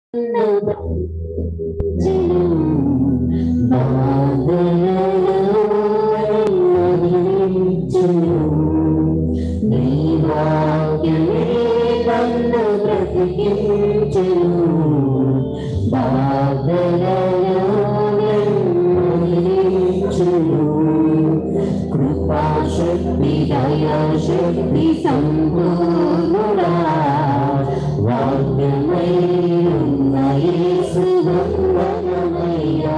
కృపాశక్తి దయాశక్తి సంపూర్ణుడా వాక్యమై ఉన్న యేసు వందనమయ్యా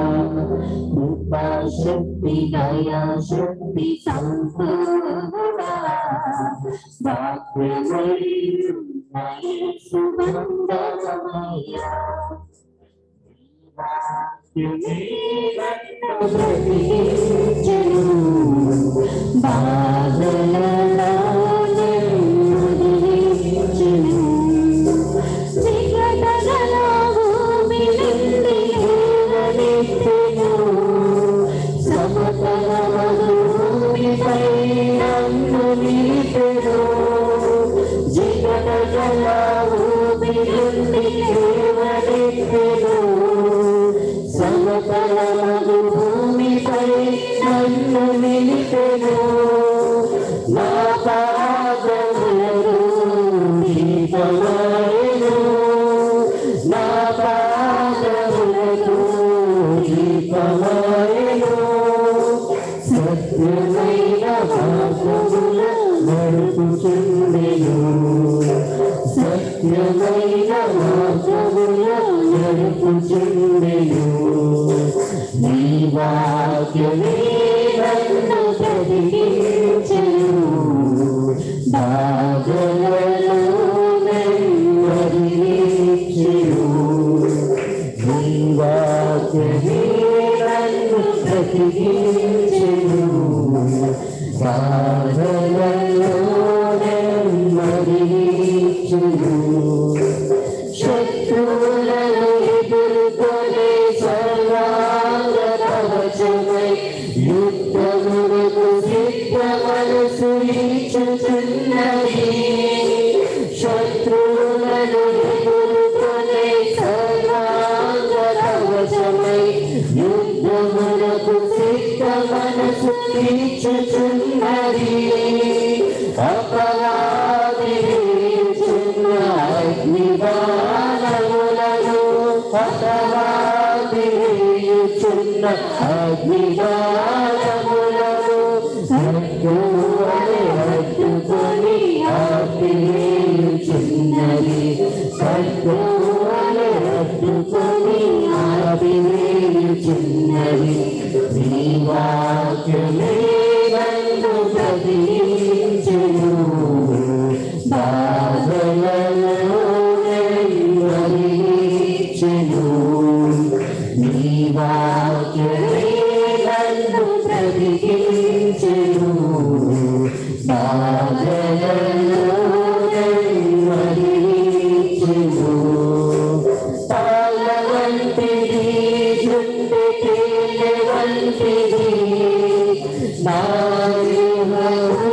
కృపాశక్తి దయాశక్తి సంపూర్ణుడా వాక్యమై ఉన్న యేసు వందనమయ్యా వాక్యమే నన్ను బ్రతికించెను. బాధలలో నన్ను వదిలించెను. చీకటగల భూమి నుండి లేవనెత్తెను. సమతలమగు భూమిపై నన్ను నిలిపెను. చీకటగల భూమి నుండి లేవనెత్తెను. సమతలమగు భూమిపై నన్ను నిలిపెను. నా పాదములను దీపమాయెను. నా పాదములకు దీపమాయెను. సత్యమైన మార్గముల నడుపుచుండెను సత్యమైన మార్గముల నడుపుచుండెను నీ వాక్యమే నన్ను బ్రతికించెను బాధలలో నన్ను వదిలించెను నీ వాక్యమే నన్ను బ్రతికించెను బాధలలో నన్ను వదిలించెను శత్రువులను ఎదుర్కొనే సర్వాంగ కవచమై యుద్ధములకు సిద్ధ మనసు ఇచ్చుచున్నది శత్రువులను ఎదుర్కొనే సర్వాంగ కవచమై యుద్ధములకు సిద్ధ మనసు ఇచ్చుచున్నది అపవాది వీచున్న అగ్నిబాణములను అపవాది వీచున్న అగ్నిబాణములను సత్యువని అడ్డుకొని ఆపివేయుచున్నది సత్యువని అడ్డుకొని ఆపివేయుచున్నది నీ వాక్యమే నన్ను ప్రతించును బాధలలో నన్ను వదిలించును నీ వాక్యమే నన్ను ప్రతించును బాధలలో నన్ను వదిలించును పాల వంటిది జుంటి తేనె వంటిది నా జీవము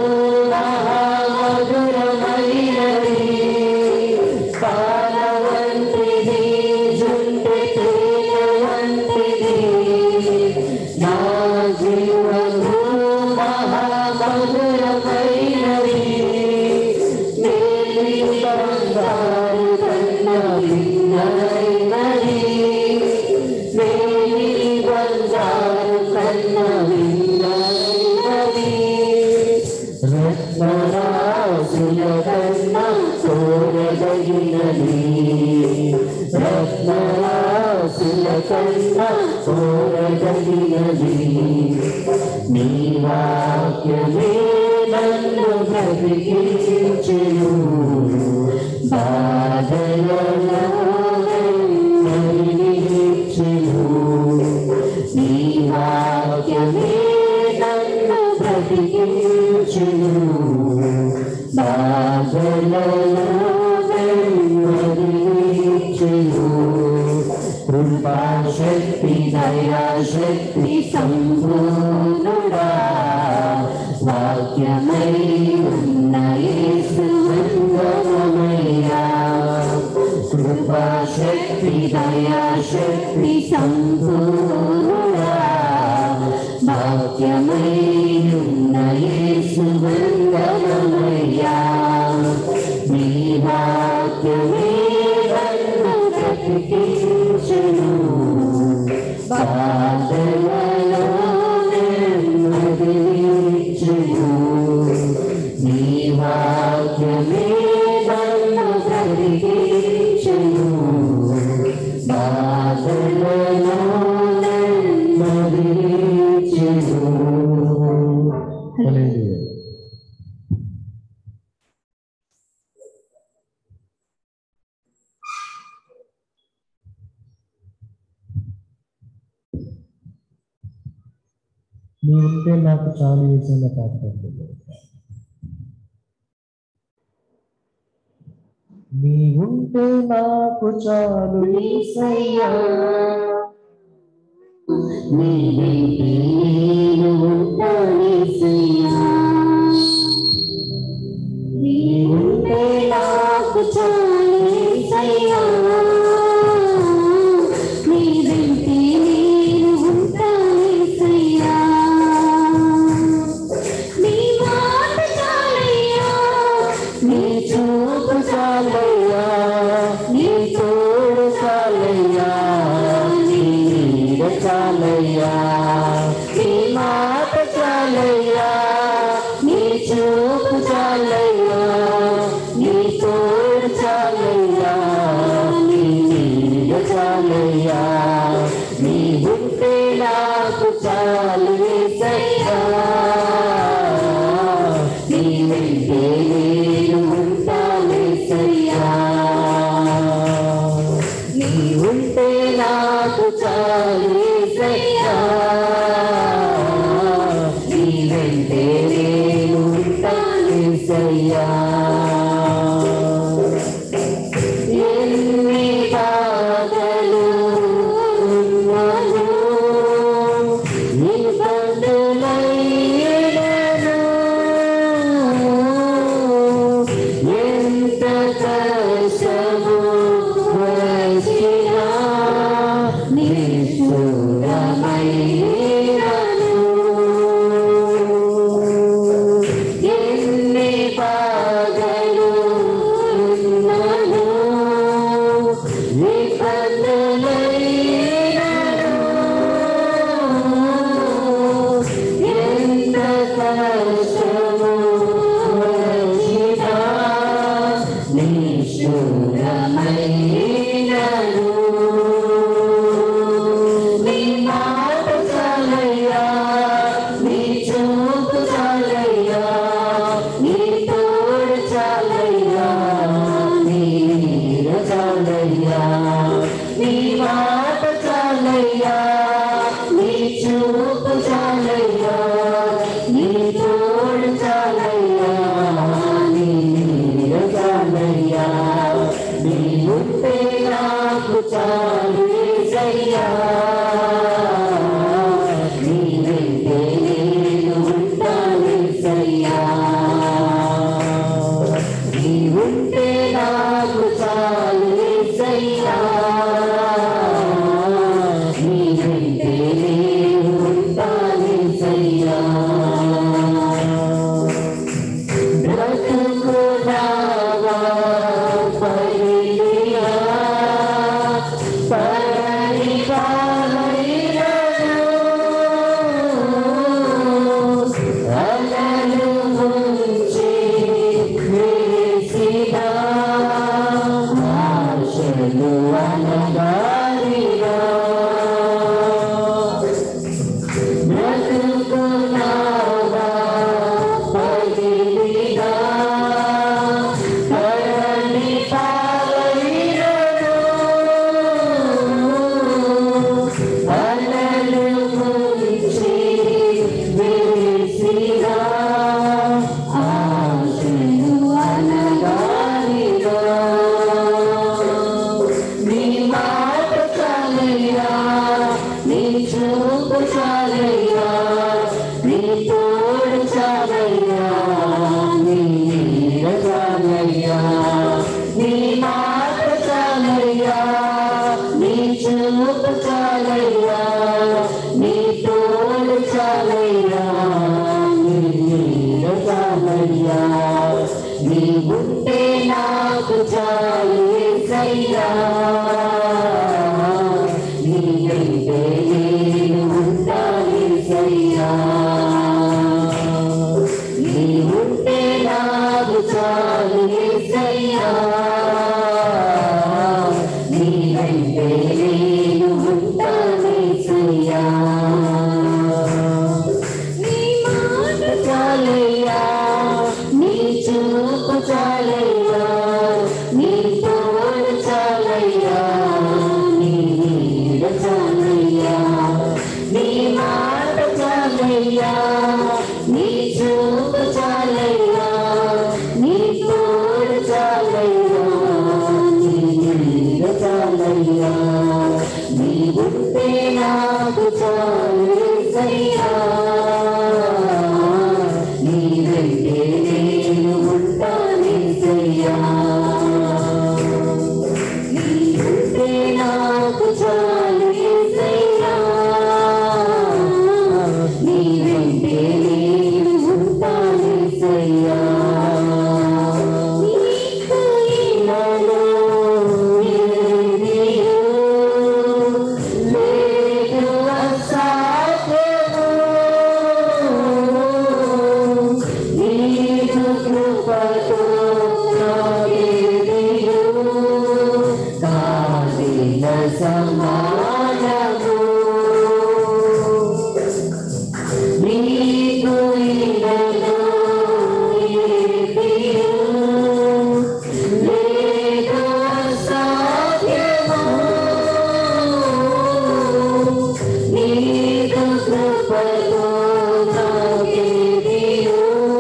మహామధురమైనది పాల వంటిది జుంటి తేనె వంటిది నా జీవము మహామధురమైనది మేలి బంగారు కన్నా భిన్నమైనది మేలి బంగారు కన్నా భిన్నమైనది రత్నరాశుల కన్నా కోరదగినది రత్నరాశుల కన్నా కోరదగినది నీ వాక్యమే నన్ను బ్రతికించెను బాధలలో నన్ను నీ వాక్యమే నన్ను బ్రతికించెను బాధలలో నన్ను కృపాశక్తి దయాశక్తి సంపూర్ణుడా వాక్యమై ఉన్న యేసు వందనమయ్యా కృప కృపాశక్తి దయాశక్తి సంపూర్ణుడా భాగ్యమైన యేసు వందనమయ్యా నీ వాక్యమే నన్ను బ్రతికించును బాధలలో నెమ్మదినిచ్చును నీ వాక్యమే నన్ను బ్రతికించును బాధలలో నెమ్మదినిచ్చును హల్లెలూయా. నీ ఉంటే నాకు చాలు వేసిన పాట నీ ఉంటే నాకు చాలు యేసయ్యా నీ వెంటే నేను ఉంటానేసయ్యా నీ ఉంటే నాకు చాలేసయ్యా నీ వెంటే నేను ఉంటానేసయ్యా నీ మాట చాలయ్యా నీ చూపు చాలయ్యా నీ తోడు చాలయ్యా నీ నీడ చాలయ్యా నీ మాట చాలయ్యా నీ చూపు చాలయ్యా నీ తోడు చాలయ్యా నీ నీడ చాలయ్యా నీ ఉంటే నాకు చాలు యేసయ్యా నీ వెంటే నేను ఉంటానేసయ్యా నీ ఉంటే నాకు చాలు యేసయ్యా నీ వెంటే నేను ఉంటానేసయ్యా ఎన్ని బాధలు ఉన్నను ఇబ్బందులైనను ఎంత కష్టము వచ్చినా నిష్ఠురమైనను ఎన్ని బాధలు ఉన్నను నిబంధనలైనను ఎంత కష్టము వచ్చినా నిష్ఠురమైనను నీ మాట చాలయ్యా నీ చూపు చాలయ్యా నీ తోడు చాలయ్యా నీ నీడ చాలయ్యా నీ మాట చాలయ్యా నీ చూపు చాలయ్యా నీ తోడు చాలయ్యా నీ నీడ చాలయ్యా నీ ఉంటే నాకు చాలు యేసయ్యా నీ వెంటే నేను ఉంటానేసయ్యా నీ ఉంటే నాకు చాలు యేసయ్యా నీ వెంటే నేను ఉంటానేసయ్యా బ్రతుకున్నావా పరిలియా పరిపాలనను అలలు ముంచి వేసిన ఆశలు అనగారిగా బ్రతుకున్నావా పరిలియా పరిపాలనను అలలు ముంచి వేసిన ఆశలు అనగారిగా నీ మాట చూపు చాలయ్యా నీ తోడు చాలయ్యా నీ నీడ చాలయ్యా నీ ఉంటే నాకు చాలు ఏసయ్యా నీ వెంటే నేను ఉంటాను ఏసయ్యా నీ ఉంటే నాకు చాలు ఏసయ్యా నీ వెంటే నేను ఉంటాను ఏసయ్యా నీ మాట చాలయ్యా నీ చూపు చాలయ్యా నీ తోడు చాలయ్యా నీ నీడ చాలయ్యా నీ మాట చాలయ్యా నీ చూపు చాలయ్యా నీ తోడు చాలయ్యా నీ నీడ చాలయ్యా నీ ఉంటే నాకు చాలు ఏసయ్యా నీ వెంటే నేను ఉంటానేసయ్యా నీ ఉంటే నాకు చాలు ఏసయ్యా నీ వెంటే నేను ఉంటానేసయ్యా నీకు ఇలాలో ఏమీయూ లేదు అసాధ్యము. నీదు కృపతో నాకేదియూ కాదిన సమానము. నీకు ఇలలో ఏదియూ లేదు అసాధ్యము. నీదు కృపతో నాకేదియూ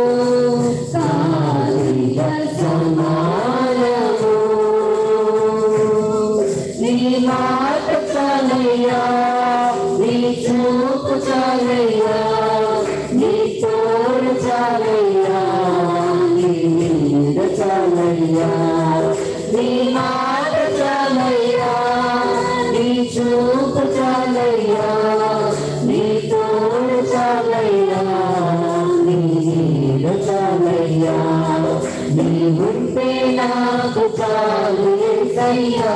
కాదిన సమానము. నీ మాట చాలయ్యా నీ చూపు చాలయ్యా నీ తోడు చాలయ్యా నీ నీడ చాలయ్యా నీ మాట చాలయ్యా నీ చూపు చాలయ్యా నీ తోడు చాలయ్యా నీ నీడ చాలయ్యా నీ ఉంటే నాకు చాలు ఏసయ్యా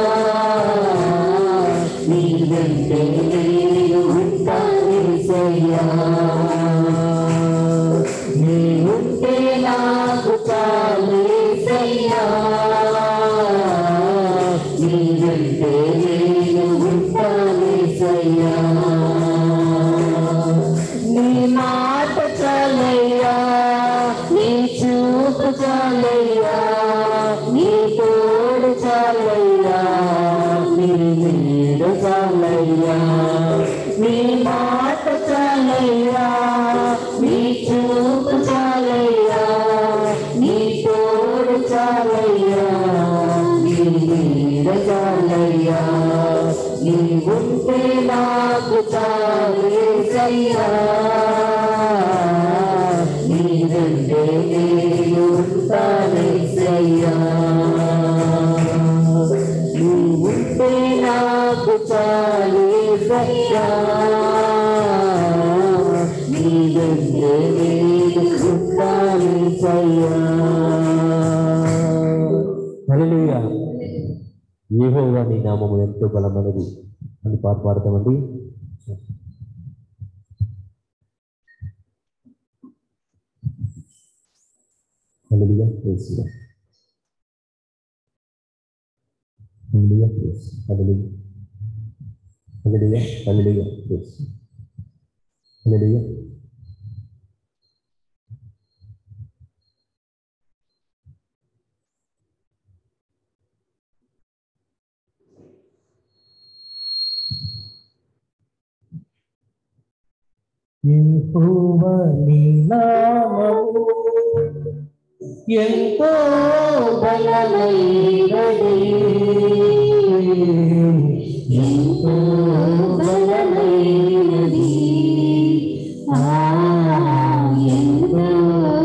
నీ వెంటే నేను ఉంటానేసయ్యా నీ ఉంటే నాకు చాలు ఏసయ్యా నీ వెంటే నేను ఉంటానేసయ్యా నీ మాట చాలయ్యా నీ చూపు చాలయ్యా నీ తోడు చాలయ్యా నీ నీడ చాలయ్యా నీ మాట చాలయ్యా నీ చూపు చాలయ్యా నీ తోడు చాలయ్యా నీ నీడ చాలయ్యా నీ ఉంటే నాకు చాలు ఏసయ్యా నీ వెంటే నేను ఉంటానేసయ్యా నీ ఉంటే నాకు చాలు ఏసయ్యా నీ వెంటే నేను ఉంటానేసయ్యా హల్లెలూయా యెహోవా నీ నామము ఎంతో బలమైనది అని పాట పాడతామండి hallelujah praise the Lord. Hallelujah praise hallelujah hallelujah hallelujah praise hallelujah యెహోవా నీ నామము ఎంతో బలమైనది ఎంతో బలమైనది ఆ, ఎంతో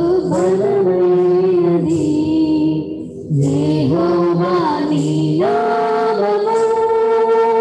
బలమైనది యెహోవా నీ నామము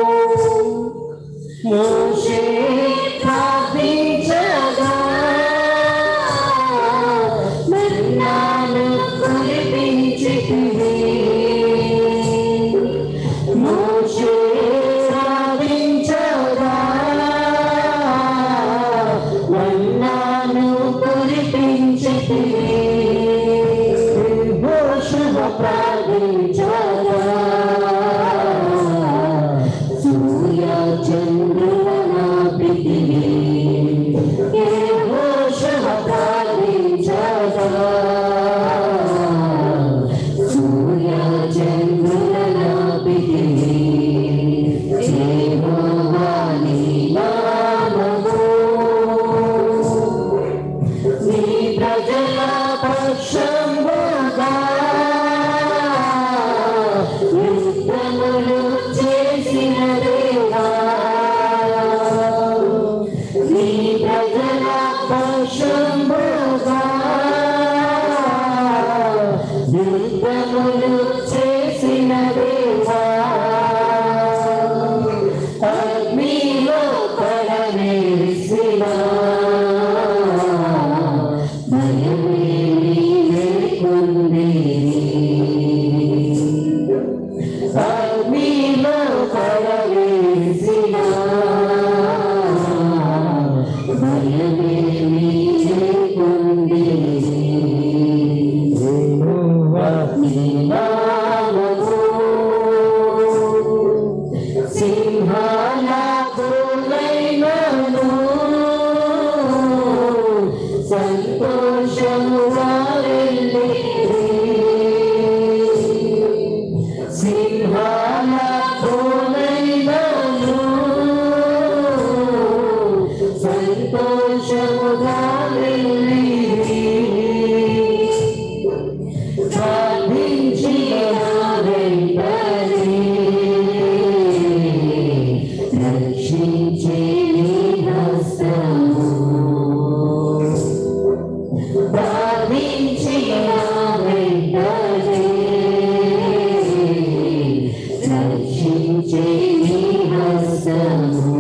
ప్రకటించే నీ హస్తము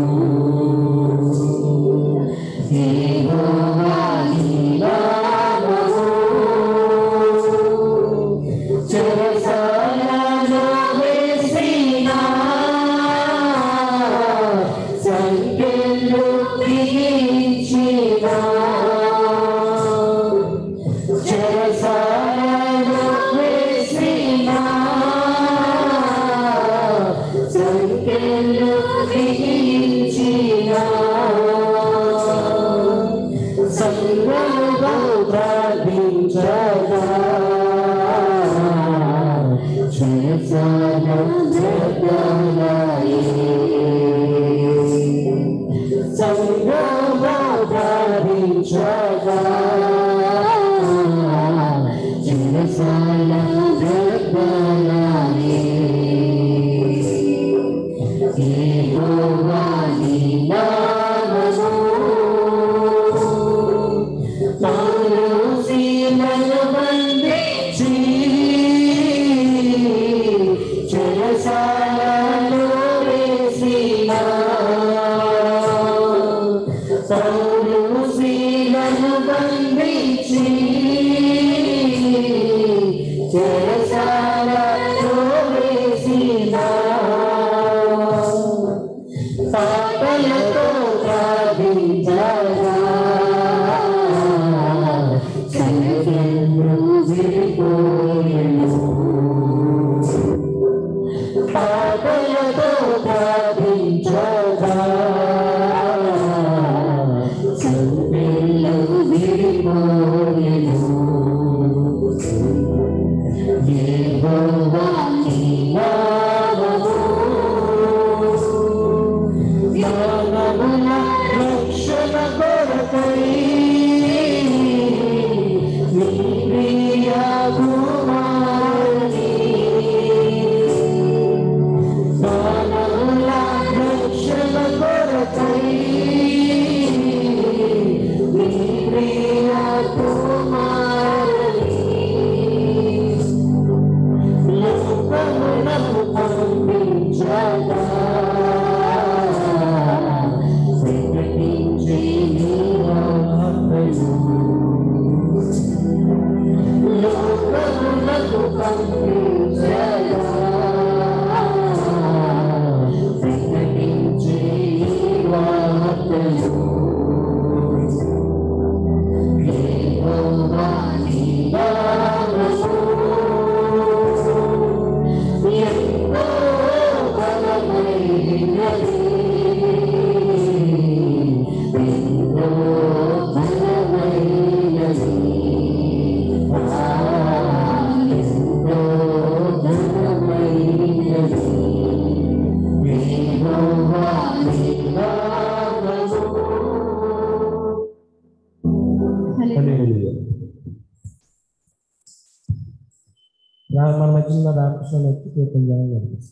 యెహోవా నీ నామము చెరసాలలో వేసిన సంఖ్యలు బిగించిన చెరసాలలో వేసిన సంఖ్యలు బిగించిన సంగముగా ప్రార్థించగా చెరసాల జగలాయే సంగముగా ప్రార్థించగా చెరసాల జగలాయే యెహోవా నీ నామము పౌలుసీలను బంధించి చెరసాలలో వేసిన పౌలుసీలను బంధించి చెరసాలలో వేసిన పాపలతో ప్రార్థించగా సంఖ్యలు విడిపోయెను. పాపలతో ప్రార్థించగా సంఖ్యలు విడిపోయెను. యెహోవా నీ నామము జ్ఞానముల రక్షణ కొరకై నీ ప్రియ కుమారుని జ్ఞానముల రక్షణ కొరకై నీ ప్రియ కుమారుని లోకమునకు పంపించగా ప్రకటించే నీ వార్తలు. లోకమునకు పంపించగా ప్రకటించే నీ వార్తలు. యెహోవా నీ నామము ఎంతో బలమైనది. ఎంతో బలమైనది. ఆ, ఎంతో బలమైనది. యెహోవా నీ నామము. హల్లెలూయా. రా- మన మధ్యలో రామకృష్ణ వ్యక్తి కీర్తన చేయడం జరిగింది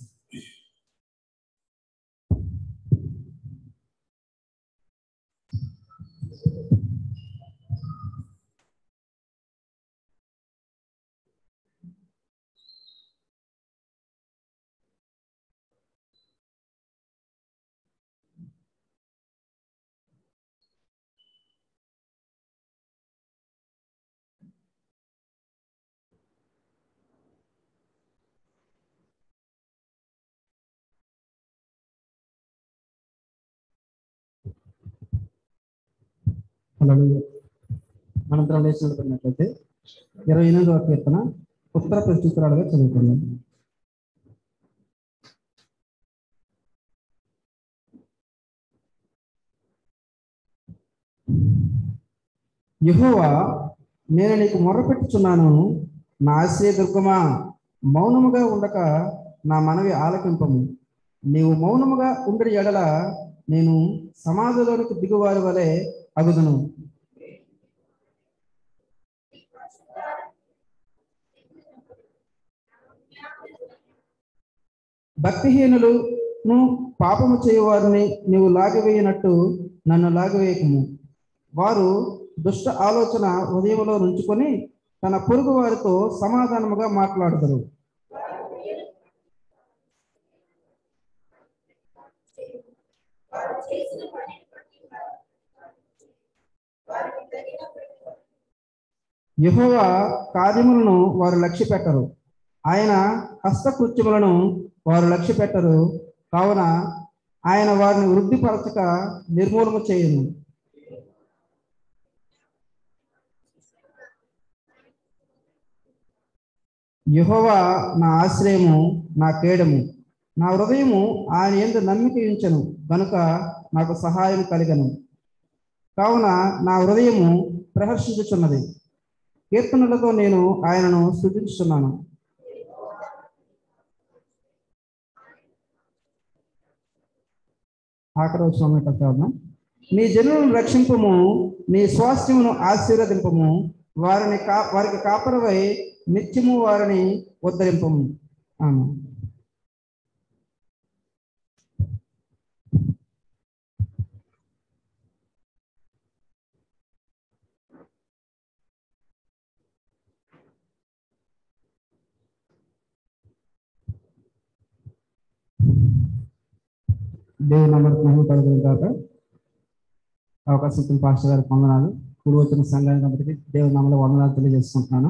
హల్లెలూయా. మనం ప్రవేశించుకున్నట్లయితే ఇరవై ఎనిమిదవ కీర్తన ఉత్తర ప్రత్యుత్తరాలుగా చదువుకుందాం యెహోవా నేను నీకు మొర్రపెట్టుచున్నాను నా ఆశ్రయ దుర్గమా మౌనముగా ఉండక నా మనవి ఆలకింపము నీవు మౌనముగా ఉండడి ఎడల నేను సమాధిలోనికి దిగువారి వలె అగుదును భక్తిహీనులను పాపము చేయువారిని నీవు లాగివేయనట్టు నన్ను లాగివేయకము వారు దుష్ట ఆలోచన హృదయంలో నుంచుకొని తన పొరుగు వారితో సమాధానముగా మాట్లాడుతారు యెహోవా కార్యములను వారు లక్ష్య పెట్టరు ఆయన హస్తకృత్యములను వారు లక్ష్య పెట్టరు కావున ఆయన వారిని వృద్ధిపరచక నిర్మూలన చేయను యెహోవా నా ఆశ్రయము నా కేడము నా హృదయము ఆయన ఎందు నమ్మిక ఉంచను గనుక నాకు సహాయం కలిగను కావున నా హృదయము ప్రహర్షించుచున్నది కీర్తనలతో నేను ఆయనను స్థుతిస్తున్నాను ఆఖరి వచ్చిన చదువుదాం నీ జనులను రక్షింపము నీ స్వాస్థ్యమును ఆశీర్వదింపము వారిని కా వారికి కాపరవై నిత్యము వారిని ఉద్ధరింపము ఆమె దేవుని నంబర్ మహిమ కలుగుతుంది కాక అవకాశం ఇచ్చిన పాస్టర్ గారికి వందనాలు కూడి వచ్చిన సంఘానికి అందరికీ దేవుని నామలో వందనాలు తెలియజేసుకుంటున్నాను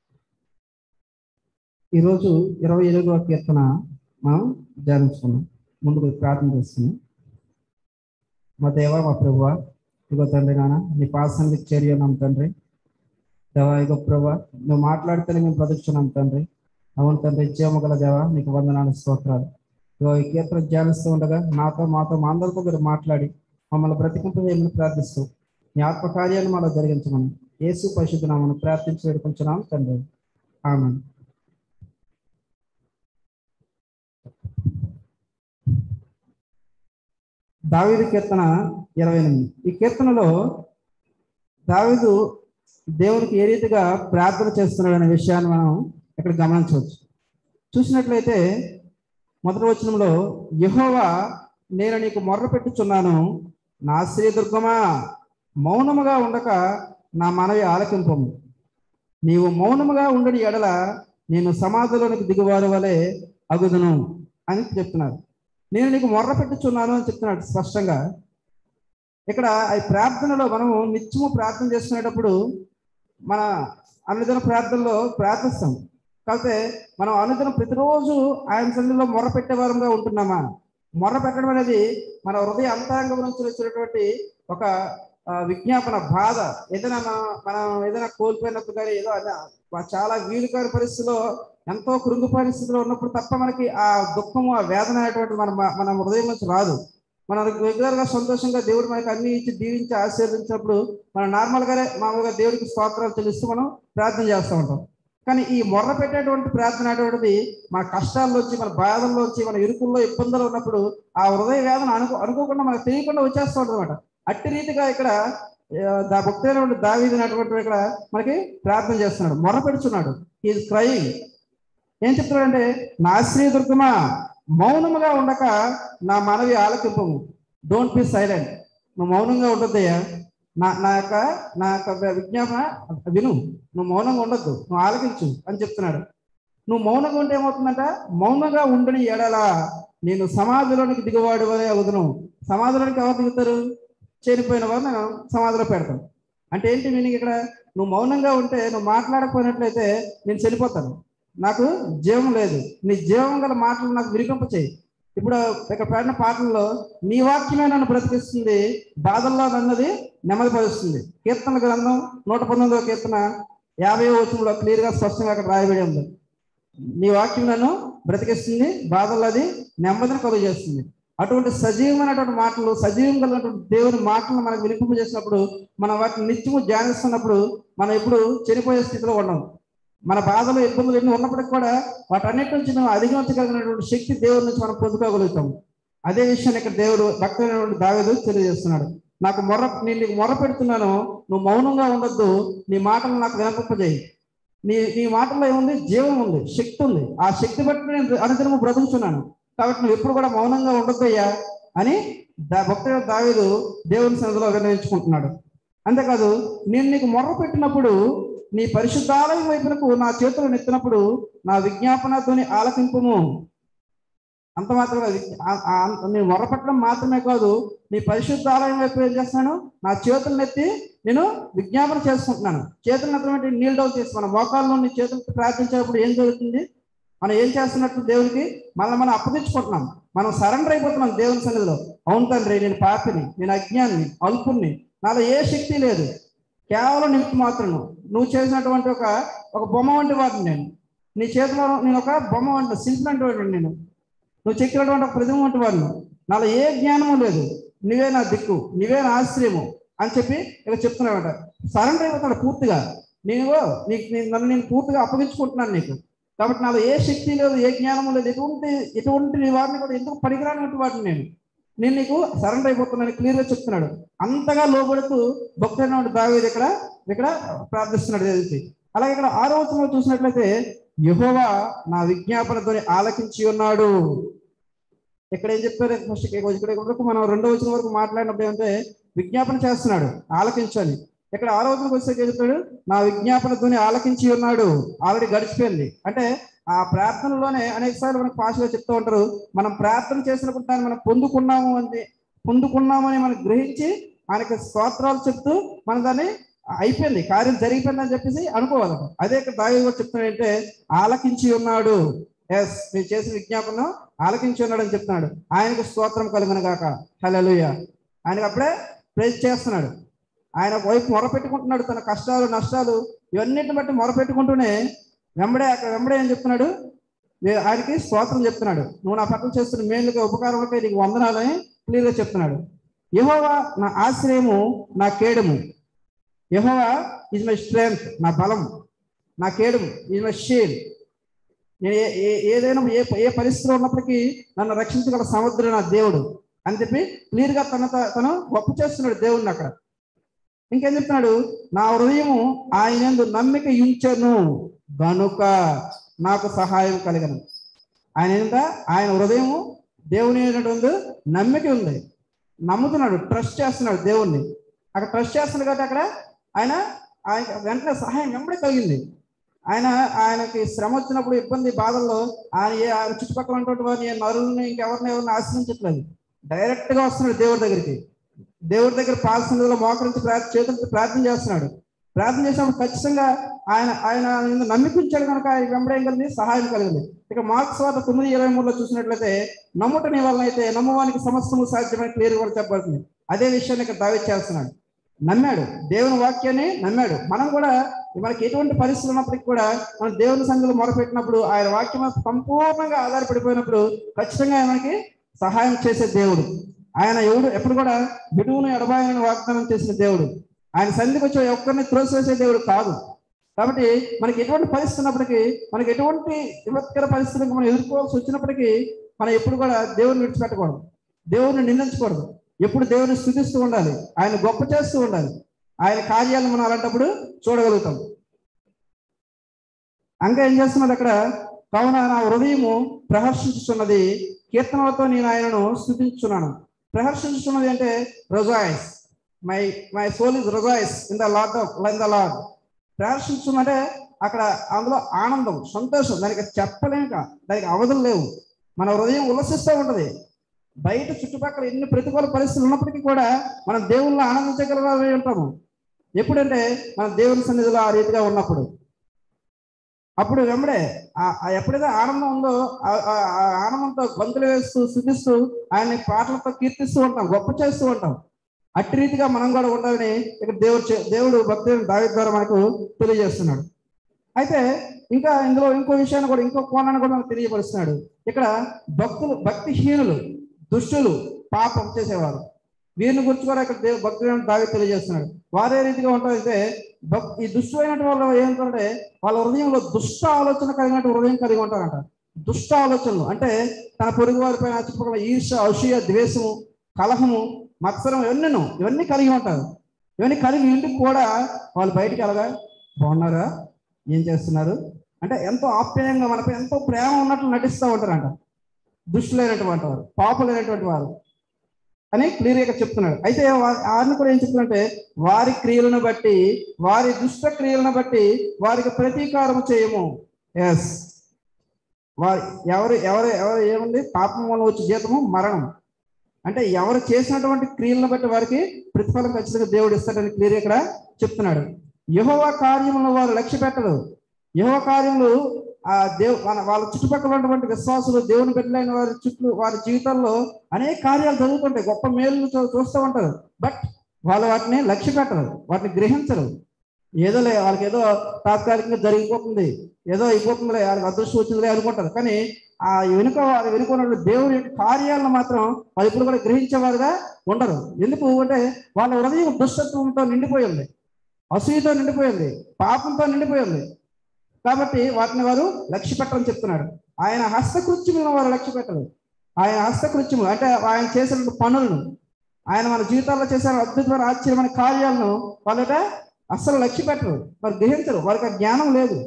ఈరోజు ఇరవై ఎనిమిదవ కీర్తన మనం ధ్యానించుకున్నాం ముందుకు ప్రార్థన చేసుకున్నాం మా దేవ మా ప్రభువ ఇగో తండ్రి నాన్న నీ పాసానికి చేరి ఉన్నాం తండ్రి దేవా ఇగో ప్రభు నువ్వు మాట్లాడితేనే మేము బ్రతుకుతున్నాం తండ్రి అవును తండ్రి జీవము గల దేవా నీకు వందనాలు స్తోత్రాలు ఇగో ఈ కీర్తన ధ్యానిస్తూ ఉండగా నాతో మాతో మా అందరితో మీరు మాట్లాడి మమ్మల్ని బ్రతికింపజేయమని ప్రార్థిస్తూ నీ ఆత్మ కార్యాన్ని మాలో జరిగించమని యేసు పరిశుద్ధ నామను ప్రార్థించి వేడుకుంటున్నాం తండ్రి ఆమె దావీదు కీర్తన ఇరవై ఎనిమిది ఈ కీర్తనలో దావీదు దేవునికి ఏ రీతిగా ప్రార్థన చేస్తున్నాడు అనే విషయాన్ని మనం ఇక్కడ గమనించవచ్చు చూసినట్లయితే మొదటి వచనంలో యెహోవా నేను నీకు మొర్ర పెట్టుచున్నాను నా శ్రీదుర్గమా మౌనముగా ఉండక నా మనవి ఆలకింపము నీవు మౌనముగా ఉండని ఎడల నేను సమాధిలోనికి దిగువారి వలె అగుదును అని చెప్తున్నారు నేను నీకు మొర్ర పెట్టుచున్నాను అని చెప్తున్నాడు స్పష్టంగా ఇక్కడ ఈ ప్రార్థనలో మనము నిత్యము ప్రార్థన చేసుకునేటప్పుడు మన అనుదిన ప్రార్థనలో ప్రార్థిస్తాం కాకపోతే మనం అనుదినం ప్రతిరోజు ఆయన సన్నిధిలో మొర్ర పెట్టేవారంగా ఉంటున్నామా మొర్ర పెట్టడం అనేది మన హృదయ అంతరంగం నుంచి వచ్చినటువంటి ఒక ఆ, విజ్ఞాపన బాధ ఏదైనా మనం మనం ఏదైనా కోల్పోయినప్పుడు కానీ ఏదో అదే చాలా వీలుకారి పరిస్థితిలో ఎంతో కృంగు పరిస్థితిలో ఉన్నప్పుడు తప్ప మనకి ఆ దుఃఖము ఆ వేదన అనేటువంటి మన మన హృదయం నుంచి రాదు మనం రెగ్యులర్ గా సంతోషంగా దేవుడు మనకి అన్ని ఇచ్చి దీవించి ఆశీర్వదించినప్పుడు మనం నార్మల్ గానే మామూలుగా దేవుడికి స్తోత్రాలు చెల్లిస్తూ మనం ప్రార్థన చేస్తూ ఉంటాం కానీ ఈ మొర్ర పెట్టేటువంటి ప్రార్థన అనేటువంటిది మన కష్టాల్లోంచి మన బాధల్లోంచి మన ఇరుకుల్లో ఇబ్బందులు ఉన్నప్పుడు ఆ హృదయ వేదన అనుకో అనుకోకుండా మనకు తెలియకుండా వచ్చేస్తూ ఉంటుంది అనమాట అట్టి రీతిగా ఇక్కడ ఆ, దా భక్తులైనటువంటి దావీదినటువంటి ఇక్కడ మనకి ప్రార్థన చేస్తున్నాడు మొర్ర పెడుచున్నాడు ఈజ్ క్రయింగ్ ఏం చెప్తున్నాడంటే నా శ్రీ దుర్గమా మౌనముగా ఉండక నా మనవి ఆలకింపము డోంట్ బి సైలెంట్ నువ్వు మౌనంగా ఉండొద్దయ్యా నా నా యొక్క నా యొక్క విజ్ఞాపన విను నువ్వు మౌనంగా ఉండొద్దు నువ్వు ఆలకించు అని చెప్తున్నాడు నువ్వు మౌనంగా ఉంటే ఏమవుతుందంట మౌనంగా ఉండని ఎడలా నేను సమాధిలోనికి దిగువాడు వలె అవుదును సమాధిలోనికి ఎవరు దిగుతారు చనిపోయిన వారు నేను సమాధిలో పెడతాను అంటే ఏంటి మీనింగ్ ఇక్కడ నువ్వు మౌనంగా ఉంటే నువ్వు మాట్లాడకపోయినట్లయితే నేను చనిపోతాను నాకు జీవం లేదు నీ జీవం గల మాటలు నాకు విరిగింప చేయి ఇప్పుడు ఇక్కడ పాడిన పాటల్లో నీ వాక్యమే నన్ను బ్రతికిస్తుంది బాధల్లో నన్నది నెమ్మదిపరుస్తుంది కీర్తన గ్రంథం నూట పంతొమ్మిదవ కీర్తన యాభై వచనంలో క్లియర్ గా స్పష్టంగా అక్కడ రాయబడి ఉంది నీ వాక్యం నన్ను బ్రతికిస్తుంది బాధల్లో అది నెమ్మదిని కలుగు చేస్తుంది అటువంటి సజీవమైనటువంటి మాటలు సజీవం కలిగినటువంటి దేవుని మాటలను మనకు వినిపింప చేసినప్పుడు మనం వాటిని నిత్యము ధ్యానిస్తున్నప్పుడు మనం ఎప్పుడు చనిపోయే స్థితిలో ఉన్నాం మన బాధలు ఇబ్బందులు ఎన్ని ఉన్నప్పటికీ కూడా వాటన్నిటి నుంచి మనం అధిగమించగలిగినటువంటి శక్తి దేవుడి నుంచి మనం పొందుకోగలుగుతాం అదే విషయాన్ని ఇక్కడ దేవుడు భక్తులైనటువంటి దావేదు తెలియజేస్తున్నాడు నాకు మొర్ర నేను నీకు మొర్ర పెడుతున్నాను నువ్వు మౌనంగా ఉండొద్దు నీ మాటలు నాకు వినపజేయి నీ నీ మాటల్లో ఏముంది జీవం ఉంది శక్తి ఉంది ఆ శక్తి బట్టి నేను అనుదినము బ్రతుకుతున్నాను కాబట్టి నువ్వు ఎప్పుడు కూడా మౌనంగా ఉండొద్దయ్యా అని దా భక్తుడు దావేదు దేవుని సన్నిధిలో వినియోగించుకుంటున్నాడు అంతేకాదు నేను నీకు మొర్ర పెట్టినప్పుడు నీ పరిశుద్ధాలయం వైపునకు నా చేతులు నెత్తినప్పుడు నా విజ్ఞాపనతోని ఆలకింపుము అంత మాత్రమే కాదు. ఆ- ఆ- నేను మొరపెట్టడం మాత్రమే కాదు నీ పరిశుద్ధ ఆలయం వైపు ఏం చేస్తున్నాను నా చేతులను ఎత్తి నేను విజ్ఞాపన చేసుకుంటున్నాను చేతులను ఎత్తమంటే నీళ్ళు డౌన్ చేసి మన మోకాల్లో నీ చేతులతో ప్రార్థించేటప్పుడు ఏం జరుగుతుంది మనం ఏం చేస్తున్నట్టు దేవునికి మనం మనం అప్పగించుకుంటున్నాం మనం సరెండర్ అయిపోతున్నాం దేవుని సన్నిధిలో అవును తండ్రి నేను పాపిని నేను అజ్ఞాని అల్పుణ్ణి నాలో ఏ శక్తి లేదు కేవలం నిమిత్తం మాత్రం నువ్వు చేసినటువంటి ఒక ఒక బొమ్మ వంటి వాడిని నేను నీ చేతిలో నేను ఒక బొమ్మ వంటి శిల్పి వంటి వాడిని నేను నువ్వు చెక్కినటువంటి ఒక ప్రతిమ వంటి వాడిని నాలో ఏ జ్ఞానము లేదు నువ్వే నా దిక్కు నువ్వే నా ఆశ్రయము అని చెప్పి ఇలా చెప్తున్నాడట సరెండర్ అయిపోతాడు పూర్తిగా నేను నీకు నేను- నన్ను నేను పూర్తిగా అప్పగించుకుంటున్నాను నీకు కాబట్టి నాలో ఏ శక్తి లేదు ఏ జ్ఞానము లేదు ఎటువంటి ఎటువంటి నీ వారిని కూడా ఎందుకు పనికిరానటువంటి వాడిని నేను నేను నీకు సరెండర్ అయిపోతున్నాను క్లియర్గా చెప్తున్నాడు అంతగా లోబడుతూ భక్తుడైన దావేది ఇక్కడ ఇక్కడ ప్రార్థిస్తున్నాడు దేవుడికి అలాగే ఇక్కడ ఆరో వచనంలో చూసినట్లయితే యెహోవా నా విజ్ఞాపనతోని ఆలకించి ఉన్నాడు ఇక్కడ ఏం చెప్పారు ఫస్ట్ ఇక్కడ వరకు మనం రెండో వచ్చిన వరకు మాట్లాడినప్పుడు ఏమంటే విజ్ఞాపన చేస్తున్నాడు ఆలకించని ఇక్కడ ఆరో వచనంకి వచ్చేసరికి ఏం చెప్తాడు నా విజ్ఞాపనతోని ఆలకించి ఉన్నాడు ఆల్రెడీ గడిచిపోయింది అంటే ఆ ప్రార్థనలోనే అనేక సార్లు మనకు పాషగా చెప్తూ ఉంటారు మనం ప్రార్థన చేసినప్పుడు దాన్ని మనం పొందుకున్నాము అని పొందుకున్నామని మనం గ్రహించి ఆయనకి స్తోత్రాలు చెప్తూ మనం దాన్ని అయిపోయింది కార్యం జరిగిపోయిందని చెప్పేసి అనుకోవాలి అదే ఇక్కడ దావి కూడా చెప్తున్నాడంటే ఆలకించి ఉన్నాడు ఎస్ మీరు చేసిన విజ్ఞాపనం ఆలకించి ఉన్నాడు అని చెప్తున్నాడు ఆయనకు స్తోత్రం కలుగును గాక హల్లెలూయ ఆయనకు అప్పుడే ప్రేజ్ చేస్తున్నాడు ఆయన ఒక వైపు మొరపెట్టుకుంటున్నాడు తన కష్టాలు నష్టాలు ఇవన్నిటిని బట్టి మొరపెట్టుకుంటూనే వెంబడే అక్కడ వెంబడే ఏం చెప్తున్నాడు వే- ఆయనకి స్తోత్రం చెప్తున్నాడు నువ్వు నా పట్ల చేస్తున్న మేలుగా ఉపకారములకై నీకు వందనాలని క్లియర్గా చెప్తున్నాడు యెహోవా నా ఆశ్రయము నా కేడము యెహోవా ఈజ్ మై స్ట్రెంగ్త్ నా బలం నా కేడము ఈజ్ మై షీల్డ్ నేను ఏ- ఏ- ఏదైనా ఏ ఏ పరిస్థితిలో ఉన్నప్పటికీ నన్ను రక్షించగల సముద్రం నా దేవుడు అని చెప్పి క్లియర్గా తన తను గొప్ప చేస్తున్నాడు దేవుడిని అక్కడ ఇంకేం చెప్తున్నాడు నా హృదయము ఆయన యందు నమ్మిక ఉంచను గనుక నాకు సహాయం కలిగను ఆయన ఏంటంటే ఆయన హృదయము దేవుని అయినటువంటి నమ్మిక ఉంది నమ్ముతున్నాడు ట్రస్ట్ చేస్తున్నాడు దేవుణ్ణి అక్కడ ట్రస్ట్ చేస్తున్నాడు కాబట్టి అక్కడ ఆయన ఆయన వెంటనే సహాయం వెంబడి కలిగింది ఆయన ఆయనకి శ్రమ వచ్చినప్పుడు ఇబ్బంది బాధల్లో ఆయన ఏ ఆయన చుట్టుపక్కల ఉన్నటువంటి వారిని ఏ నరులని ఇంకెవరిని ఎవరిని ఆశ్రయించట్లేదు డైరెక్ట్ గా వస్తున్నాడు దేవుడి దగ్గరికి దేవుడి దగ్గర పాల్సినలో మోకరించి ప్రార్థన చేతులతో ప్రార్థన చేస్తున్నాడు ప్రార్థన చేసినప్పుడు ఖచ్చితంగా ఆయన ఆయన మీద నమ్మికించాడు కనుక ఆయన వెంబడే కలిగింది సహాయం కలిగింది ఇక మార్క్స్ వార్త తొమ్మిది ఇరవై మూడులో చూసినట్లయితే నమ్ముట నీ వలన అయితే నమ్మవానికి సమస్తము సాధ్యమని క్లియర్ కూడా చెప్పబడుతుంది అదే విషయాన్ని ఇక్కడ దావి చేస్తున్నాడు నమ్మాడు దేవుని వాక్యాన్ని నమ్మాడు మనం కూడా మనకి ఎటువంటి పరిస్థితులు ఉన్నప్పటికీ కూడా మనం దేవుని సంఘంలో మొరపెట్టినప్పుడు ఆయన వాక్యం మీద సంపూర్ణంగా ఆధారపడిపోయినప్పుడు ఖచ్చితంగా ఆయన మనకి సహాయం చేసే దేవుడు ఆయన ఎవడు ఎప్పుడు కూడా విడువును ఎడబాయని వాగ్దానం చేసిన దేవుడు ఆయన సన్నిధికి వచ్చే ఒక్కరిని త్రోసివేసే దేవుడు కాదు కాబట్టి మనకి ఎటువంటి పరిస్థితి ఉన్నప్పటికీ మనకి ఎటువంటి విపత్కర పరిస్థితులకు మనం ఎదుర్కోవాల్సి వచ్చినప్పటికీ మనం ఎప్పుడు కూడా దేవుని విడిచిపెట్టకూడదు దేవుని నిందించకూడదు ఎప్పుడు దేవుని స్థుతిస్తూ ఉండాలి ఆయన గొప్ప చేస్తూ ఉండాలి ఆయన కార్యాలను మనం అలాంటప్పుడు చూడగలుగుతాం ఇంకా ఏం చేస్తున్నది అక్కడ కావున నా హృదయము ప్రహర్షించుతున్నది కీర్తనలతో నేను ఆయనను స్థుతించున్నాను ప్రహర్షించుతున్నది అంటే rejoice my my soul is rejoice in the Lord in the Lord ప్రహర్షించున్నదే అక్కడ అందులో ఆనందం సంతోషం దానికి చెప్పలేక దానికి అవధులు లేవు మన హృదయం ఉల్లసిస్తూ ఉంటది బయట చుట్టుపక్కల ఎన్ని ప్రతికూల పరిస్థితులు ఉన్నప్పటికీ కూడా మనం దేవుళ్ళు ఆనందించగలగాలి ఉంటాము ఎప్పుడంటే మన దేవుని సన్నిధిలో ఆ రీతిగా ఉన్నప్పుడు అప్పుడు వెంబడే ఆ- ఆ ఎప్పుడైతే ఆనందం ఉందో ఆ- ఆ- ఆ ఆనందంతో గొంతులు వేస్తూ శుద్ధిస్తూ ఆయన్ని పాటలతో కీర్తిస్తూ ఉంటాం గొప్ప చేస్తూ ఉంటాం అట్టి రీతిగా మనం కూడా ఉండాలని ఇక్కడ దేవుడు చే- దేవుడు భక్తులను దావి ద్వారా మనకు తెలియజేస్తున్నాడు అయితే ఇంకా ఇందులో ఇంకో విషయాన్ని కూడా ఇంకో కోణాన్ని కూడా మనకు తెలియపరుస్తున్నాడు ఇక్కడ భక్తులు భక్తిహీనులు దుష్టులు పాపం చేసేవారు వీరిని గురించి కూడా ఇక్కడ దేవు భక్తులను దావి తెలియజేస్తున్నాడు వారే రీతిగా ఉంటారంటే భక్ ఈ దుష్టు అయినటువంటి వాళ్ళు ఏమంటారంటే వాళ్ళ హృదయంలో దుష్ట ఆలోచన కలిగినట్టు హృదయం కలిగి ఉంటారంట దుష్ట ఆలోచనలు అంటే తన పొరుగు వారిపైన చుట్టుపక్కల ఈర్ష అసూయ ద్వేషము కలహము మత్సరం ఇవన్నీను ఇవన్నీ కలిగి ఉంటారు ఇవన్నీ కలిగి ఇంటికి కూడా వాళ్ళు బయటికి వెళ్ళగా బాగున్నారా ఏం చేస్తున్నారు అంటే ఎంతో ఆప్యాయంగా మనపై ఎంతో ప్రేమ ఉన్నట్లు నటిస్తూ ఉంటారంట దుష్టులైనటువంటి వారు పాపులైనటువంటి వారు అని క్లియర్గా చెప్తున్నాడు అయితే వా- వారిని కూడా ఏం చెప్తున్నాడంటే వారి క్రియలను బట్టి వారి దుష్ట క్రియలను బట్టి వారికి ప్రతీకారం చేయము ఎస్ వారి ఎవరు ఎవరు ఎవరు ఏముంది పాపం వల్ల వచ్చే జీతము మరణం అంటే ఎవరు చేసినటువంటి క్రియలను బట్టి వారికి ప్రతిఫలం ఖచ్చితంగా దేవుడు ఇస్తాడని క్లియర్ ఇక్కడ చెప్తున్నాడు యహోవ కార్యములను వారు లక్ష్య పెట్టరు యహోవ కార్యములు ఆ దేవు మన వాళ్ళ చుట్టుపక్కల ఉన్నటువంటి విశ్వాసులు దేవుని బిడ్డలైన వారి చుట్టూ వారి జీవితాల్లో అనేక కార్యాలు జరుగుతుంటాయి గొప్ప మేలు చూస్తూ ఉంటారు బట్ వాళ్ళు వాటిని లక్ష్య పెట్టరు వాటిని గ్రహించరు ఏదోలే వాళ్ళకి ఏదో తాత్కాలికంగా జరిగిపోతుంది ఏదో అయిపోతుందిలే వాళ్ళకి అదృష్టం వచ్చిందిలే అనుకుంటారు కానీ ఆ వెనుక వారి వెనుక ఉన్న దేవుని యొక్క కార్యాలను మాత్రం వాళ్ళు ఇప్పుడు కూడా గ్రహించేవారుగా ఉండరు ఎందుకు అంటే వాళ్ళ హృదయం దుష్టత్వంతో నిండిపోయింది అసూయతో నిండిపోయింది పాపంతో నిండిపోయింది కాబట్టి వాటిని వారు లక్ష్య పెట్టని చెప్తున్నాడు ఆయన హస్తకృత్యములను వారు లక్ష్య పెట్టరు ఆయన హస్తకృత్యములు అంటే ఆయన చేసిన పనులను ఆయన మన జీవితాల్లో చేసిన అద్భుతమైన ఆశ్చర్యమైన కార్యాలను వాళ్ళట అస్సలు లక్ష్య పెట్టరు వారు గ్రహించరు వారికి ఆ జ్ఞానం లేదు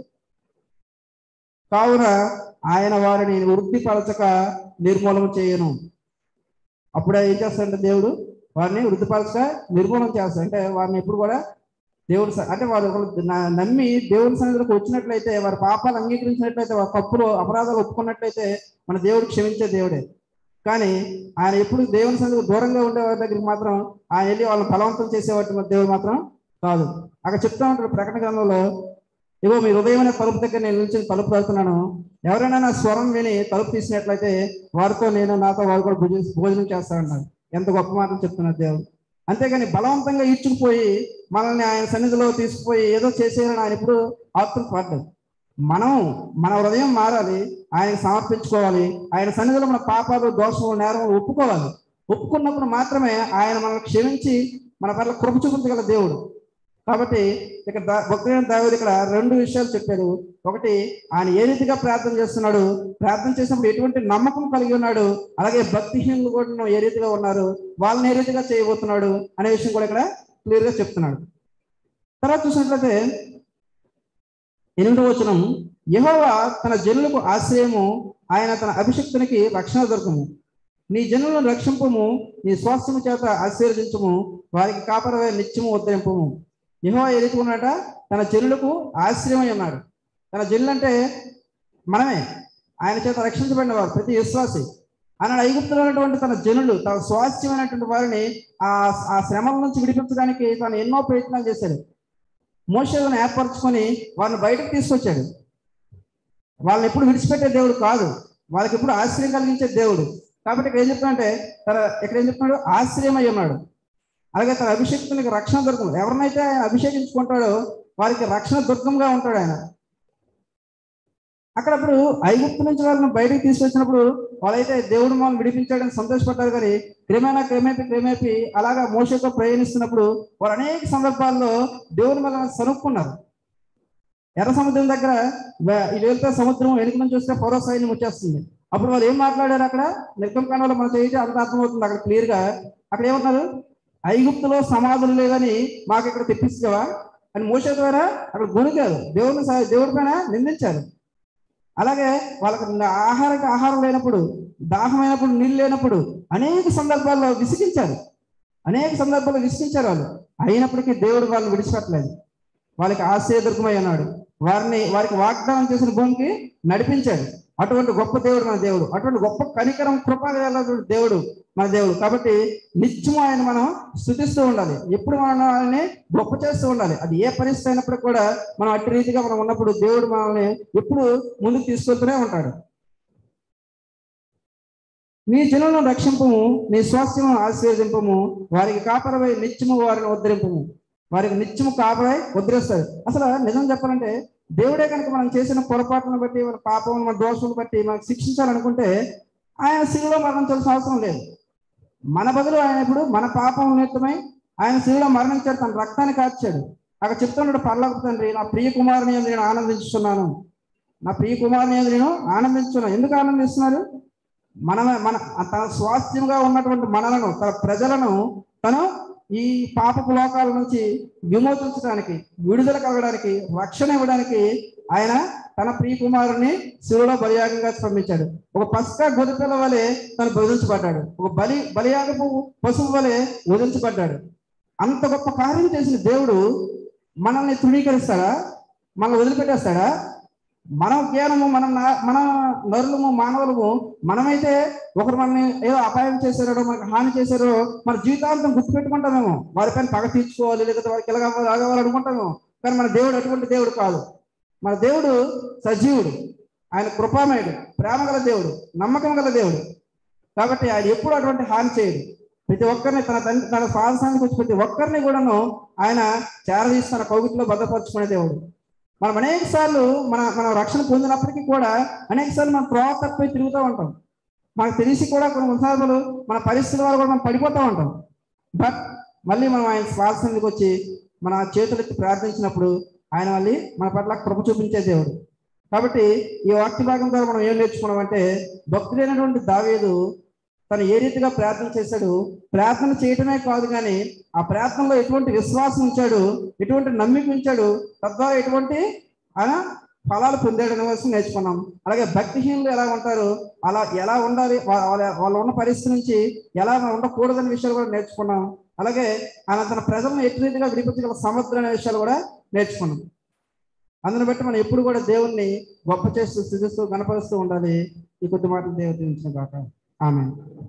కావున ఆయన వారిని వృద్ధిపరచక నిర్మూలన చేయను అప్పుడే ఏం చేస్తాడంటే దేవుడు వారిని వృద్ధిపరచక నిర్మూలన చేస్తాడు అంటే వారిని ఎప్పుడు కూడా దేవుడు స- అంటే వారు ఒకరు న- నమ్మి దేవుని సన్నిధిలోకి వచ్చినట్లయితే వారి పాపాలు అంగీకరించినట్లయితే వారి తప్పులు అపరాధాలు ఒప్పుకున్నట్లయితే మన దేవుడు క్షమించే దేవుడే కానీ ఆయన ఎప్పుడు దేవుని సన్నిధికి దూరంగా ఉండే వారి దగ్గరికి మాత్రం ఆయన వెళ్ళి వాళ్ళని బలవంతం చేసేవాటి దేవుడు మాత్రం కాదు అక్కడ చెప్తా ఉంటాడు ప్రకటన గ్రంథంలో ఇగో మీ హృదయమైన తలుపు దగ్గర నేను నిలిచి తలుపు వెళ్తున్నాను ఎవరైనా నా స్వరం విని తలుపు తీసినట్లయితే వారితో నేను నాతో వారు కూడా భోజనం భోజనం చేస్తానన్నాడు ఎంత గొప్ప మాటలు చెప్తున్నారు దేవుడు అంతేగాని బలవంతంగా ఇచ్చుకుపోయి మనల్ని ఆయన సన్నిధిలో తీసుకుపోయి ఏదో చేసేయాలని ఆయన ఇప్పుడు ఆత్మ పడ్డాడు మనం మన హృదయం మారాలి ఆయన సమర్పించుకోవాలి ఆయన సన్నిధిలో మన పాపాలు దోషములు నేరములు ఒప్పుకోవాలి ఒప్పుకున్నప్పుడు మాత్రమే ఆయన మనల్ని క్షమించి మన పట్ల కృప చూపించగల దేవుడు కాబట్టి ఇక్కడ దా- భక్తుడైన దావీదు ఇక్కడ రెండు విషయాలు చెప్పాడు ఒకటి ఆయన ఏ రీతిగా ప్రార్థన చేస్తున్నాడు ప్రార్థన చేసినప్పుడు ఎటువంటి నమ్మకం కలిగి ఉన్నాడు అలాగే భక్తిహీనులు కూడా ఏ రీతిగా ఉన్నారు వాళ్ళని ఏ రీతిగా చేయబోతున్నాడు అనే విషయం కూడా ఇక్కడ క్లియర్ గా చెప్తున్నాడు తర్వాత చూసినట్లయితే ఎనిమిది వచనం యెహోవా తన జనులకు ఆశ్రయము ఆయన తన అభిషక్తునికి రక్షణ దొరకము నీ జనులను రక్షింపము నీ స్వాస్థ్యము చేత ఆశీర్వదించము వారికి కాపరవే నిత్యము ఉద్ధరింపము యెహోవా ఏ రీతిగా ఉన్నాడట తన జనులకు ఆశ్రయమై ఉన్నాడు తన జనులు అంటే మనమే ఆయన చేత రక్షించబడిన వారు ప్రతి విశ్వాసి ఆనాడు ఐగుప్తులో ఉన్నటువంటి తన జనులు తన స్వాస్థ్యమైనటువంటి వారిని ఆ ఆ శ్రమల నుంచి విడిపించడానికి తను ఎన్నో ప్రయత్నాలు చేశాడు మోషలను ఏర్పరచుకొని వారిని బయటకు తీసుకొచ్చాడు వాళ్ళని ఎప్పుడు విడిచిపెట్టే దేవుడు కాదు వాళ్ళకి ఎప్పుడు ఆశ్రయం కలిగించే దేవుడు కాబట్టి ఇక్కడ ఏం చెప్తాడంటే తన ఇక్కడ ఏం చెప్తున్నాడు ఆశ్రయం అయి ఉన్నాడు అలాగే తన అభిషేక్తునికి రక్షణ దుర్గం ఎవరినైతే ఆయన అభిషేకించుకుంటాడో వారికి రక్షణ దుర్గంగా ఉంటాడు ఆయన అక్కడ అప్పుడు ఐగుప్తు నుంచి వాళ్ళని బయటికి తీసుకొచ్చినప్పుడు వాళ్ళైతే దేవుడు మనల్ని విడిపించాడని సంతోషపడ్డారు కానీ క్రమేణా క్రమేపీ క్రమేపీ అలాగా మోసతో ప్రయాణిస్తున్నప్పుడు వారు అనేక సందర్భాల్లో దేవుని వల్ల సనుక్కున్నారు ఎర్ర సముద్రం దగ్గర వే- ఇది వెళ్తే సముద్రం వెనుక నుంచి వస్తే పౌర సైన్యం వచ్చేస్తుంది అప్పుడు వాళ్ళు ఏం మాట్లాడారు అక్కడ నిర్గమకాండంలో మనం చేయితే అంత అర్థమవుతుంది అక్కడ క్లియర్ గా అక్కడ ఏమన్నారు ఐగుప్తులో సమాధులు లేదని మాకు ఇక్కడ తెప్పిస్తావా అని మోసే ద్వారా అక్కడ గుణికారు దేవుని స- దేవుడి పైన నిందించారు అలాగే వాళ్ళకి న- ఆహారకి ఆహారం లేనప్పుడు దాహమైనప్పుడు నీళ్ళు లేనప్పుడు అనేక సందర్భాల్లో విసిగించారు అనేక సందర్భాల్లో విసిగించారు వాళ్ళు అయినప్పటికీ దేవుడు వాళ్ళని విడిచిపెట్టలేదు వాళ్ళకి ఆశ్రయదుర్గమై ఉన్నాడు వారిని వారికి వాగ్దానం చేసిన భూమికి నడిపించాడు అటువంటి గొప్ప దేవుడు మన దేవుడు అటువంటి గొప్ప కనికరం కృప కలిగినటువంటి దేవుడు మన దేవుడు కాబట్టి నిత్యము ఆయన మనం స్థుతిస్తూ ఉండాలి ఎప్పుడు మనం ఆయన్ని గొప్ప చేస్తూ ఉండాలి అది ఏ పరిస్థితి అయినప్పుడు కూడా మనం అట్టి రీతిగా మనం ఉన్నప్పుడు దేవుడు మనల్ని ఎప్పుడు ముందుకు తీసుకెళ్తూనే ఉంటాడు నీ జనులను రక్షింపము నీ స్వాస్థ్యము ఆశీర్వదింపము వారికి కాపరవై నిత్యము వారిని ఉద్ధరింపము వారికి నిత్యము కాపరై ఉద్ధరిస్తాడు అసలు నిజం చెప్పాలంటే దేవుడే కనుక మనం చేసిన పొరపాటును బట్టి మన పాపం మన దోషం బట్టి మనకు శిక్షించాలనుకుంటే ఆయన శిలువలో మరణించాల్సిన అవసరం లేదు మన బదులు ఆయన ఇప్పుడు మన పాపం నిమిత్తమై ఆయన శిలువలో మరణించాడు తన రక్తాన్ని కార్చాడు అక్కడ చెప్తున్నాడు పర్లోక తండ్రి నా ప్రియ కుమారుని యందు నేను ఆనందించుతున్నాను నా ప్రియ కుమారుని యందు నేను ఆనందించున్నాను ఎందుకు ఆనందిస్తున్నారు మన మన తన స్వాస్థ్యంగా ఉన్నటువంటి మనలను తన ప్రజలను తను ఈ పాపపు లోకాల నుంచి విమోచించడానికి విడుదల కలగడానికి రక్షణ ఇవ్వడానికి ఆయన తన ప్రియ కుమారుని శివులో బలియాగంగా పంపించాడు ఒక పస్కా గొరిపిల్ల వలె తను వదిలించబడ్డాడు ఒక బలి బలియాగపు పశువు వలె వదిలించబడ్డాడు అంత గొప్ప కార్యం చేసిన దేవుడు మనల్ని తృణీకరిస్తాడా మనల్ని వదిలిపెట్టేస్తాడా మనం జ్ఞానము మనం నా- మన నరులము మానవులము మనమైతే ఒకరు మనల్ని ఏదో అపాయం చేశారో మనకు హాని చేశారో మన జీవితాంతం గుర్తుపెట్టుకుంటామేమో వారిపైన పగ తీర్చుకోవాలి లేకపోతే వారికి ఎలా కావాలి అలా కావాలి అనుకుంటామేమో కానీ మన దేవుడు అటువంటి దేవుడు కాదు మన దేవుడు సజీవుడు ఆయన కృపామయుడు ప్రేమ గల దేవుడు నమ్మకం గల దేవుడు కాబట్టి ఆయన ఎప్పుడు అటువంటి హాని చేయడు ప్రతి ఒక్కరిని తన తండ్రి తన సాహసానికి వచ్చి ప్రతి ఒక్కరిని కూడాను ఆయన చేరదీసి తన కౌగిట్లో భద్రపరుచుకునే దేవుడు మనం అనేక సార్లు మన మన రక్షణ పొందినప్పటికీ కూడా అనేక సార్లు మనం త్రోవ తప్పిపోయి తిరుగుతూ ఉంటాం మనకు తెలిసి కూడా కొన్ని సందర్భాలు మన పరిస్థితుల వల్ల కూడా మనం పడిపోతూ ఉంటాం బట్ మళ్ళీ మనం ఆయన స్వాస్థానికి వచ్చి మన చేతులెత్తి ప్రార్థించినప్పుడు ఆయన మళ్ళీ మన పట్ల కృప చూపించే దేవుడు కాబట్టి ఈ వాక్య భాగం ద్వారా మనం ఏం నేర్చుకున్నాం అంటే భక్తుడైనటువంటి దావేదు తను ఏ రీతిగా ప్రార్థన చేశాడు ప్రార్థన చేయటమే కాదు కానీ ఆ ప్రార్థనలో ఎటువంటి విశ్వాసం ఉంచాడు ఎటువంటి నమ్మిక ఉంచాడు తద్వారా ఎటువంటి ఆయన ఫలాలు పొందాడు అనే విషయం నేర్చుకున్నాం అలాగే భక్తిహీనులు ఎలా ఉంటారు అలా ఎలా ఉండాలి వా- వాళ్ళ వాళ్ళ ఉన్న పరిస్థితి నుంచి ఎలా ఉండకూడదనే విషయాలు కూడా నేర్చుకున్నాం అలాగే ఆయన తన ప్రజలను ఎట్టి రీతిగా విడిపించగల సమర్థులు అనే విషయాలు కూడా నేర్చుకున్నాం అందుని బట్టి మనం ఎప్పుడు కూడా దేవుణ్ణి గొప్ప చేస్తూ స్థితిస్తూ గణపరుస్తూ ఉండాలి ఈ కొద్ది మాటలు దేవుడు దీవించిన కాక ఆమె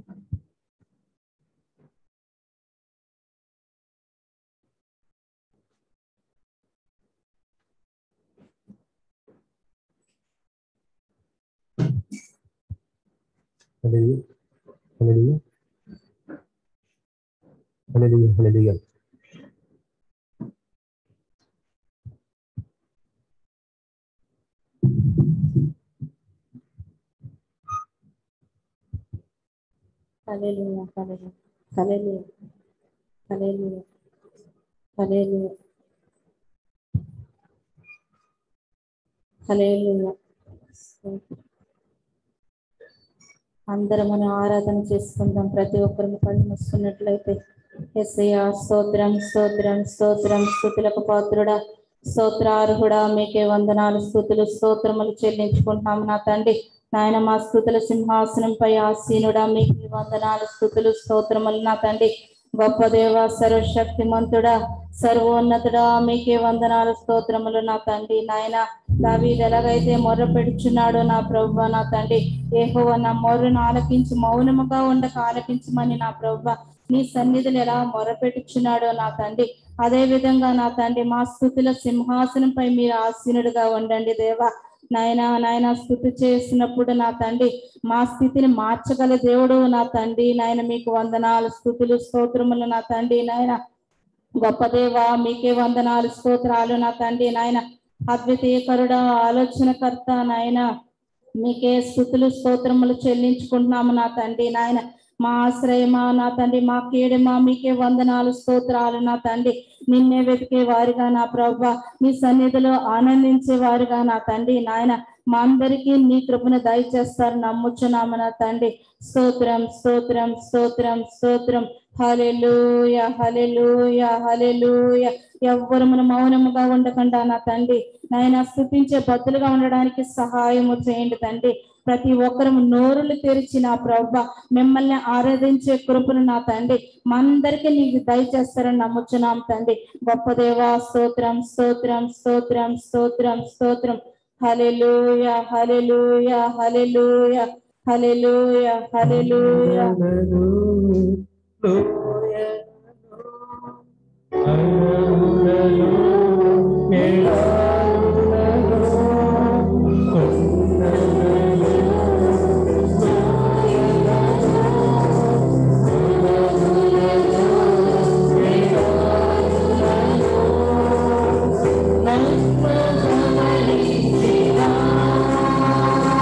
హల్లెలూయా hallelujah hallelujah hallelujah hallelujah hallelujah hallelujah hallelujah hallelujah హల్లెలూయా అందరం మనం ఆరాధన చేసుకుందాం ప్రతి ఒక్కరిని పని మూసుకున్నట్లయితే ఎస్ఐయా స్తోత్రం స్తోత్రం స్తోత్రం స్థుతులకు పాత్రుడా స్తోత్రార్హుడా మీకే వందనాలు స్థుతులు స్తోత్రములు చెల్లించుకుంటున్నాం నా తండ్రి నాయన మా స్థుతుల సింహాసనంపై ఆసీనుడా మీకు వందనాలు స్థుతులు స్తోత్రములు నా తండ్రి గొప్ప దేవ సర్వశక్తిమంతుడా సర్వోన్నతుడా మీకే వందనాలు స్తోత్రములు నా తండ్రి నాయన దావీదు ఎలాగైతే మొర్ర పెడుచున్నాడో నా ప్రభు నా తండ్రి ఏహోవ నా మొర్రను ఆలకించి మౌనముగా ఉండక ఆలకించమని నా ప్రభు నీ సన్నిధులు ఎలా మొరపెట్టుచున్నాడో నా తండ్రి అదే విధంగా నా తండ్రి మా స్థుతుల సింహాసనంపై మీరు ఆసీనుడుగా ఉండండి దేవా నాయన నాయన స్థుతి చేసినప్పుడు నా తండ్రి మా స్థితిని మార్చగల దేవుడు నా తండ్రి నాయన మీకు వందనాలు స్థుతులు స్తోత్రములు నా తండ్రి నాయన గొప్ప దేవా మీకే వందనాలు స్తోత్రాలు నా తండ్రి నాయన అద్వితీయకరుడ ఆలోచనకర్త నాయన మీకే స్థుతులు స్తోత్రములు చెల్లించుకుంటున్నాము నా తండ్రి నాయన మా ఆశ్రయమా నా తండ్రి మా కీడమా మీకే వందనాలు స్తోత్రాలు నా తండ్రి నిన్నే వెతికే వారిగా నా ప్రభ నీ సన్నిధిలో ఆనందించే వారిగా నా తండ్రి నాయన మా అందరికీ నీ కృపను దయచేస్తారు నమ్ముచున్నాము నా తండ్రి స్తోత్రం స్తోత్రం స్తోత్రం స్తోత్రం హలెలూయ హలెలూయ హలెలూయ ఎవ్వరు మన మౌనముగా ఉండకుండా నా తండ్రి నాయన స్థుతించే బద్దులుగా ఉండడానికి సహాయము చేయండి తండ్రి ప్రతి ఒక్కరు నోరులు తెరిచి నా ప్రభ మిమ్మల్ని ఆరాధించే కృపను నా తండ్రి మా అందరికీ నీకు దయచేస్తారని నమ్ముచున్నాం తండ్రి గొప్ప దేవా స్తోత్రం స్తోత్రం స్తోత్రం స్తోత్రం స్తోత్రం hallelujah hallelujah hallelujah hallelujah hallelujah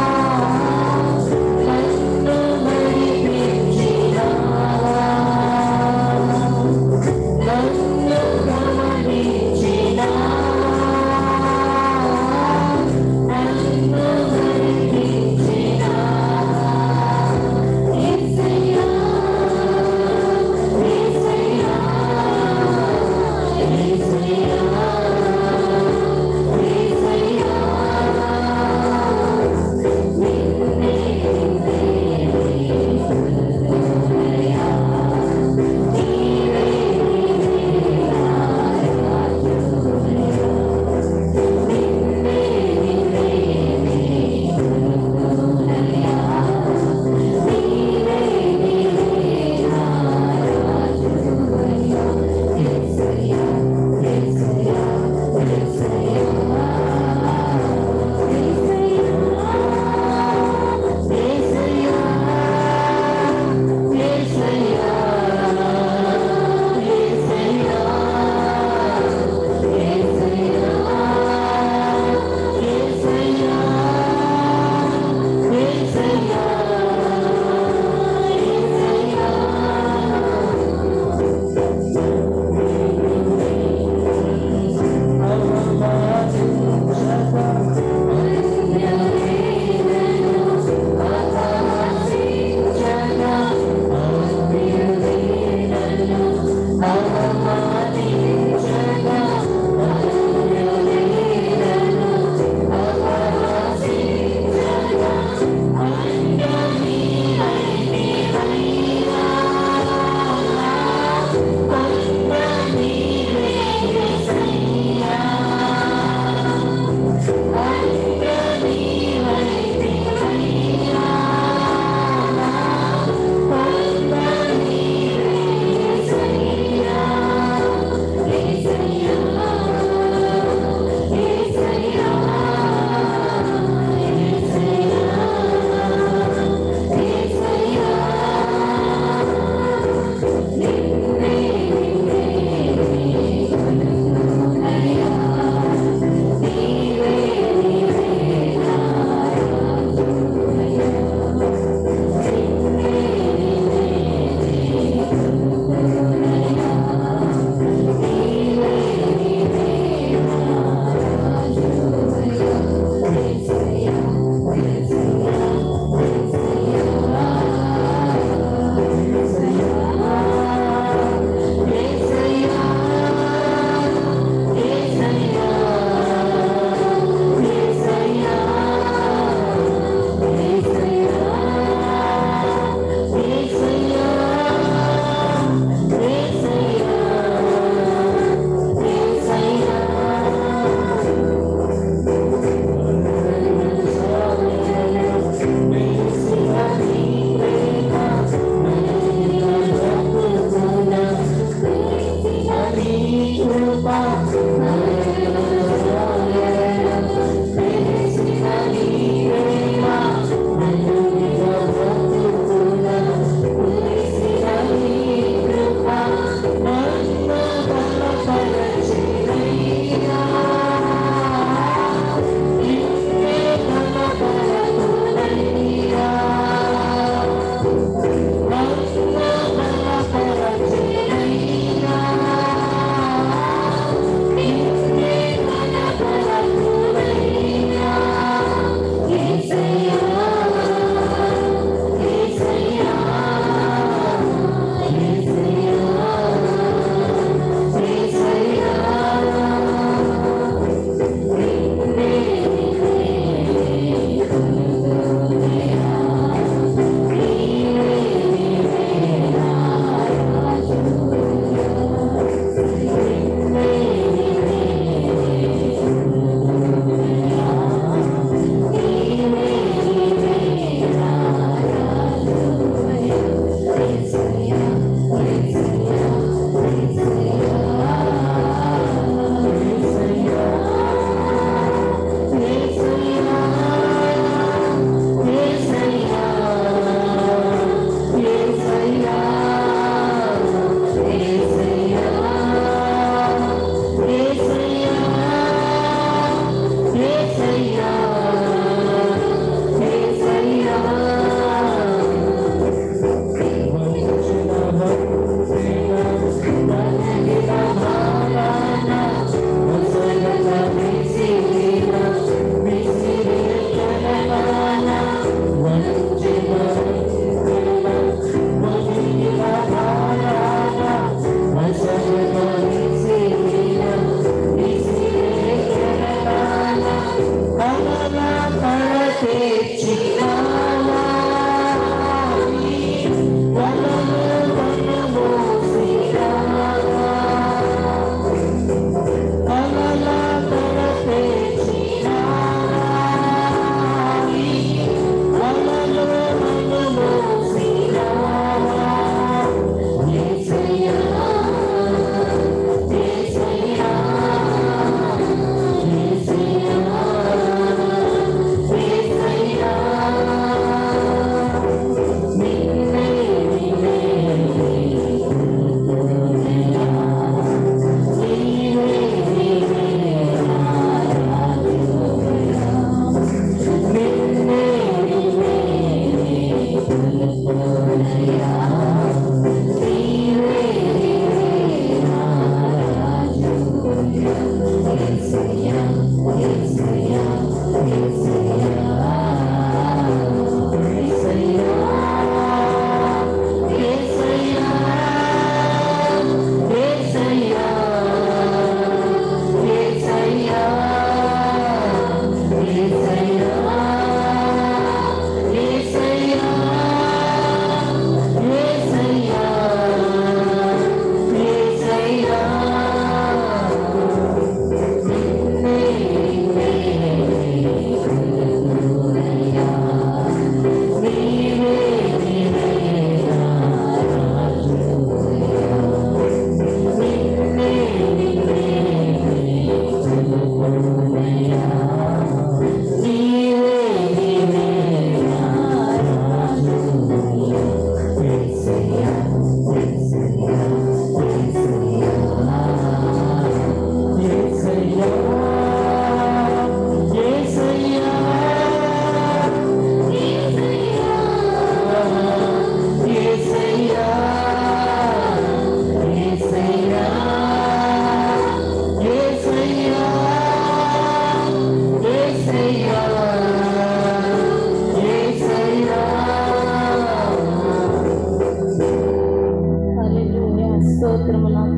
నన్ను మరిపించినావా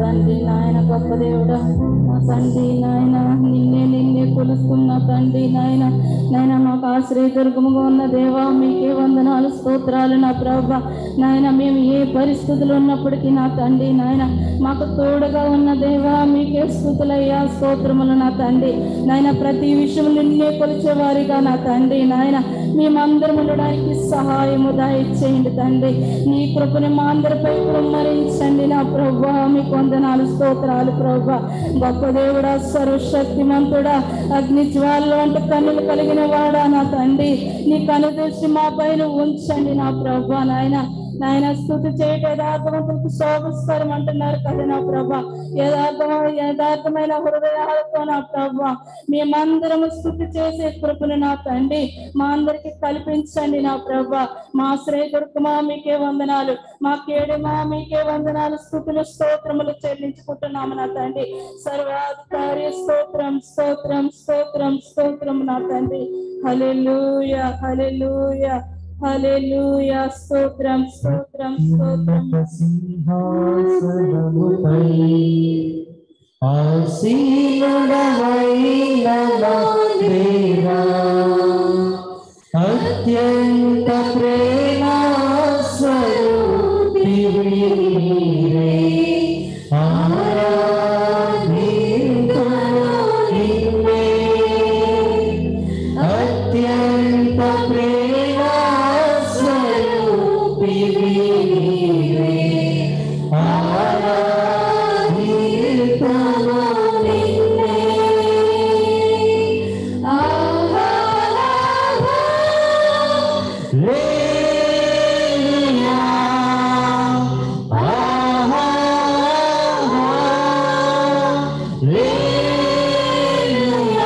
తండ్రి నాయన గొప్ప దేవుడా నా తండ్రి నాయన నిన్నే నిన్నే కొలుస్తున్న తండ్రి నాయన నాయన మాకు ఆశ్రయ దుర్గముగా ఉన్న దేవా మీకే వందనాలు స్తోత్రాలు నా ప్రభ నాయన మేము ఏ పరిస్థితులు ఉన్నప్పటికీ నా తండ్రి నాయన మాకు తోడుగా ఉన్న దేవా మీకే స్థుతులయ్యా స్తోత్రములు నా తండ్రి నాయన ప్రతి విషయం నిన్నే కొలిచేవారిగా నా తండ్రి నాయన మేమందరం ఉండడానికి సహాయము దయచేయండి తండ్రి నీ కృపని మా అందరిపై కుమ్మరించండి నా ప్రభా మీకు వందనాలు స్తోత్రాలు ప్రభా గొప్ప దేవుడా సర్వశక్తిమంతుడా అగ్ని జ్వాలలో అంటే కన్నులు కలిగిన వాడా నా తండ్రి నీ కనుదృష్టి మా పైన ఉంచండి నా ప్రభా నాయన నాయన స్థుతి చేయట యథార్థవంతులకు శోభిస్తారు అంటున్నారు కదా నా ప్రభా యథార్థమ యథార్థమైన హృదయాలతో నా ప్రభా మేమందరము స్థుతి చేసే కృపను నా తండ్రి మా అందరికి కల్పించండి నా ప్రభా మా శ్రేయకుడుకుమా మీకే వందనాలు మా కేడుమా మీకే వందనాలు స్థుతులు స్తోత్రములు చెల్లించుకుంటున్నాము నా తండ్రి సర్వాధికారి స్తోత్రం స్తోత్రం స్తోత్రం స్తోత్రం నా తండ్రి హల్లెలూయ హల్లెలూయ హల్లెలూయ స్తోత్రం స్తోత్రం స్తోత్రం సింహాసనముపై ఆసీనుడవైన నా దేవా అత్యంత ప్రేమ స్వరూపివి నీవే. ఆరాధింతును నిన్నే. అత్యంత ప్రేమ స్వరూపివి నీవే. ఆరాధింతును నిన్నే. లేలుయా. ఆహా. లేలుయా.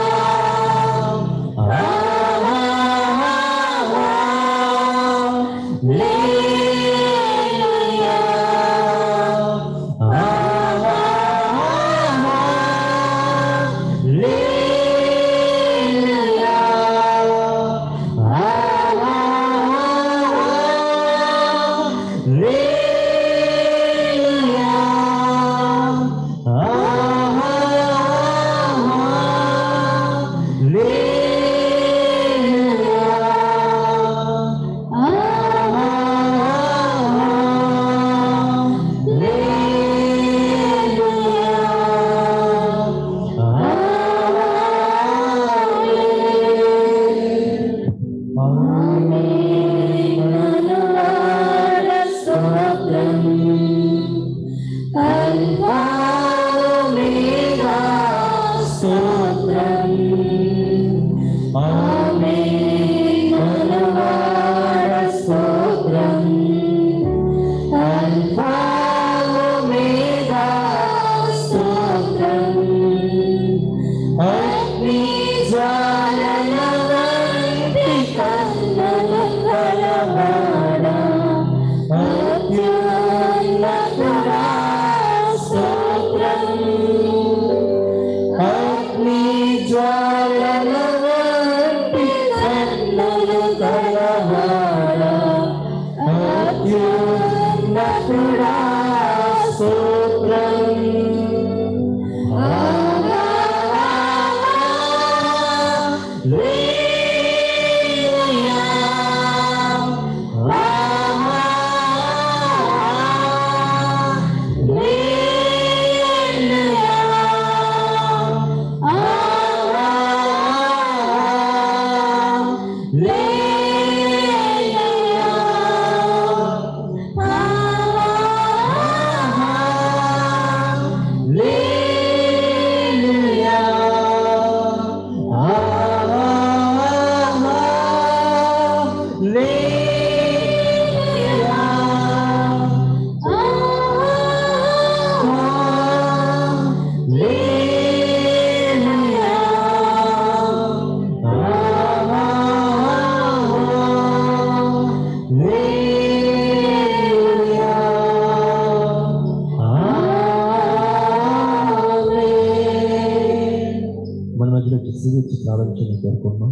మన మధ్యలో సిగిచ్చి ప్రారంభించడం కోరుకుంటున్నాం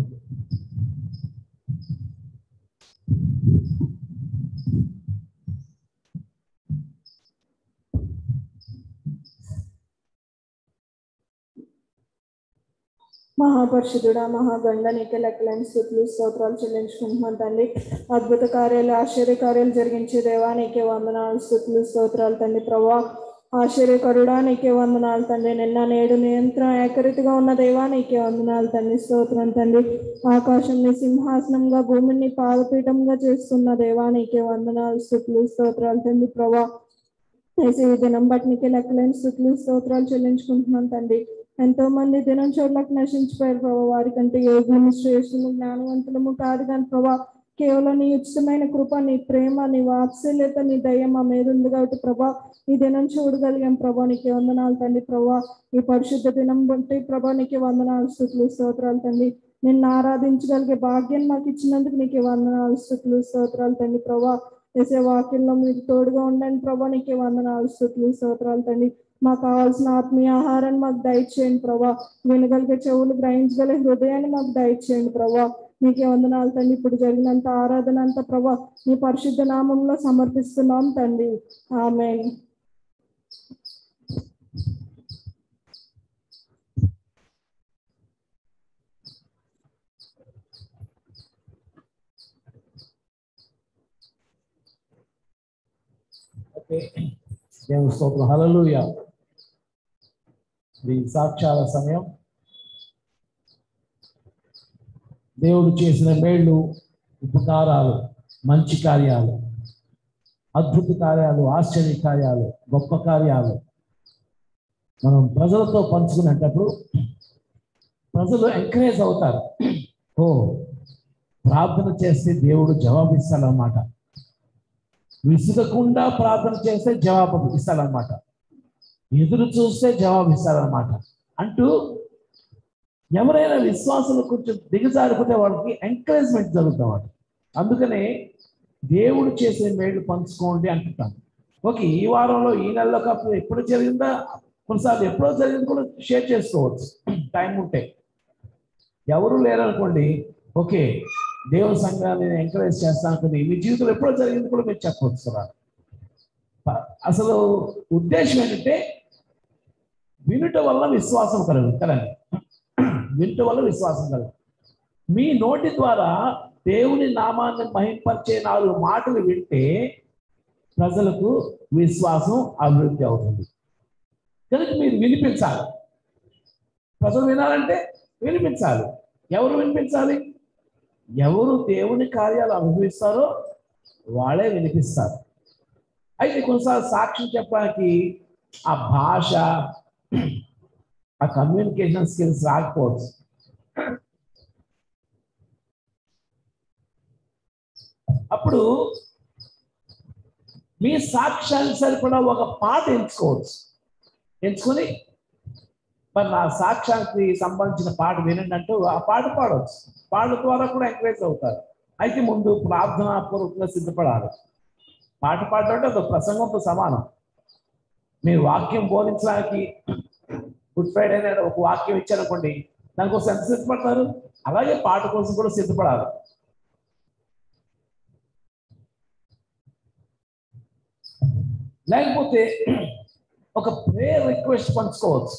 మహాపరిషుడుడా మహాగండ నీకే లెక్కలేని స్థుతులు స్తోత్రాలు చెల్లించుకుంటున్నాను తండ్రి అద్భుత కార్యాలు ఆశ్చర్య కార్యాలు జరిగించే దేవా నీకే వందనాలు స్థుతులు స్తోత్రాలు తండ్రి ప్రభా ఆశ్చర్యకరుడా నీకే వందనాలు తండ్రి నిన్న నేడు నియంత్రణ ఏకరీతిగా ఉన్న దేవా నీకే వందనాలు తండ్రి స్తోత్రం తండ్రి ఆకాశం నీ సింహాసనంగా భూమిని పాదపీఠంగా చేస్తున్న దేవా నీకే వందనాలు స్థుతులు స్తోత్రాలు తండ్రి ప్రభా వేసే ఈ దినం బట్టి నీకే లెక్కలేని స్థుతులు స్తోత్రాలు చెల్లించుకుంటున్నాను తండ్రి ఎంతో మంది దినం చోట్లకు నశించిపోయారు ప్రభా వారికంటే యోగులము శ్రేష్ఠము జ్ఞానవంతులము కాదు కానీ ప్రభా కేవలం నీ ఉచితమైన కృప నీ ప్రేమ నీ వాత్సల్యత నీ దయ మా మీద ఉంది కాబట్టి ప్రభా ఈ దినం చూడగలిగాం ప్రభా నీకే వందనాలు తండ్రి ప్రభా ఈ పరిశుద్ధ దినం బట్టి ప్రభా నీకే వందనాలు స్థుతులు స్తోత్రాలు తండ్రి నిన్ను ఆరాధించగలిగే భాగ్యం మాకు ఇచ్చినందుకు నీకే వందనాలు స్థుతులు స్తోత్రాలు తండ్రి ప్రభా వేసే వాక్యంలో మీకు తోడుగా ఉండండి ప్రభా నీకే వందనాలు స్థుతులు స్తోత్రాలు తండ్రి మాకు కావాల్సిన ఆత్మీయ ఆహారాన్ని మాకు దయచేయండి ప్రభా వినగలిగే చెవులు గ్రహించగలిగే హృదయాన్ని మాకు దయచేయండి ప్రభా నీకే వందనాలు తండ్రి ఇప్పుడు జరిగినంత ఆరాధన అంతా ప్రభా నీ పరిశుద్ధ నామంలో సమర్పిస్తున్నాం తండ్రి ఆమె ఓకే దేవుని స్తోత్రం హల్లెలూయా ఇది సాక్ష్యాల సమయం దేవుడు చేసిన మేళ్ళు ఉపకారాలు మంచి కార్యాలు అద్భుత కార్యాలు ఆశ్చర్య కార్యాలు గొప్ప కార్యాలు మనం ప్రజలతో పంచుకునేటప్పుడు ప్రజలు ఎంకరేజ్ అవుతారు ఓ ప్రార్థన చేస్తే దేవుడు జవాబిస్తాడనమాట విసుగకుండా ప్రార్థన చేస్తే జవాబు ఇస్తాడనమాట ఎదురు చూస్తే జవాబు ఇస్తాడనమాట అంటూ ఎవరైనా విశ్వాసంలో కొంచెం దిగజారిపోతే వాళ్ళకి ఎంకరేజ్మెంట్ జరుగుతాం అందుకనే దేవుడు చేసే మేలు పంచుకోండి అంటున్నాను ఓకే ఈ వారంలో ఈ నెలలో కాకపోతే ఎప్పుడు జరిగిందా కొన్నిసార్లు ఎప్పుడో జరిగింది కూడా షేర్ చేసుకోవచ్చు టైం ఉంటే ఎవరు లేరనుకోండి ఓకే దేవుని సంఘాన్ని నేను ఎంకరేజ్ చేస్తాను కానీ మీ జీవితంలో ఎప్పుడో జరిగింది కూడా మీరు చెప్పవచ్చు కదా ప- అసలు ఉద్దేశం ఏంటంటే వినుట వల్ల విశ్వాసం కలుగు కదండి వినుట వల్ల విశ్వాసం కలుగు మీ నోటి ద్వారా దేవుని నామాన్ని మహింపరిచే నాలుగు మాటలు వింటే ప్రజలకు విశ్వాసం అభివృద్ధి అవుతుంది కనుక మీరు వినిపించాలి ప్రజలు వినాలంటే వినిపించాలి ఎవరు వినిపించాలి ఎవరు దేవుని కార్యాలు అనుభవిస్తారో వాళ్ళే వినిపిస్తారు అయితే కొన్నిసార్లు సాక్ష్యం చెప్పడానికి ఆ భాష ఆ కమ్యూనికేషన్ స్కిల్స్ రాకపోవచ్చు అప్పుడు మీ సాక్ష్యానికి సరిపడా ఒక పాట ఎంచుకోవచ్చు ఎంచుకొని మరి నా సాక్ష్యానికి సంబంధించిన పాట వినండి అంటూ ఆ పాట పాడవచ్చు పాట ద్వారా కూడా ఎంకరేజ్ అవుతారు అయితే ముందు ప్రార్థనాపూర్వకంగా సిద్ధపడాలి పాట పాడడం అంటే ఒక ప్రసంగంతో సమానం మీరు వాక్యం బోధించడానికి గుడ్ ఫ్రైడే అనేది ఒక వాక్యం ఇచ్చారనుకోండి దానికోసం ఎంత సిద్ధపడతారు అలాగే పాట కోసం కూడా సిద్ధపడాలి లేకపోతే ఒక ప్రేయర్ రిక్వెస్ట్ పంచుకోవచ్చు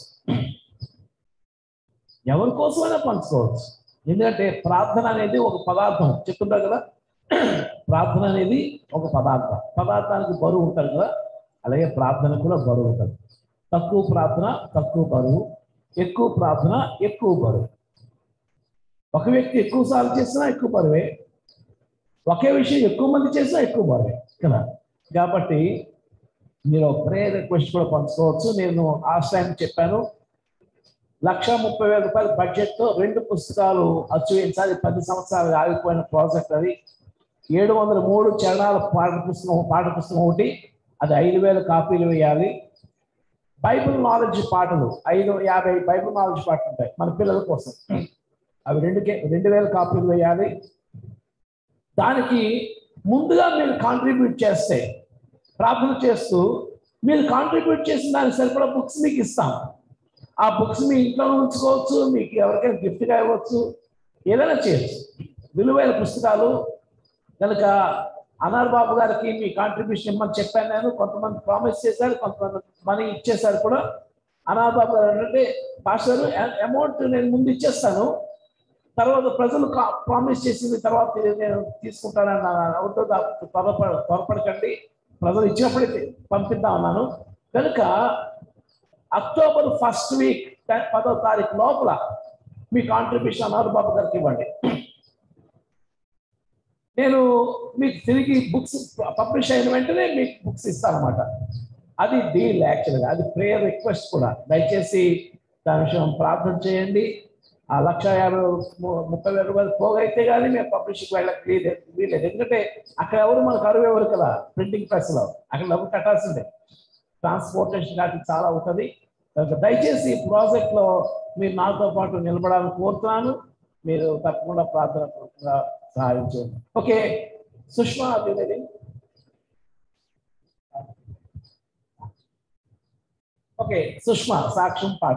ఎవరి కోసమైనా పంచుకోవచ్చు ఎందుకంటే ప్రార్థన అనేది ఒక పదార్థం చెప్తుంటారు కదా ప్రార్థన అనేది ఒక పదార్థం పదార్థానికి బరువు ఉంటుంది కదా అలాగే ప్రార్థన కూడా బరువు ఉంటుంది తక్కువ ప్రార్థన తక్కువ బరువు ఎక్కువ ప్రార్థన ఎక్కువ బరువు ఒక వ్యక్తి ఎక్కువ సార్లు చేసినా ఎక్కువ బరువే ఒకే విషయం ఎక్కువ మంది చేసినా ఎక్కువ బరువే కదా కాబట్టి మీరు ప్రేయర్ రిక్వెస్ట్ కూడా పంచుకోవచ్చు నేను లాస్ట్ టైం చెప్పాను లక్ష ముప్పై వేల రూపాయల బడ్జెట్తో రెండు పుస్తకాలు అచ్చు వేయించాలి పది సంవత్సరాలు ఆగిపోయిన ప్రాజెక్ట్ అది ఏడు వందల మూడు చరణాల పాఠ పుస్తకం పాఠ పుస్తకం ఒకటి అది ఐదు వేల కాపీలు వేయాలి బైబిల్ నాలెడ్జ్ పాటలు ఐదు యాభై బైబిల్ నాలెడ్జ్ పాటలు ఉంటాయి మన పిల్లల కోసం అవి రెండుకే రెండు వేల కాపీలు వేయాలి దానికి ముందుగా మీరు కాంట్రిబ్యూట్ చేస్తే ప్రార్థన చేస్తూ మీరు కాంట్రిబ్యూట్ చేసిన దానికి సరిపడా బుక్స్ మీకు ఇస్తాం ఆ బుక్స్ మీ ఇంట్లో ఉంచుకోవచ్చు మీకు ఎవరికైనా గిఫ్ట్గా ఇవ్వచ్చు ఏదైనా చేయొచ్చు విలువైన పుస్తకాలు కనుక అనార్ బాబు గారికి మీ కాంట్రిబ్యూషన్ ఇమ్మని చెప్పాను నేను కొంతమంది ప్రామిస్ చేశారు కొంతమంది మనీ ఇచ్చేశారు కూడా అనాథాబాబు గారు అంటే పాస్టర్ అమౌంట్ నేను ముందు ఇచ్చేస్తాను తర్వాత ప్రజలు ప్రామిస్ చేసింది తర్వాత నేను తీసుకుంటానని అవుతో త్వరపడ త్వరపడకండి ప్రజలు ఇచ్చినప్పుడే పంపిద్దాం అన్నాను కనుక అక్టోబర్ ఫస్ట్ వీక్ పదో తారీఖు లోపల మీ కాంట్రిబ్యూషన్ అన్నారు బాబు గారికి ఇవ్వండి నేను మీకు తిరిగి బుక్స్ పబ్లిష్ అయిన వెంటనే మీకు బుక్స్ ఇస్తానమాట అది డీల్ యాక్చువల్గా అది ప్రేయర్ రిక్వెస్ట్ కూడా దయచేసి దాని విషయం ప్రార్థన చేయండి ఆ లక్ష యాభై ము- ముప్పై వేల రూపాయలు పోగైతే కానీ మేము పబ్లిష్కి వెళ్ళక వీలేదు వీలేదు ఎందుకంటే అక్కడ ఎవరు మనకు అరువు ఎవరు కదా ప్రింటింగ్ ప్రెస్లో అక్కడ డబ్బు కట్టాల్సిందే ట్రాన్స్పోర్టేషన్ వాటికి చాలా అవుతుంది కనుక దయచేసి ఈ ప్రాజెక్ట్లో మీరు నాతో పాటు నిలబడాలని కోరుతున్నాను మీరు తప్పకుండా ప్రార్థన పూర్వకంగా సహాయం చేయండి ఓకే సుష్మా అభినది ఓకే సుష్మా సాక్ష్యం పాట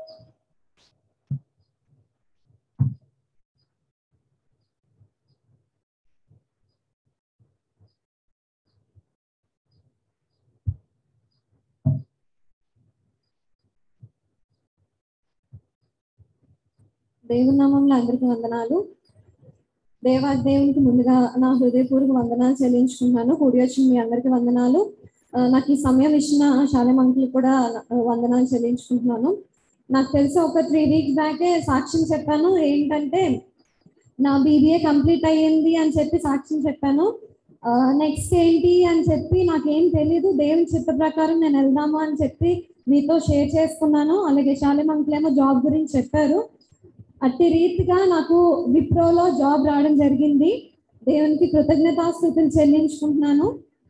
దేవుని నామంలో అందరికీ వందనాలు దేవా దేవునికి ముందుగా నా హృదయపూర్వక వందనాలు చెల్లించుకుంటున్నాను కూడి వచ్చిన మీ అందరికీ వందనాలు ఆ, నాకు ఈ సమయం ఇచ్చిన శాలెం అంకుల్ కూడా ఆ, వందనాలు చెల్లించుకుంటున్నాను నాకు తెలిసి ఒక త్రీ వీక్స్ బ్యాకే సాక్ష్యం చెప్పాను ఏంటంటే నా బీబీఏ కంప్లీట్ అయ్యింది అని చెప్పి సాక్ష్యం చెప్పాను నెక్స్ట్ ఏంటి అని చెప్పి నాకేం తెలీదు దేవుని చిత్త ప్రకారం నేను వెళ్దాము అని చెప్పి మీతో షేర్ చేసుకున్నాను అలాగే శాలెం అంకుల్ ఏమో జాబ్ గురించి చెప్పారు అట్టి రీతిగా నాకు విప్రోలో జాబ్ రావడం జరిగింది దేవునికి కృతజ్ఞతాస్థుతులు చెల్లించుకుంటున్నాను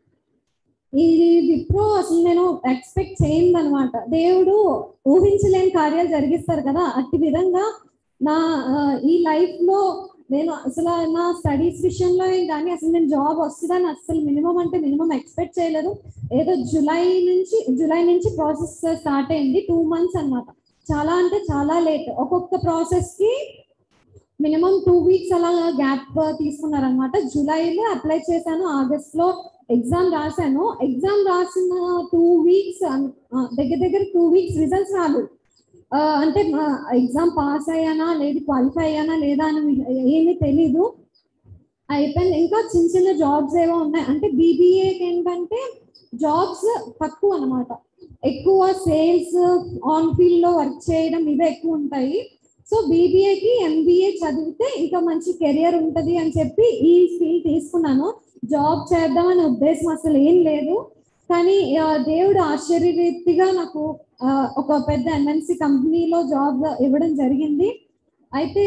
ఈ విప్రో అసలు నేను ఎక్స్పెక్ట్ చేయను అనమాట దేవుడు ఊహించలేని కార్యాలు జరిగిస్తారు కదా అట్టి విధంగా నా ఆ, ఈ లైఫ్ లో నేను అసలు నా స్టడీస్ విషయంలో ఏం కానీ అసలు నేను జాబ్ వస్తుందని అసలు మినిమం అంటే మినిమం ఎక్స్పెక్ట్ చేయలేదు ఏదో జూలై నుంచి జూలై నుంచి ప్రాసెస్ స్టార్ట్ అయింది టూ మంత్స్ అన్నమాట చాలా అంటే చాలా లేట్ ఒక్కొక్క ప్రాసెస్ కి మినిమం టూ వీక్స్ అలా గ్యాప్ తీసుకున్నారనమాట జూలైలో అప్లై చేశాను ఆగస్ట్ లో ఎగ్జామ్ రాశాను ఎగ్జామ్ రాసిన టూ వీక్స్ దగ్గర దగ్గర టూ వీక్స్ రిజల్ట్స్ రాలేదు ఆ, అంటే ఎగ్జామ్ పాస్ అయ్యానా లేదు క్వాలిఫై అయ్యానా లేదా అని ఏమీ తెలీదు అయిపోయింది ఇంకా చిన్న చిన్న జాబ్స్ ఏవో ఉన్నాయి అంటే బీబీఏకి ఏంటంటే జాబ్స్ తక్కువ అన్నమాట ఎక్కువ సేల్స్ ఆన్ ఫీల్డ్ లో వర్క్ చేయడం ఇవే ఎక్కువ ఉంటాయి సో బీబీఏకి ఎంబీఏ చదివితే ఇంకా మంచి కెరియర్ ఉంటది అని చెప్పి ఈ ఫీల్డ్ తీసుకున్నాను జాబ్ చేద్దామనే ఉద్దేశం అసలు ఏం లేదు కానీ ఆ, దేవుడు ఆశ్చర్యరీతిగా నాకు ఆ, ఒక పెద్ద ఎంఎన్సి కంపెనీలో జాబ్ ఇవ్వడం జరిగింది అయితే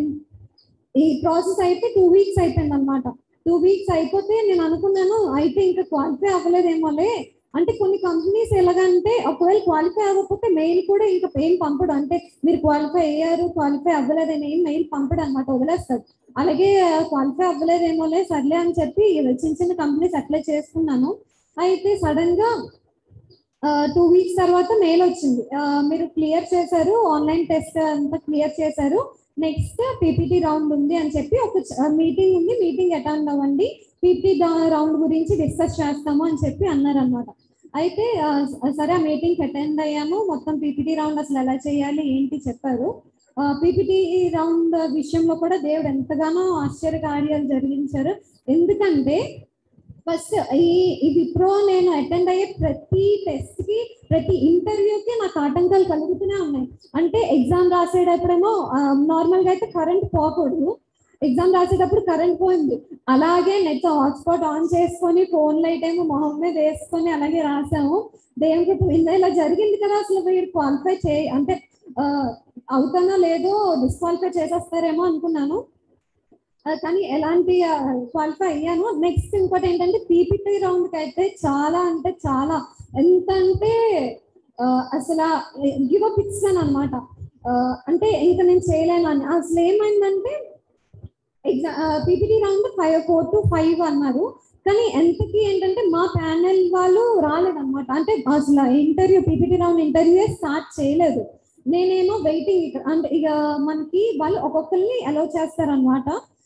ఈ ప్రాసెస్ అయితే టూ వీక్స్ అయిపోయింది అనమాట టూ వీక్స్ అయిపోతే నేను అనుకున్నాను అయితే ఇంకా క్వాలిఫై అవ్వలేదేమోలే అంటే కొన్ని కంపెనీస్ ఎలాగంటే ఒకవేళ క్వాలిఫై అవ్వకపోతే మెయిల్ కూడా ఇంకా ఏం పంపడు అంటే మీరు క్వాలిఫై అయ్యారు క్వాలిఫై అవ్వలేదని ఏం మెయిల్ పంపడు అనమాట వదిలేస్తాడు అలాగే క్వాలిఫై అవ్వలేదేమోలే సర్లే అని చెప్పి చిన్న చిన్న కంపెనీస్ అప్లై చేసుకున్నాను అయితే సడన్ గా టూ వీక్స్ తర్వాత మెయిల్ వచ్చింది ఆ, మీరు క్లియర్ చేశారు ఆన్లైన్ టెస్ట్ అంతా క్లియర్ చేశారు నెక్స్ట్ పీపీటీ రౌండ్ ఉంది అని చెప్పి ఒక మీటింగ్ ఉంది మీటింగ్ అటెండ్ అవ్వండి పీపీటీ రౌండ్ గురించి డిస్కస్ చేస్తాము అని చెప్పి అన్నారనమాట అయితే ఆ, సరే ఆ మీటింగ్ అటెండ్ అయ్యాము మొత్తం పీపీటీ రౌండ్ అసలు ఎలా చేయాలి ఏంటి చెప్పారు పీపీటీ రౌండ్ విషయంలో కూడా దేవుడు ఎంతగానో ఆశ్చర్య కార్యాలు జరిగించారు ఎందుకంటే ఫస్ట్ ఈ ఈ విప్రో నేను అటెండ్ అయ్యే ప్రతి టెస్ట్ కి ప్రతి ఇంటర్వ్యూకి నాకు ఆటంకాలు కలుగుతూనే ఉన్నాయి అంటే ఎగ్జామ్ రాసేటప్పుడేమో నార్మల్ గా అయితే కరెంట్ పోకూడదు ఎగ్జామ్ రాసేటప్పుడు కరెంట్ పోయింది అలాగే నెట్ హాట్స్పాట్ ఆన్ చేసుకొని ఫోన్ లైట్ ఏమో మొహం మీద వేసుకొని అలాగే రాసాము దేవునికి పోయిందా ఇలా జరిగింది కదా అసలు మీరు క్వాలిఫై చే అంటే ఆ, అవుతానో లేదో డిస్క్వాలిఫై చేసేస్తారేమో అనుకున్నాను ఆ, కానీ ఎలాంటి క్వాలిఫై అయ్యాను నెక్స్ట్ ఇంకోటి ఏంటంటే పీపీటీ రౌండ్ కి అయితే చాలా అంటే చాలా ఎంత అంటే ఆ, అసలు గివ్ అప్ ఇచ్చాను అనమాట అంటే ఇంకా నేను చేయలేను అని అసలు ఏమైందంటే exam PPT round five four to five అన్నారు కానీ ఎంతకి ఏంటంటే మా ప్యానెల్ వాళ్ళు రాలేదన్నమాట అంటే అసలు interview PPT round interview start చేయలేదు నేనేమో వెయిటింగ్ అంటే ఇక మనకి వాళ్ళు ఒక్కొక్కరిని అలౌ చేస్తారనమాట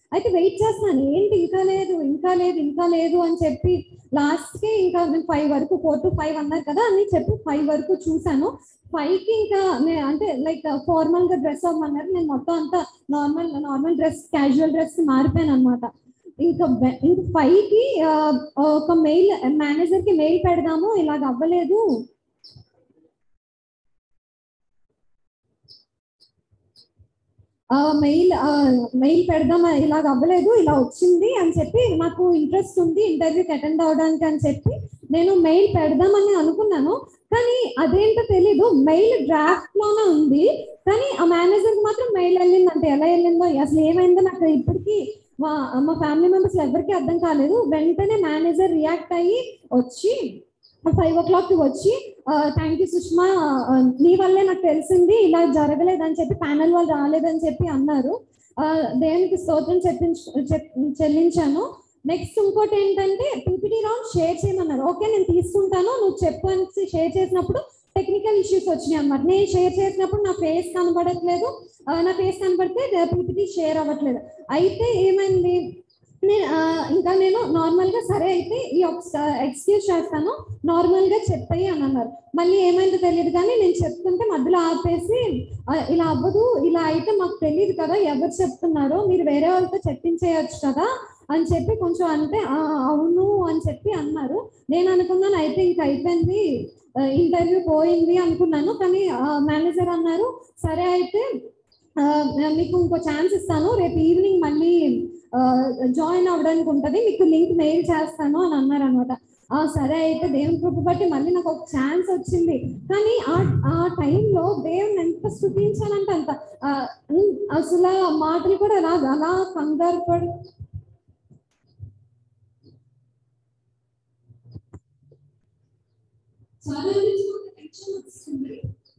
అయితే వెయిట్ చేస్తాను ఏంటి ఇంకా లేదు ఇంకా లేదు ఇంకా లేదు అని చెప్పి లాస్ట్ కి ఇంకా నేను ఫైవ్ వరకు ఫోర్ టు ఫైవ్ అన్నారు కదా అని చెప్పి ఫైవ్ వరకు చూసాను ఫైవ్ కి ఇంకా నే- అంటే లైక్ ఫార్మల్ గా డ్రెస్ అవ్వమన్నారు నేను మొత్తం అంతా normal normal dress casual dress కి మారిపోయాను అనమాట ఇంకా బె- ఇంకా ఫైవ్ కి ఆ, ఒక మెయిల్ మేనేజర్ కి మెయిల్ పెడదాము ఇలాగ అవ్వలేదు మెయిల్ మెయిల్ పెడదాం ఇలాగ అవ్వలేదు ఇలా వచ్చింది అని చెప్పి నాకు ఇంట్రెస్ట్ ఉంది ఇంటర్వ్యూకి అటెండ్ అవడానికి అని చెప్పి నేను మెయిల్ పెడదామని అనుకున్నాను కానీ అదేంటో తెలీదు మెయిల్ డ్రాఫ్ట్ లోనే ఉంది కానీ ఆ మేనేజర్ మాత్రం మెయిల్ వెళ్ళింది అంటే ఎలా వెళ్ళిందో అసలు ఏమైందో నాకు ఇప్పటికీ మా మా ఫ్యామిలీ మెంబర్స్ ఎవరికి అర్థం కాలేదు వెంటనే మేనేజర్ రియాక్ట్ అయ్యి వచ్చి ఫైవ్ ఓ క్లాక్ వచ్చి థ్యాంక్ యూ సుష్మా ఆ, నీ వల్లే నాకు తెలిసింది ఇలా జరగలేదని చెప్పి ప్యానల్ వాళ్ళు రాలేదని చెప్పి అన్నారు ఆ, దేవునికి స్తోత్రం చెప్పించు చెప్- చెల్లించాను నెక్స్ట్ ఇంకోటి ఏంటంటే పీపీటీ రౌండ్ షేర్ చేయమన్నారు ఓకే నేను తీసుకుంటాను నువ్వు చెప్పు అని షేర్ చేసినప్పుడు టెక్నికల్ ఇష్యూస్ వచ్చినాయి అన్నమాట నేను షేర్ చేసినప్పుడు నా ఫేస్ కనబడట్లేదు ఆ, నా ఫేస్ కనబడితే పీపీటీ షేర్ అవ్వట్లేదు అయితే ఏమైంది నేను ఆ, ఇంకా నేను నార్మల్ గా సరే అయితే ఈ ఎక్స్క్యూజ్ చేస్తాను నార్మల్ గా చెప్పాయి అని అన్నారు మళ్ళీ ఏమైందో తెలియదు కానీ నేను చెప్తుంటే మధ్యలో ఆపేసి "ఆ, ఇలా అవ్వదు ఇలా అయితే మాకు తెలియదు కదా ఎవరు చెప్తున్నారో మీరు వేరే వాళ్ళతో చెప్పించేయచ్చు కదా అని చెప్పి కొంచెం అంటే "ఆ, అవును అని చెప్పి అన్నారు నేను అనుకున్నాను అయితే ఇంక అయిపోయింది ఇంటర్వ్యూ పోయింది అనుకున్నాను కానీ మేనేజర్ అన్నారు సరే అయితే ఆ, మీకు ఇంకో ఛాన్స్ ఇస్తాను రేపు ఈవినింగ్ మళ్ళీ జాయిన్ అవ్వడానికి ఉంటుంది మీకు లింక్ మెయిల్ చేస్తాను అని అన్నారు అనమాట ఆ సరే అయితే దేవుని కృప బట్టి మళ్ళీ నాకు ఒక ఛాన్స్ వచ్చింది కానీ ఆ ఆ టైంలో దేవుని ఎంత స్థుతించానంటే అంత ఆ, ఉమ్, అసలు ఆ మాటలు కూడా అలా అలా కంగారు పడి చాలా నుంచి ఒక టెన్షన్ వస్తుంది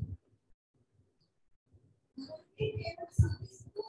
దేవుడు సాధిస్తూ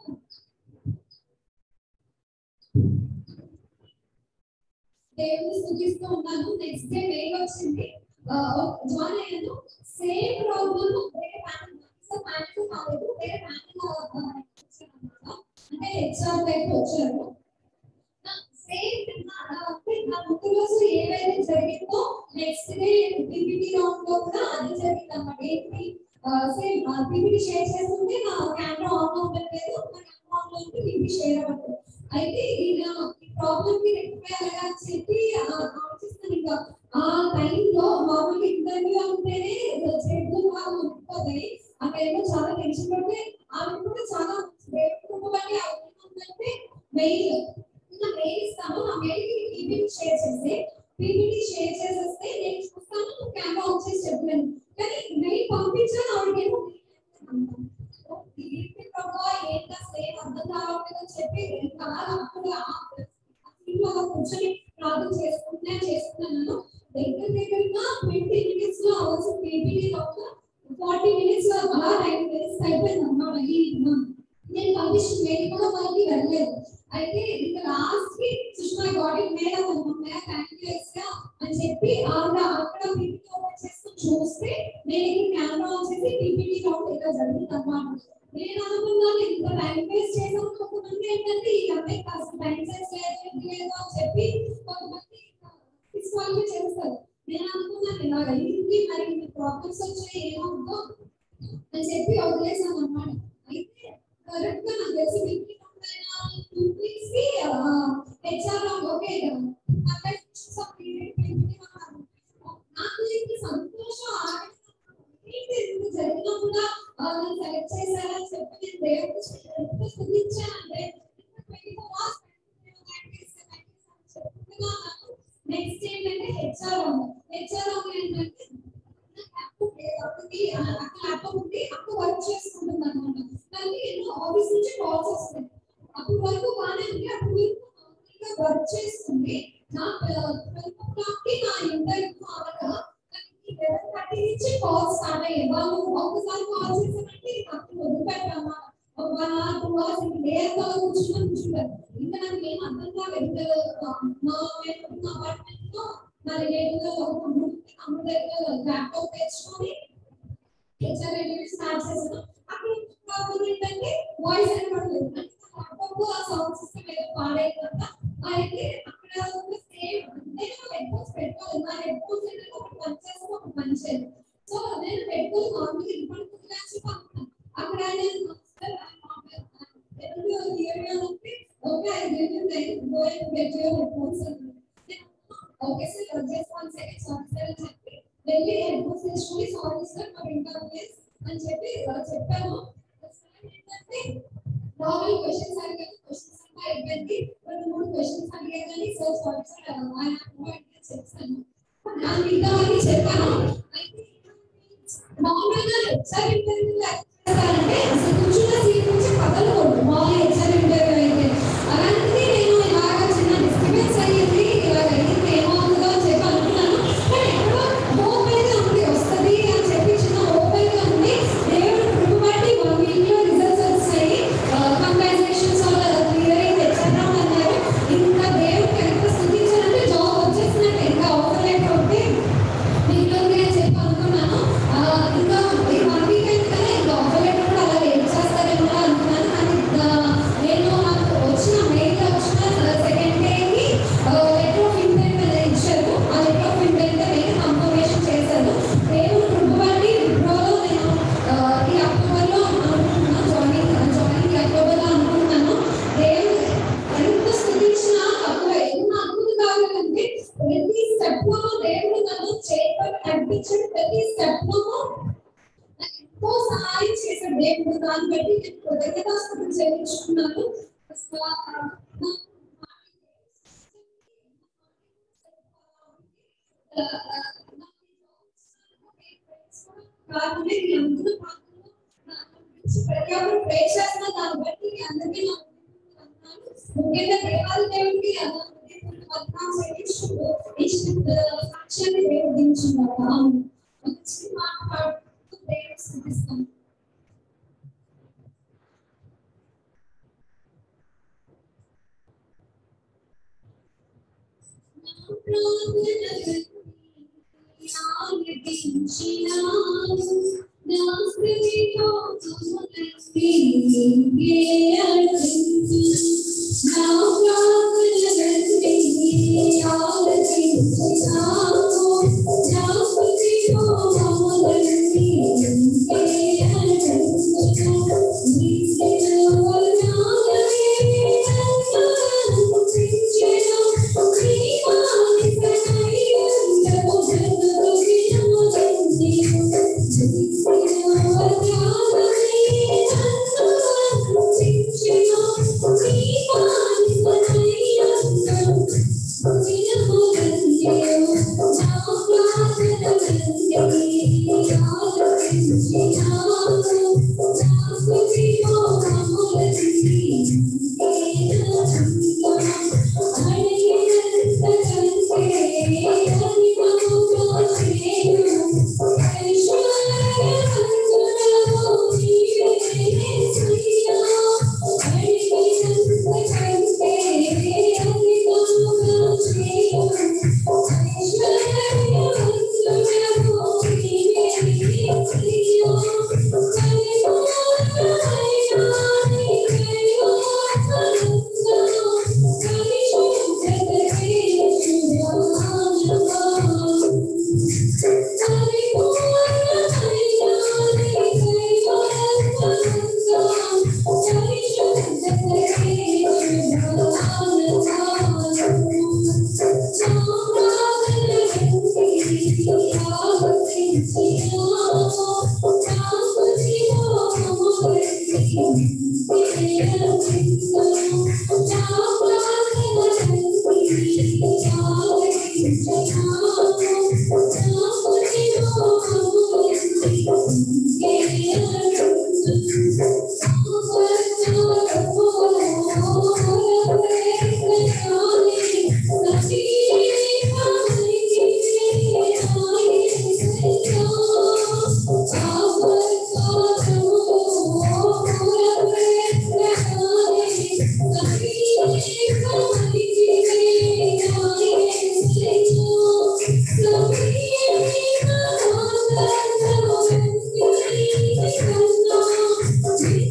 దేవుని స్థుతిస్తూ ఉన్నాను నెక్స్ట్ డే మెయిల్ వచ్చింది జాయిన్ అయ్యాను సేమ్ ప్రాబ్లమ్ వేరే ప్యానల్ ప్యానల్ కాలేదు వేరే ప్యానల్ అంటే హెచ్ఆర్ వైపు వచ్చారు సేమ్ నా ముందు రోజు ఏవైతే జరిగిందో నెక్స్ట్ డే పీపీటీ రౌండ్ లో కూడా అది జరిగింది అన్నమాట ఏంటి సేమ్ పీపీటీ షేర్ చేస్తుంటే నా కెమెరా ఆన్ అవ్వట్లేదు నా కెమెరా ఆన్ లో ఉంటే పీపీటీ షేర్ అవ్వట్లేదు అయితే ఇలా ఈ ప్రాబ్లమ్ ని రెక్టిఫై అవ్వాలని అని చెప్పి ఆ, ఆలోచిస్తాను ఇంకా ఆ టైంలో మామూలుగా ఇంటర్వ్యూ అంటేనే చేతులు వాళ్ళు ఉండిపోతాయి ఆ టైంలో చాలా టెన్షన్ పడితే ఆమె కూడా చాలా కుటుంబాన్ని అవుతుందంటే మెయిల్ నా మెయిల్ ఇస్తాను నా మెయిల్ కి పీపీటీ షేర్ చేస్తే పీపీటీ షేర్ చేసేస్తే నేను చూస్తాను కెమెరా ఆన్ చేసి చెప్పాను కానీ మెయిల్ పంపించాను ఆవిడకేమో ఏంటి ప్రభా ఏంటి అసలు ఏం అర్థం కావట్లేదని చెప్పి చాలా అప్పుడు ఆ ఇంట్లో అలా కూర్చొని ప్రార్థన చేసుకుంటే చేసుకున్నాను దగ్గర దగ్గరగా ట్వంటీ మినిట్స్ లో అవ్వాల్సిన పీపీటీ ఒక ఫార్టీ మినిట్స్ లో అలా నైన్ మినిట్స్ అయిపోయింది అన్నమాట ఈ month. నేను కండిషన్ మెయిల్ కూడా వాళ్ళకి వెళ్ళలేదు అయితే ఇంకా లాస్ట్ కి సుష్మా గాడ్ ఇట్ మేడం అనుకున్నా థ్యాంక్ యూ ఎస్గా అని చెప్పి ఆవిడ అక్కడ పీపీటీ ఓపెన్ చేసుకుని చూస్తే నేను ఇక్కడ కెమెరా ఆన్ చేసి పీపీటీ రౌండ్ ఇలా జరిగింది అన్నమాట నేను అనుకున్నాను ఇంత టైం వేస్ట్ చేసాం కొంతమంది ఏంటంటే ఈ అమ్మాయి కాస్త టైం వేస్ట్ లేదు ఇది లేదు అని చెప్పి కొంతమంది డిస్క్వాలిఫై చేస్తారు నేను అనుకున్నాను ఇలాగ అయ్యింది మరి ప్రాబ్లమ్స్ వచ్చాయి ఏమవుతుందో అని చెప్పి వదిలేసాను అన్నమాట అయితే కరెక్ట్ గా నాకు తెలిసి వీక్లీ టూ వీక్స్ కి హెచ్ఆర్ ఓకే నాకు ఇంత సంతోషం ఆనందం ఏంటి ఇంత జరిగినా కూడా నన్ను సెలెక్ట్ చేశారని చెప్పి నేను దేవుడికి ఎంత స్థుతించానంటే నెక్స్ట్ ఏంటంటే హెచ్ఆర్ హెచ్ఆర్ ఏంటంటే ల్యాప్టాప్ ఉండి అక్కడ వర్క్ చేసుకుంటుంది అనమాట దానికి ఎన్నో ఆఫీస్ నుంచి కాల్స్ వస్తాయి అప్పుడు వరకు బాగానే ఉంది అప్పుడు వరకు వర్క్ చేస్తుంది నా కి నా ఇంటర్వ్యూ అవగా లెవెన్ థర్టీ నుంచి కాల్ స్టార్ట్ అయ్యాయి వాళ్ళు ఒక్కసారి కాల్ చేసామంటే అప్పుడు వదిలిపెట్టామా ఒక వన్ అవర్ టూ అవర్స్ ఇంకా నేరుగా కూర్చుని కూర్చుంటారు ఇంకా నాకు ఏం అర్థం కాలేదు ఇంకా మా మేము అపార్ట్మెంట్ లో నా రిలేటివ్ లో అమ్మ దగ్గర ల్యాప్టాప్ తెచ్చుకొని హెచ్ఆర్ రిలేటివ్ స్టార్ట్ చేసాను అక్కడ ప్రాబ్లం ఏంటంటే వాయిస్ వినపడలేదు అంటే అప్పుడప్పుడు ఆ సౌండ్ సిస్టమ్ ఏదో పాడైపోతా అయితే అక్కడ ఉన్న సేమ్ నేను హెడ్ ఫోన్స్ పెట్టుకోలేదు నా హెడ్ ఫోన్స్ ఏంటంటే ఒకటి పనిచేస్తే ఒకటి పనిచేయదు సో నేను పెట్టుకుని నార్మల్గా వినపడుతుంది అని చెప్పి అనుకున్నాను అక్కడ ఆయన సార్ ఎవరు హియర్ అంటే okay I give you go and get your headphones okay sir just one second sorry sir అని చెప్పి వెళ్ళి హెడ్ ఫోన్స్ తెచ్చుకుని సారీ సార్ మా వింటాం ప్లీజ్ అని చెప్పి అలా చెప్పాను ఏంటంటే నార్మల్ క్వశ్చన్స్ అడిగాను క్వశ్చన్స్ అంతా అయిపోయింది రెండు మూడు క్వశ్చన్స్ అడిగాను కానీ సార్ సారీ సార్ ఆయన చెప్పాను నాకు ఇంకా అని చెప్పాను అయితే మామూలుగా హెచ్ఆర్ ఇంటర్వ్యూ చేస్తారంటే అసలు కూర్చున్న సీట్ నుంచి కదలకూడదు మామూలు హెచ్ఆర్ ఇంటర్వ్యూ అయితే అలాంటిది నేను ఇలాగ చిన్న డిస్టర్బెన్స్ అయ్యింది ఇలాగ అయ్యింది ఏమవుతుందో అని చెప్పి అనుకున్నాను కానీ ఎక్కడో హోప్ అయితే ఉంది వస్తుంది అని చెప్పి చిన్న హోప్ అయితే ఉంది దేవుడు కృప బట్టి వన్ వీక్ లో రిజల్ట్స్ వచ్చాయి కంగ్రాచులేషన్స్ క్లియర్ అయితే హెచ్ఆర్ అన్నారు ఇంకా దేవుడికి ఎంత స్థుతించాలంటే జాబ్ వచ్చేసినట్టు ఇంకా ఆఫర్ లెటర్ ఉంటే మీలోనే అని చెప్పి అనుకున్నాను ఆ, ఇంకా ఈ వన్ వీక్ అయితే కదా ఇంకా ఆఫర్ లెటర్ కూడా అలా లేట్ చేస్తారేమో అనుకున్నాను కానీ ఆ, నేను నాకు వచ్చిన మెయిల్ వచ్చిన సెకండ్ డేకి లెటర్ ఆఫ్ ఇంటెంట్ అనేది ఇచ్చారు ఆ లెటర్ ఆఫ్ ఇంటెంట్ నేను కన్ఫర్మేషన్ చేశాను దేవుడు కృప బట్టి విప్రోలో నేను ఆ, ఈ అక్టోబర్లో అనుకుంటున్నాను జాయినింగ్ జాయినింగ్ ఈ అక్టోబర్లో అనుకుంటున్నాను దేవుడు ఎంత స్థుతించినా తక్కువ ఎన్ని అద్భుతం కావాలంటే ప్రతి స్టెప్ లో దేవుడు నన్ను చేపట్టి నడిపించాడు ప్రతి స్టెప్ లో నాకు ఎంతో సహాయం చేశాడు దేవుడు దాన్ని బట్టి నేను కృతజ్ఞతాస్తుతులు చెల్లించుకున్నాను అసలు ఆ, నా- ఆ, ఆ, కాకుండా మీ అందరూ ప్రార్థనలో నా గురించి ప్రతి ఒక్కరు ప్రే చేస్తున్న దాన్ని బట్టి మీ అందరికీ నా వందనాలు. ముఖ్యంగా దేవాల దేవుడికి అలా హృదయపూర్వక వందనాలు చెల్లించుకుంటూ ఈ శుద్ధ సాక్ష్యాన్ని దేవుడు దించున్నాడు ఆమె ఒక చిన్న మాట పాడుతూ దేవుడు స్థుతిస్తాను Thank you.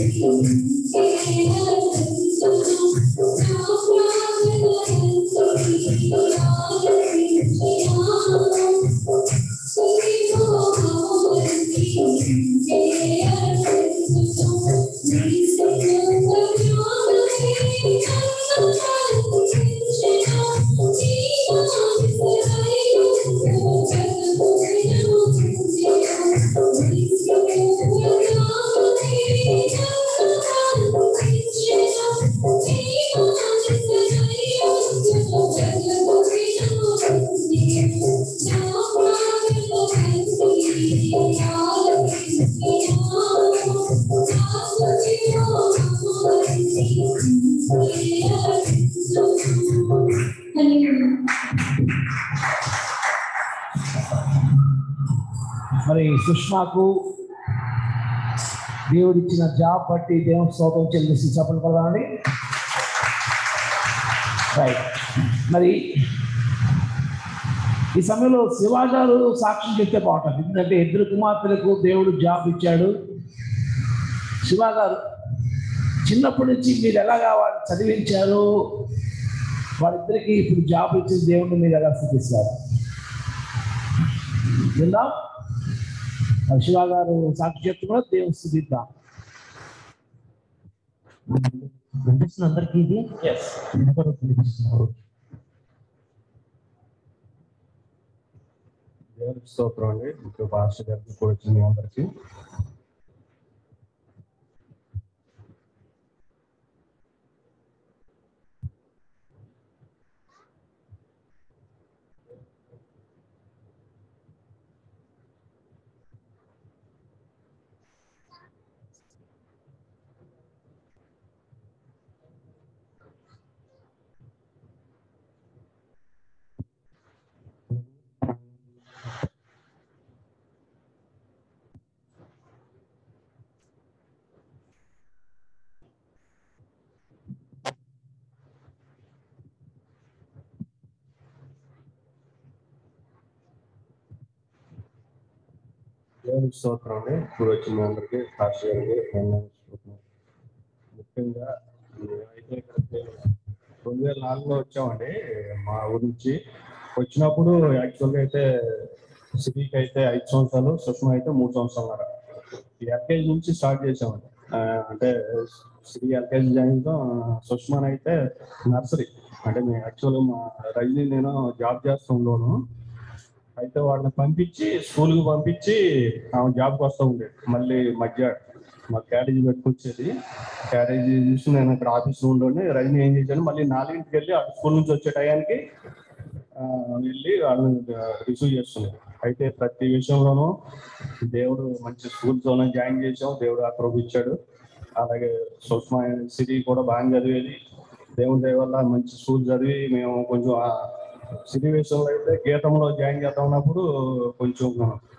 మరి సుష్మాకు దేవుడిచ్చిన జాబ్ బట్టి దేవుని స్తోత్రం చెల్లిసి చెప్పలు కలదండి రైట్ మరి ఈ సమయంలో శివ గారు సాక్ష్యం చెప్తే బాగుంటుంది ఎందుకంటే ఇద్దరు కుమార్తెలకు దేవుడు జాబ్ ఇచ్చాడు శివ గారు చిన్నప్పటి నుంచి మీరు ఎలాగా వాళ్ళు చదివించారు వాళ్ళిద్దరికి ఇప్పుడు జాబ్ ఇచ్చిన దేవుడిని మీరు ఎలా స్థితిస్తారు విందాం మరి శివ గారు సాక్షి చెప్తూ కూడా దేవుని స్థుతిద్దాం వినిపిస్తుంది అందరికీ ఇది ఎస్ అందరూ వినిపిస్తున్నారు. దేవునికి స్తోత్రం అండి ఇంకా పాస్టర్ గారికి కూడా వచ్చింది అందరికి దేవునికి స్తోత్రం అండి ఇప్పుడు వచ్చిన అందరికి పాస్టర్ గారికి వందనాలు స్తోత్రం. ముఖ్యంగా మేమైతే ఇక్కడికి రెండు వేల నాలుగులో వచ్చామండి మా ఊరి నుంచి వచ్చినప్పుడు యాక్చువల్గా అయితే సిటీకి అయితే ఐదు సంవత్సరాలు సుష్మా అయితే మూడు సంవత్సరాలు ఈ ఎల్కేజీ నుంచి స్టార్ట్ చేసామండి ఆ, అంటే సిటీ ఎల్కేజీ జాయిన్ సుష్మాన్ అయితే నర్సరీ అంటే మేము యాక్చువల్గా మా రజనీ నేను జాబ్ చేస్తూ ఉండేవాను అయితే వాళ్ళని పంపించి స్కూల్కి పంపించి ఆమె జాబ్కి వస్తూ ఉండేది మళ్ళీ మధ్య మా క్యారేజీ పెట్టుకొచ్చేది క్యారేజీ చూసి నేను ఇక్కడ ఆఫీస్లో ఉండండి రజనీ ఏం చేశాను మళ్ళీ నాలుగింటికి వెళ్ళి అటు స్కూల్ నుంచి వచ్చే టయానికి ఆ, వెళ్ళి వాళ్ళని రిసీవ్ చేస్తున్నాడు అయితే ప్రతి విషయంలోనూ దేవుడు మంచి స్కూల్తోనే జాయిన్ చేసాం దేవుడు అప్రూవ్ ఇచ్చాడు అలాగే సుష్మా సిటీ కూడా బాగా చదివేది దేవుని దయ వల్ల మంచి స్కూల్ చదివి మేము కొంచెం ఆ సిటీ విషయంలో అయితే గీతంలో జాయిన్ చేద్దాం ఉన్నప్పుడు కొంచెం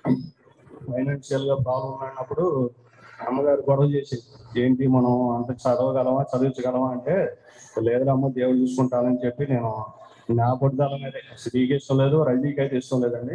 ఫైనాన్షియల్ గా ప్రాబ్లం ఉన్నప్పుడు అమ్మగారు గొడవ చేసి ఏంటి మనం అంత చదవగలమా చదివించగలమా అంటే లేదురమ్మ దేవుడు చూసుకుంటానని చెప్పి నేను నా పట్టుదల మీద శ్రీకి ఇష్టం లేదు రజనీకి అయితే ఇష్టం లేదండి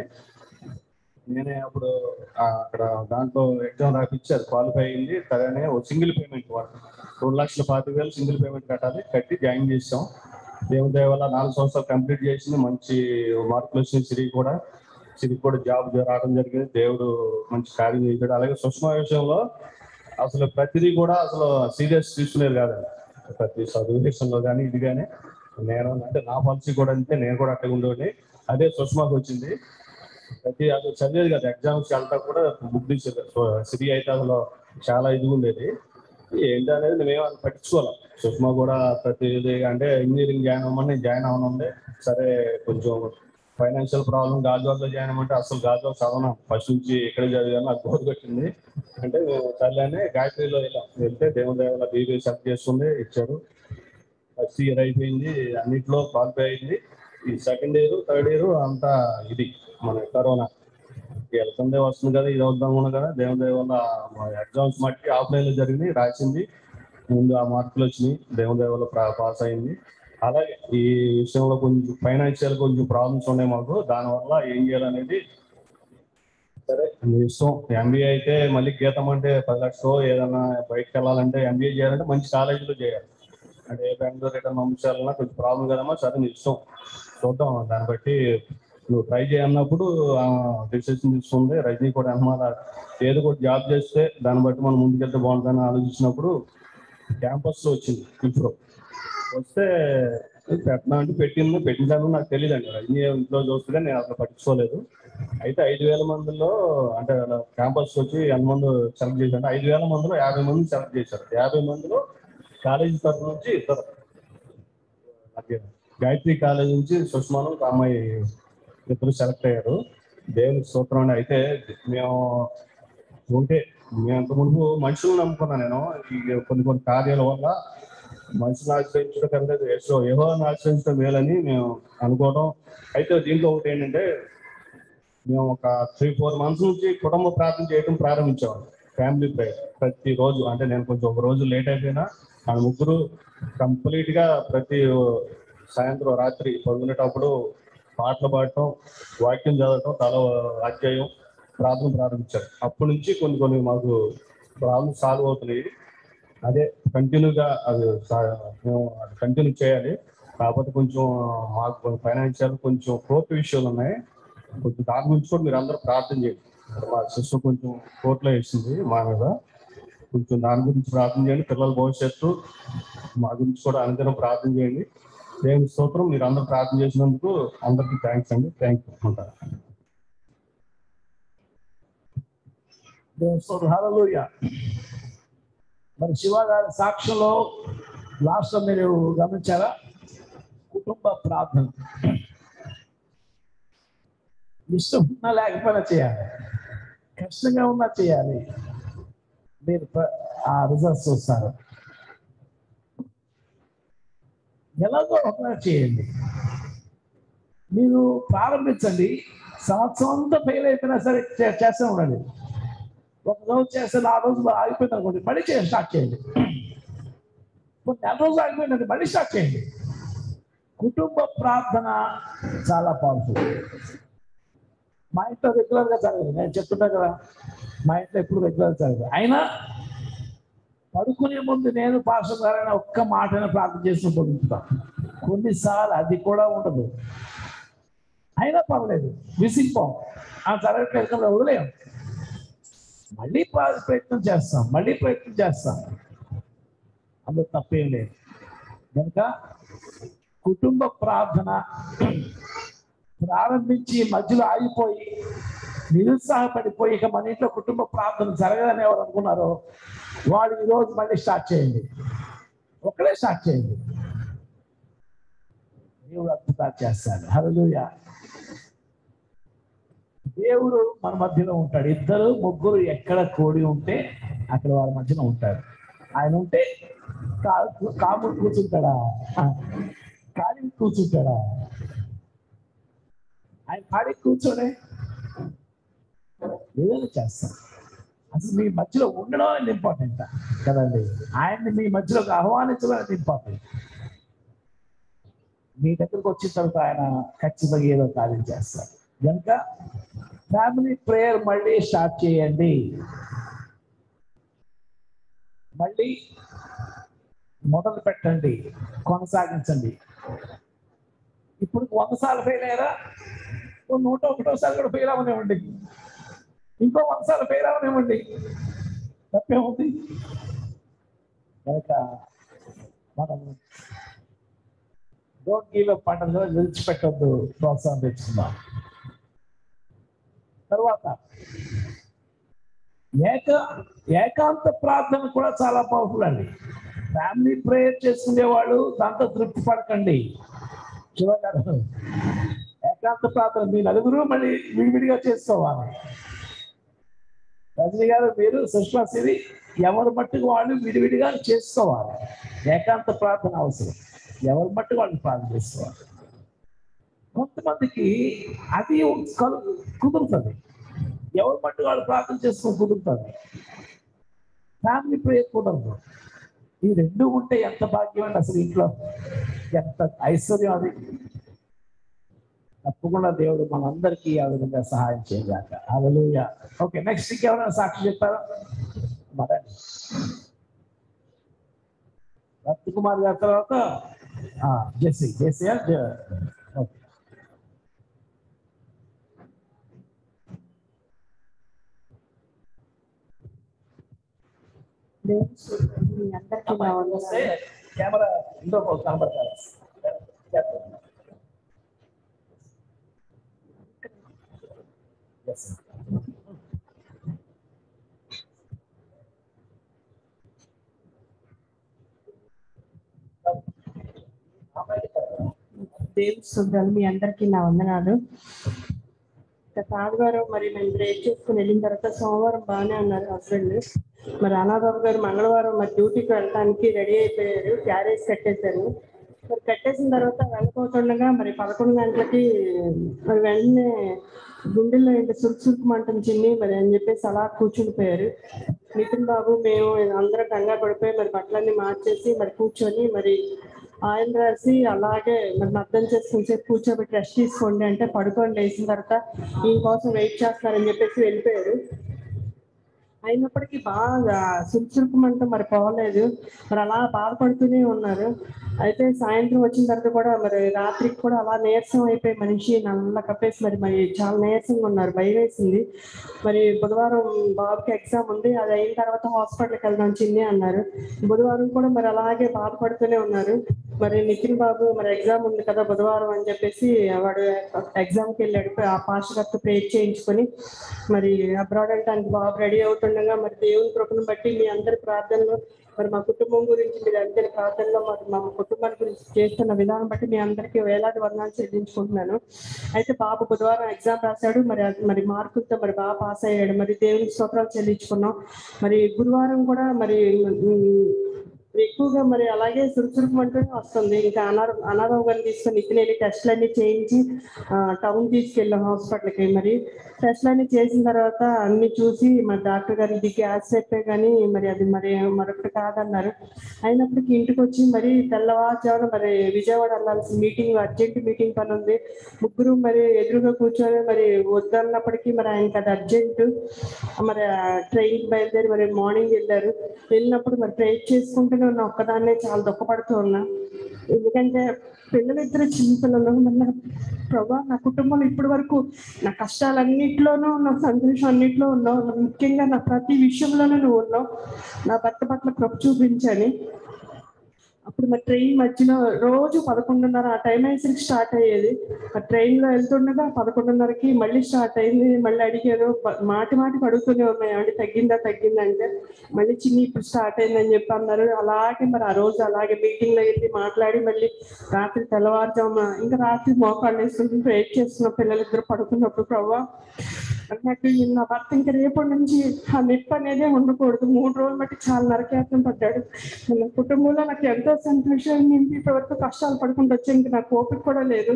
నేనే అప్పుడు ఆ అక్కడ దాంట్లో ఎగ్జామ్ రాపిచ్చారు క్వాలిఫై అయింది సరేనే ఓ సింగిల్ పేమెంట్ వాడు రెండు లక్షల పాతిక వేలు సింగిల్ పేమెంట్ కట్టాలి కట్టి జాయిన్ చేసాం దేవుని దయ వల్ల నాలుగు సంవత్సరాలు కంప్లీట్ చేసింది మంచి మార్కులు వచ్చినాయి సిరి కూడా సిరికి కూడా జాబ్ రావడం జరిగింది దేవుడు మంచి కార్యం చేశాడు అలాగే సుష్మా విషయంలో అసలు ప్రతిదీ కూడా అసలు సీరియస్ తీసుకునేది కాదండి ప్రతి చదువు విషయంలో కానీ ఇది కానీ నేను అంటే నా పాలసీ కూడా అంతే నేను కూడా అట్లా ఉండేవాడిని అదే సుష్మాకి వచ్చింది ప్రతి అది చదివేది కదా ఎగ్జామ్స్ వెళ్తా కూడా బుక్ తీసేది సో సిరి అయితే అసలు చాలా ఇది ఉండేది ఏంటి అనేది మేము అది పట్టించుకోవాలి సుష్మా కూడా ప్రతి ఇది అంటే ఇంజనీరింగ్ జాయిన్ అవ్వమని జాయిన్ అవ్వనుంది సరే కొంచెం ఫైనాన్షియల్ ప్రాబ్లం గాజువాక్లో జాయిన్ అవ్వమంటే అసలు గాజువాక్ చదవను ఫస్ట్ నుంచి ఇక్కడ చదివాను నాకు బోర్ కొట్టింది అంటే మేము సర్లేనే గాయత్రిలో వెళ్ళాం వెళ్తే దేవుని దేవాల బీబీ సెలెక్ట్ చేసుకుంది ఇచ్చారు ఫస్ట్ ఇయర్ అయిపోయింది అన్నిట్లో క్వాలిఫై అయింది ఈ సెకండ్ ఇయర్ థర్డ్ ఇయర్ అంతా ఇది మన కరోనా వెళ్తుందే వస్తుంది కదా ఇది అవుతాం కదా దేవుని దయ వల్ల ఎగ్జామ్స్ మట్టి ఆఫ్లైన్ లో జరిగింది రాసింది ముందు ఆ మార్కులు వచ్చినాయి దేవుని దయ వల్ల పాస్ అయింది అలాగే ఈ విషయంలో కొంచెం ఫైనాన్షియల్ కొంచెం ప్రాబ్లమ్స్ ఉన్నాయి మాకు దానివల్ల ఏం చేయాలనేది సరే మీ ఇష్టం ఎంబీఏ అయితే మళ్ళీ గీతం అంటే పది లక్షలు ఏదైనా బయటకు వెళ్ళాలంటే ఎంబీఏ చేయాలంటే మంచి కాలేజీలో చేయాలి అంటే బెంగళూరు రిటర్న్ పంపించాలన్నా కొంచెం ప్రాబ్లం కదమ్మా సరే నీ ఇష్టం చూద్దాం దాన్ని బట్టి నువ్వు ట్రై చేయన్నప్పుడు డిసిషన్ తీసుకుంది రజనీ కూడా అన్నమాట ఏదో కూడా జాబ్ చేస్తే దాన్ని బట్టి మనం ముందుకెళ్తే బాగుంటుందని ఆలోచించినప్పుడు క్యాంపస్ లో వచ్చింది ఇప్పుడు వస్తే పెట్టినా అంటే పెట్టింది పెట్టిన తర్వాత నాకు తెలియదు అండి రజనీ ఇంట్లో చూస్తే నేను అసలు పట్టించుకోలేదు అయితే ఐదు వేల మందిలో అంటే క్యాంపస్ వచ్చి ఎంతమంది సెలెక్ట్ చేశారు ఐదు వేల మందిలో యాభై మంది సెలెక్ట్ చేశారు యాభై మందిలో కాలేజీ తరఫు నుంచి ఇద్దరు అలాగే గాయత్రి కాలేజ్ నుంచి సుష్మాను ఒక అమ్మాయి ఇద్దరు సెలెక్ట్ అయ్యారు దేవునికి సూత్రం అండి అయితే మేము ఉంటే మేము అంత ముందు మనుషులు నమ్ముకున్నా నేను ఈ కొన్ని కొన్ని కార్యాల వల్ల మనుషులు ఆశ్రయించడం కంటే ఏసో ఏహో ఆశ్రయించడం మేలని మేము అనుకోవడం అయితే దీంట్లో ఒకటి ఏంటంటే మేము ఒక త్రీ ఫోర్ మంత్స్ నుంచి కుటుంబ ప్రార్థన చేయడం ప్రారంభించాము ఫ్యామిలీ ప్రేయర్ ప్రతి రోజు అంటే నేను కొంచెం ఒక రోజు లేట్ అయిపోయినా ఆ ముగ్గురు కంప్లీట్ గా ప్రతి సాయంత్రం రాత్రి పడుకునేటప్పుడు పాటలు పాడటం వాక్యం చదవటం తల అధ్యాయం ప్రార్థన ప్రారంభించారు అప్పటి నుంచి కొన్ని కొన్ని మాకు ప్రాబ్లమ్స్ సాల్వ్ అవుతున్నాయి అదే కంటిన్యూగా అది సా- మేము కంటిన్యూ చేయాలి కాకపోతే కొంచెం మాకు ఫైనాన్షియల్ కొంచెం కోర్టు విషయాలు ఉన్నాయి కొంచెం దాని గురించి కూడా మీరు అందరూ ప్రార్థన చేయండి మా సిస్టర్ కొంచెం కోర్టులో వేసింది మా మీద కొంచెం దాని గురించి ప్రార్థన చేయండి పిల్లల భవిష్యత్తు మా గురించి కూడా అనుదినం ప్రార్థన చేయండి దేవుని స్తోత్రం మీరు అందరూ ప్రార్థన చేసినందుకు అందరికీ థ్యాంక్స్ అండి థ్యాంక్ యూ ఉంటారు దేవుని స్తోత్రం. హల్లెలూయా మరి శివ గారి సాక్ష్యంలో లాస్ట్ లో మీరు గమనించారా కుటుంబ ప్రార్థన ఇష్టం ఉన్నా లేకపోయినా చేయాలి కష్టంగా ఉన్నా చేయాలి మీరు ప్ర- ఆ రిజల్ట్స్ చూస్తారు ఎలాగో ఒకలా చేయండి మీరు ప్రారంభించండి సంవత్సరం అంతా ఫెయిల్ అయిపోయినా సరే చే- చేస్తూ ఉండండి ఒక రోజు చేస్తే ఆ రోజు ఆగిపోయింది అనుకోండి మళ్ళీ చేయండి స్టార్ట్ చేయండి కొన్ని నెల రోజులు ఆగిపోయిందండి మళ్ళీ స్టార్ట్ చేయండి కుటుంబ ప్రార్థన చాలా పవర్ఫుల్ మా ఇంట్లో రెగ్యులర్ గా జరగదు నేను చెప్తున్నా కదా మా ఇంట్లో ఎప్పుడు రెగ్యులర్ జరగదు అయినా పడుకునే ముందు నేను పాస్టర్ గారైనా ఒక్క మాటైనా ప్రార్థన చేసిన పొందుతాను కొన్నిసార్లు అది కూడా ఉండదు అయినా పర్లేదు విసిగిపోం ఆ జరగట్లేదు కదా వదిలేయం మళ్ళీ ప్ర- ప్రయత్నం చేస్తాం మళ్ళీ ప్రయత్నం చేస్తాం అందులో తప్పేం లేదు కనుక కుటుంబ ప్రార్థన ప్రారంభించి మధ్యలో ఆగిపోయి నిరుత్సాహపడిపోయి ఇక మన ఇంట్లో కుటుంబ ప్రార్థన జరగదని ఎవరు అనుకున్నారో వాడు ఈరోజు మళ్ళీ స్టార్ట్ చేయండి ఒకడే స్టార్ట్ చేయండి దేవుడు అద్భుతాలు చేస్తాడు హల్లెలూయా దేవుడు మన మధ్యలో ఉంటాడు ఇద్దరు ముగ్గురు ఎక్కడ కోడి ఉంటే అక్కడ వారి మధ్యలో ఉంటాడు ఆయన ఉంటే కా- కాముడు కూర్చుంటాడా ఖాళీ కూర్చుంటాడా ఆయన ఖాళీ కూర్చోడే ఏదైనా చేస్తాం అసలు మీ మధ్యలో ఉండడం అనేది ఇంపార్టెంట్ కదండి ఆయన్ని మీ మధ్యలోకి ఆహ్వానించడం అనేది ఇంపార్టెంట్ మీ దగ్గరకు వచ్చిన తర్వాత ఆయన ఖచ్చితంగా ఏదో కార్యం చేస్తారు కనుక ఫ్యామిలీ ప్రేయర్ మళ్ళీ స్టార్ట్ చేయండి మళ్ళీ మొదలు పెట్టండి కొనసాగించండి ఇప్పుడు వంద సార్లు ఫెయిల్ అయ్యారా ఓ నూట ఒకటోసారి కూడా ఫెయిల్ అవ్వనివ్వండి ఇంకో వంద సార్లు ఫెయిల్ అవ్వనివ్వండి తప్పేముంది కనుక మనం డోంట్ గివ్ అప్ పంటలు విడిచిపెట్టద్దు ప్రోత్సాహం తెచ్చుకుందాం తర్వాత ఏక ఏకాంత ప్రార్థన కూడా చాలా పవర్ఫుల్ అండి ఫ్యామిలీ ప్రేయర్ చేసుకునేవాళ్ళు దాంతో తృప్తి పడకండి చూడగారు ఏకాంత ప్రార్థన మీ నలుగురు మళ్ళీ విడివిడిగా చేసుకోవాలి రజనీ గారు మీరు సుష్మా సిరి ఎవరి మట్టుకు వాళ్ళు విడివిడిగా చేసుకోవాలి ఏకాంత ప్రార్థన అవసరం ఎవరి మట్టుకు వాళ్ళు ప్రార్థన చేసుకోవాలి కొంతమందికి అది కలు- కుదురుతుంది ఎవరి మట్టుకు వాళ్ళు ప్రార్థన చేసుకొని కుదురుతుంది ఫ్యామిలీ ప్రేయర్ కుదరదు ఈ రెండు ఉంటే ఎంత భాగ్యం అండి అసలు ఇంట్లో ఎంత ఐశ్వర్యం అది తప్పకుండా దేవుడు మనందరికీ ఆ విధంగా సహాయం చేయగాక హల్లెలూయా ఓకే నెక్స్ట్ ఇంకెవరైనా సాక్షి చెప్తారా మరి రత్న కుమార్ గారి తర్వాత ఆ, జెస్సీ జెస్సీ ఓకే దేవుని స్తోత్రం. మీ అందరికీ నా వస్తే వందనాలు. కెమెరా ఇంట్లో కనబడతారు Yes, sir. దేవుని స్తోత్రాలు మీ అందరికీ నా వందనాలు గత ఆదివారం మరి మేము బ్రేక్ చేసుకుని వెళ్ళిన తర్వాత సోమవారం బాగానే ఉన్నారు హస్బెండ్ మరి అనాబాబు గారు మంగళవారం మరి డ్యూటీకి వెళ్ళడానికి రెడీ అయిపోయారు క్యారేజ్ కట్టేశారు మరి కట్టేసిన తర్వాత వెళ్ళిపోతుండగా మరి పదకొండు గంటలకి మరి వెంటనే గుండెల్లో ఏంటి సురుకు సురుకు మంటం చిన్ని మరి అని చెప్పేసి అలా కూర్చుండిపోయారు నితిన్ బాబు మేము అందరం కంగారు పడిపోయి మరి బట్టలన్నీ మార్చేసి మరి కూర్చొని మరి ఆయిల్ రాసి అలాగే మరి అర్థం చేసుకుని సేపు కూర్చోబెట్టి రెస్ట్ తీసుకోండి అంటే పడుకొని లేచిన తర్వాత ఈయన కోసం వెయిట్ చేస్తున్నారని చెప్పేసి వెళ్ళిపోయారు అయినప్పటికీ బాగా సురుసురుకుమంటూ మరి పోలేదు మరి అలా బాధపడుతూనే ఉన్నారు అయితే సాయంత్రం వచ్చిన తర్వాత కూడా మరి రాత్రికి కూడా అలా నీరసం అయిపోయి మనిషి నల్ల కప్పేసి మరి మరి చాలా నీరసంగా ఉన్నారు భయం వేసింది మరి బుధవారం బాబుకి ఎగ్జామ్ ఉంది అది అయిన తర్వాత హాస్పిటల్కి వెళ్దాం చిన్ని అన్నారు బుధవారం కూడా మరి అలాగే బాధపడుతూనే ఉన్నారు మరి నితిన్ బాబు మరి ఎగ్జామ్ ఉంది కదా బుధవారం అని చెప్పేసి వాడు ఎగ్జామ్కి వెళ్ళాడు ఆ పాస్ గారితో ప్రేర్ చేయించుకొని మరి అబ్రాడ్ వెళ్ళడానికి బాబు రెడీ అవుతుండగా మరి దేవుని కృపను బట్టి మీ అందరి ప్రార్థనలు మరి మా కుటుంబం గురించి మీరు అందరి ప్రార్థనలో మరి మా కుటుంబాన్ని గురించి చేస్తున్న విధానం బట్టి మీ అందరికీ వేలాది వర్ణాలు చెల్లించుకుంటున్నాను అయితే బాబు బుధవారం ఎగ్జామ్ రాశాడు మరి అది మరి మార్కులతో మరి బాగా పాస్ అయ్యాడు మరి దేవునికి స్తోత్రాలు చెల్లించుకున్నాం మరి గురువారం కూడా మరి ఉమ్, ఎక్కువగా మరి అలాగే సురుసురుకుమంటూనే వస్తుంది ఇంకా అనార అనారోగ్యం గారిని తీసుకొని ఇతను వెళ్ళి టెస్ట్లన్నీ చేయించి ఆ, టౌన్ తీసుకెళ్ళాం హాస్పిటల్కి మరి టెస్ట్లన్నీ చేసిన తర్వాత అన్ని చూసి మరి డాక్టర్ గారు ఇది గ్యాస్ చెప్పే కానీ మరి అది మరి మరొకటి కాదన్నారు అయినప్పటికీ ఇంటికి వచ్చి మరి తెల్లవారుజామున మరి విజయవాడ వెళ్ళాల్సిన మీటింగ్ అర్జెంట్ మీటింగ్ పని ఉంది ముగ్గురు మరి ఎదురుగా కూర్చొని మరి వద్దన్నప్పటికీ మరి ఆయనకి అది అర్జెంట్ మరి ట్రైన్ బయలుదేరి మరి మార్నింగ్ వెళ్ళారు వెళ్ళినప్పుడు మరి ప్రేర్ చేసుకుంటూనే ఉన్నా ఒక్కదాన్నే చాలా దుఃఖపడుతూ ఉన్నా ఎందుకంటే పిల్లలిద్దరు చిన్న పిల్లలు మరి నా ప్రభా నా కుటుంబంలో ఇప్పటి వరకు నా కష్టాలన్నింటిలోనూ నా సంతోషం అన్నింటిలో ఉన్నావు ముఖ్యంగా నా ప్రతి విషయంలోనూ నువ్వు ఉన్నావు నా భర్త పట్ల కృప చూపించని అప్పుడు మరి ట్రైన్ మధ్యలో రోజు పదకొండున్నర ఆ టైం అయ్యేసరికి స్టార్ట్ అయ్యేది ఆ ట్రైన్ లో వెళ్తుండగా పదకొండున్నరకి మళ్ళీ స్టార్ట్ అయింది మళ్ళీ అడిగారు ప- మాటి మాటికి అడుగుతూనే ఉన్నాయి అంటే తగ్గిందా తగ్గిందా అంటే మళ్ళీ చిన్ని ఇప్పుడు స్టార్ట్ అయిందని చెప్పి అన్నారు అలాగే మరి ఆ రోజు అలాగే మీటింగ్ లో వెళ్ళి మాట్లాడి మళ్ళీ రాత్రి తెల్లవారుజామున ఇంకా రాత్రి మోకాళ్ళు వేసుకుంటూ వెయిట్ చేస్తున్న పిల్లలిద్దరు పడుకున్నప్పుడు ప్రభావ నాకు ఈ నా భర్త ఇంకా రేపటి నుంచి ఆ నొప్పి అనేది ఉండకూడదు మూడు రోజులు బట్టి చాలా నరకేతం పడ్డాడు నా కుటుంబంలో నాకు ఎంతో సంతోషం నింపి ఇప్పటివరకు కష్టాలు పడుకుంటూ వచ్చి ఇంక నాకు ఓపిక కూడా లేదు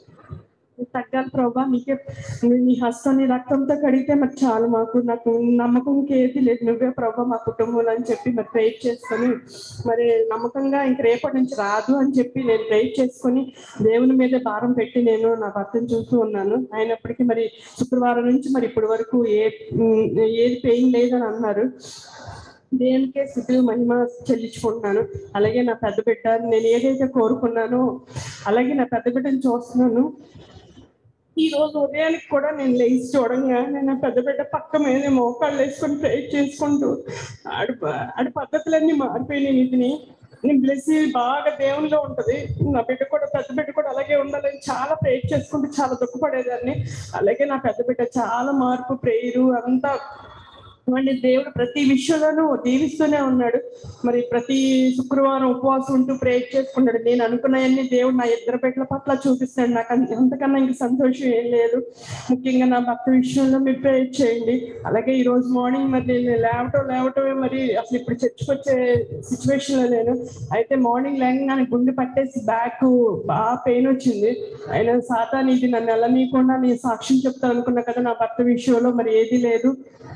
తగ్గాలి ప్రభా నీకే నీ- నీ హస్తం నీ రక్తంతో కడిగితే మరి చాలు మాకు నాకు నమ్మకం ఇంకేది లేదు నువ్వే ప్రభా మా కుటుంబంలో అని చెప్పి మరి ప్రేట్ చేసుకొని మరి నమ్మకంగా ఇంక రేపటి నుంచి రాదు అని చెప్పి నేను ప్రేట్ చేసుకొని దేవుని మీద భారం పెట్టి నేను నా భర్తను చూస్తూ ఉన్నాను అయినప్పటికీ మరి శుక్రవారం నుంచి మరి ఇప్పటి వరకు ఏ ఉమ్, ఏది పెయిన్ లేదని అన్నారు దేవునికే స్థితులు మహిమ చెల్లించుకుంటున్నాను అలాగే నా పెద్ద బిడ్డ నేను ఏదైతే కోరుకున్నానో అలాగే నా పెద్ద బిడ్డను చూస్తున్నాను ఈ రోజు ఉదయానికి కూడా నేను లేచి చూడంగా నేను నా పెద్ద బిడ్డ పక్క మీద మోకాళ్ళు వేసుకొని ప్రే చేసుకుంటూ ఆడి ప- ఆడి పద్ధతులన్నీ మారిపోయినాయి ఇదిని నేను బ్లెస్ బాగా దేవునిలో ఉంటది నా బిడ్డ కూడా పెద్ద బిడ్డ కూడా అలాగే ఉండాలని చాలా ప్రేర్ చేసుకుంటూ చాలా దుఃఖపడేదాన్ని అలాగే నా పెద్ద బిడ్డ చాలా మార్పు ప్రేయరు అంతా వాడిని దేవుడు ప్రతి విషయంలోనూ దీవిస్తూనే ఉన్నాడు మరి ప్రతి శుక్రవారం ఉపవాసం ఉంటూ ప్రేర్ చేసుకున్నాడు నేను అనుకున్నవన్నీ దేవుడు నా ఇద్దరు బిడ్డల పట్ల చూపిస్తాడు నాకు అంత- అంతకన్నా ఇంకా సంతోషం ఏం లేదు ముఖ్యంగా నా భర్త విషయంలో మీరు ప్రేర్ చేయండి అలాగే ఈ రోజు మార్నింగ్ మరి నేను లేవటం లేవటమే మరి అసలు ఇప్పుడు చర్చకు వచ్చే సిచ్యువేషన్ లో నేను అయితే మార్నింగ్ లేకగానే గుండె పట్టేసి బ్యాక్ బాగా పెయిన్ వచ్చింది అయినా సాతాన్ ఇది నన్ను ఎలా నీకుండా నేను సాక్ష్యం చెప్తాను అనుకున్నా కదా నా భర్త విషయంలో మరి ఏది లేదు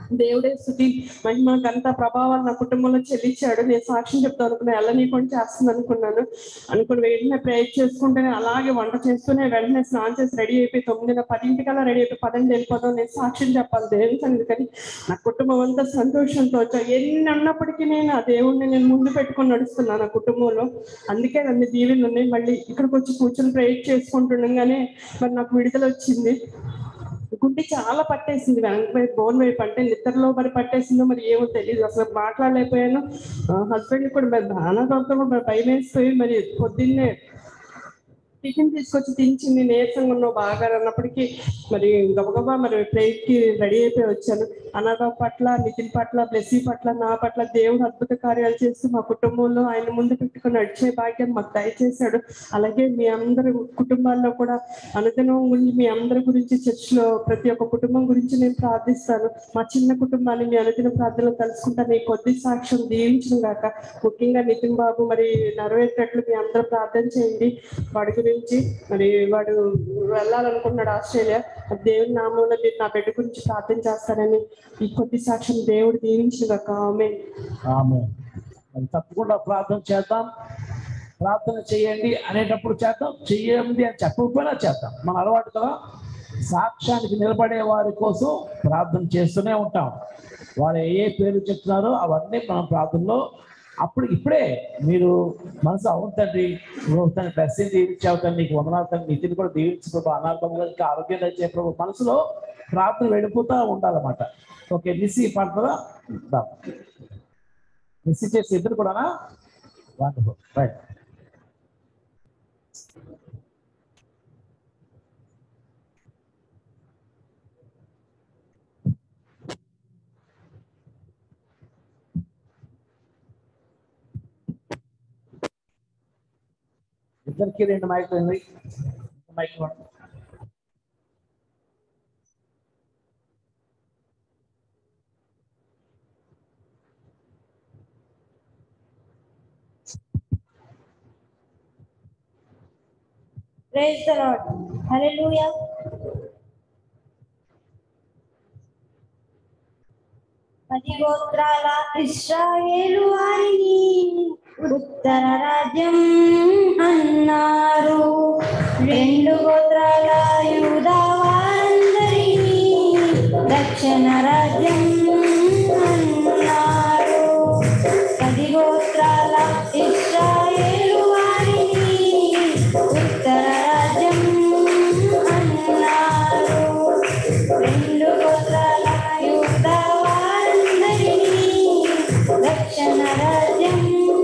దేవుడే స్థుతి మహిమ ఘనత ప్రభావాలు నా కుటుంబంలో చెల్లించాడు నేను సాక్ష్యం చెప్తాను అనుకున్నా వెళ్ళనీయకుండా చేస్తుంది అనుకున్నాను అనుకుని వెంటనే ప్రేయర్ చేసుకుంటేనే అలాగే వంట చేస్తూనే వెంటనే స్నానం చేసి రెడీ అయిపోయి తొమ్మిదిన పదింటికల్లా రెడీ అయిపోయి పదండి వెళ్ళిపోదాం నేను సాక్ష్యం చెప్పాలి దేవుని సంగతి కానీ నా కుటుంబం అంతా సంతోషంతో వచ్చా ఎన్ని అన్నప్పటికీ నేను ఆ దేవుడిని నేను ముందు పెట్టుకొని నడుస్తున్నాను నా కుటుంబంలో అందుకే నన్ను దీవెనలు ఉన్నాయి మళ్ళీ ఇక్కడికి వచ్చి కూర్చొని ప్రేయర్ చేసుకుంటుండగానే మరి నాకు విడుదల వచ్చింది గుండె చాలా పట్టేసింది వెనక వైపు బోన్ వైపు అంటే నిద్రలో మరి పట్టేసిందో మరి ఏమో తెలియదు అసలు మాట్లాడలేకపోయాను హస్బెండ్ కూడా మరి అనాథంతో కూడా మరి భయం వేసిపోయి మరి పొద్దున్నే టిఫిన్ తీసుకొచ్చి తినిచింది నీరసంగా ఉన్నావు బాగా అన్నప్పటికీ మరి గబగబా మరి ప్లేట్ కి రెడీ అయిపోయి వచ్చాను అనాథ పట్ల నితిన్ పట్ల బ్లెస్సీ పట్ల నా పట్ల దేవుడు అద్భుత కార్యాలు చేస్తూ మా కుటుంబంలో ఆయన ముందు పెట్టుకుని నడిచే భాగ్యం మాకు దయచేశాడు అలాగే మీ అందరి కుటుంబాల్లో కూడా అనుదినం గురించి మీ అందరి గురించి చర్చిలో ప్రతి ఒక్క కుటుంబం గురించి నేను ప్రార్థిస్తాను మా చిన్న కుటుంబాన్ని మీ అనుదిన ప్రార్థనలు తలుసుకుంటాను ఈ కొద్ది సాక్ష్యం దీవించిన గాక ముఖ్యంగా నితిన్ బాబు మరి నెరవేరేటట్లు మీ అందరూ ప్రార్థన చేయండి వాడి గురించి మరి వాడు వెళ్ళాలనుకుంటున్నాడు ఆస్ట్రేలియా మరి దేవుని నామంలో మీరు నా బిడ్డ గురించి ప్రార్థన చేస్తారని ఈ కొద్ది సాక్ష్యం దేవుడు దీవించిన గాక ఆమె ఆమె మరి తప్పకుండా ప్రార్థన చేద్దాం ప్రార్థన చేయండి అనేటప్పుడు చేద్దాం చెయ్యండి అని చెప్పకపోయినా చేద్దాం మన అలవాటు కదా సాక్ష్యానికి నిలబడే వారి కోసం ప్రార్థన చేస్తూనే ఉంటాం వారు ఏ ఏ పేరు చెప్తున్నారో అవన్నీ మనం ప్రార్థనలో అప్పుడు ఇప్పుడే మీరు మనసు అవును తండ్రి నువ్వు తన బ్లెస్సింగ్ దీవించావు తండ్రి నీకు వందనాలు తండ్రి నితిని కూడా దీవించుకోవడం అనాథంగా ఇంకా ఆరోగ్యం తెచ్చే ప్రభు మనసులో ప్రార్థన వెళ్ళిపోతూ ఉండాలన్నమాట ఓకే నిసి పడుతుందా దా. మిస్ చేసి ఇద్దరు కూడానా వండర్ఫుల్ రైట్ ఇద్దరికి రెండు మైక్ ఉంది మైక్ ఇవ్వండి. Praise the Lord. Hallelujah. పది గోత్రాల ఇస్రాయేలు వారిని ఉత్తర రాజ్యం అన్నారు రెండు గోత్రాల యూదా వారందరినీ దక్షిణ రాజ్యం అన్నారు పది గోత్రాల ఇస్రాయేలు వారిని ఉత్తర రాజ్యం అన్నారు రెండు గోత్రాల యూదా వారందరినీ దక్షిణ రాజ్యం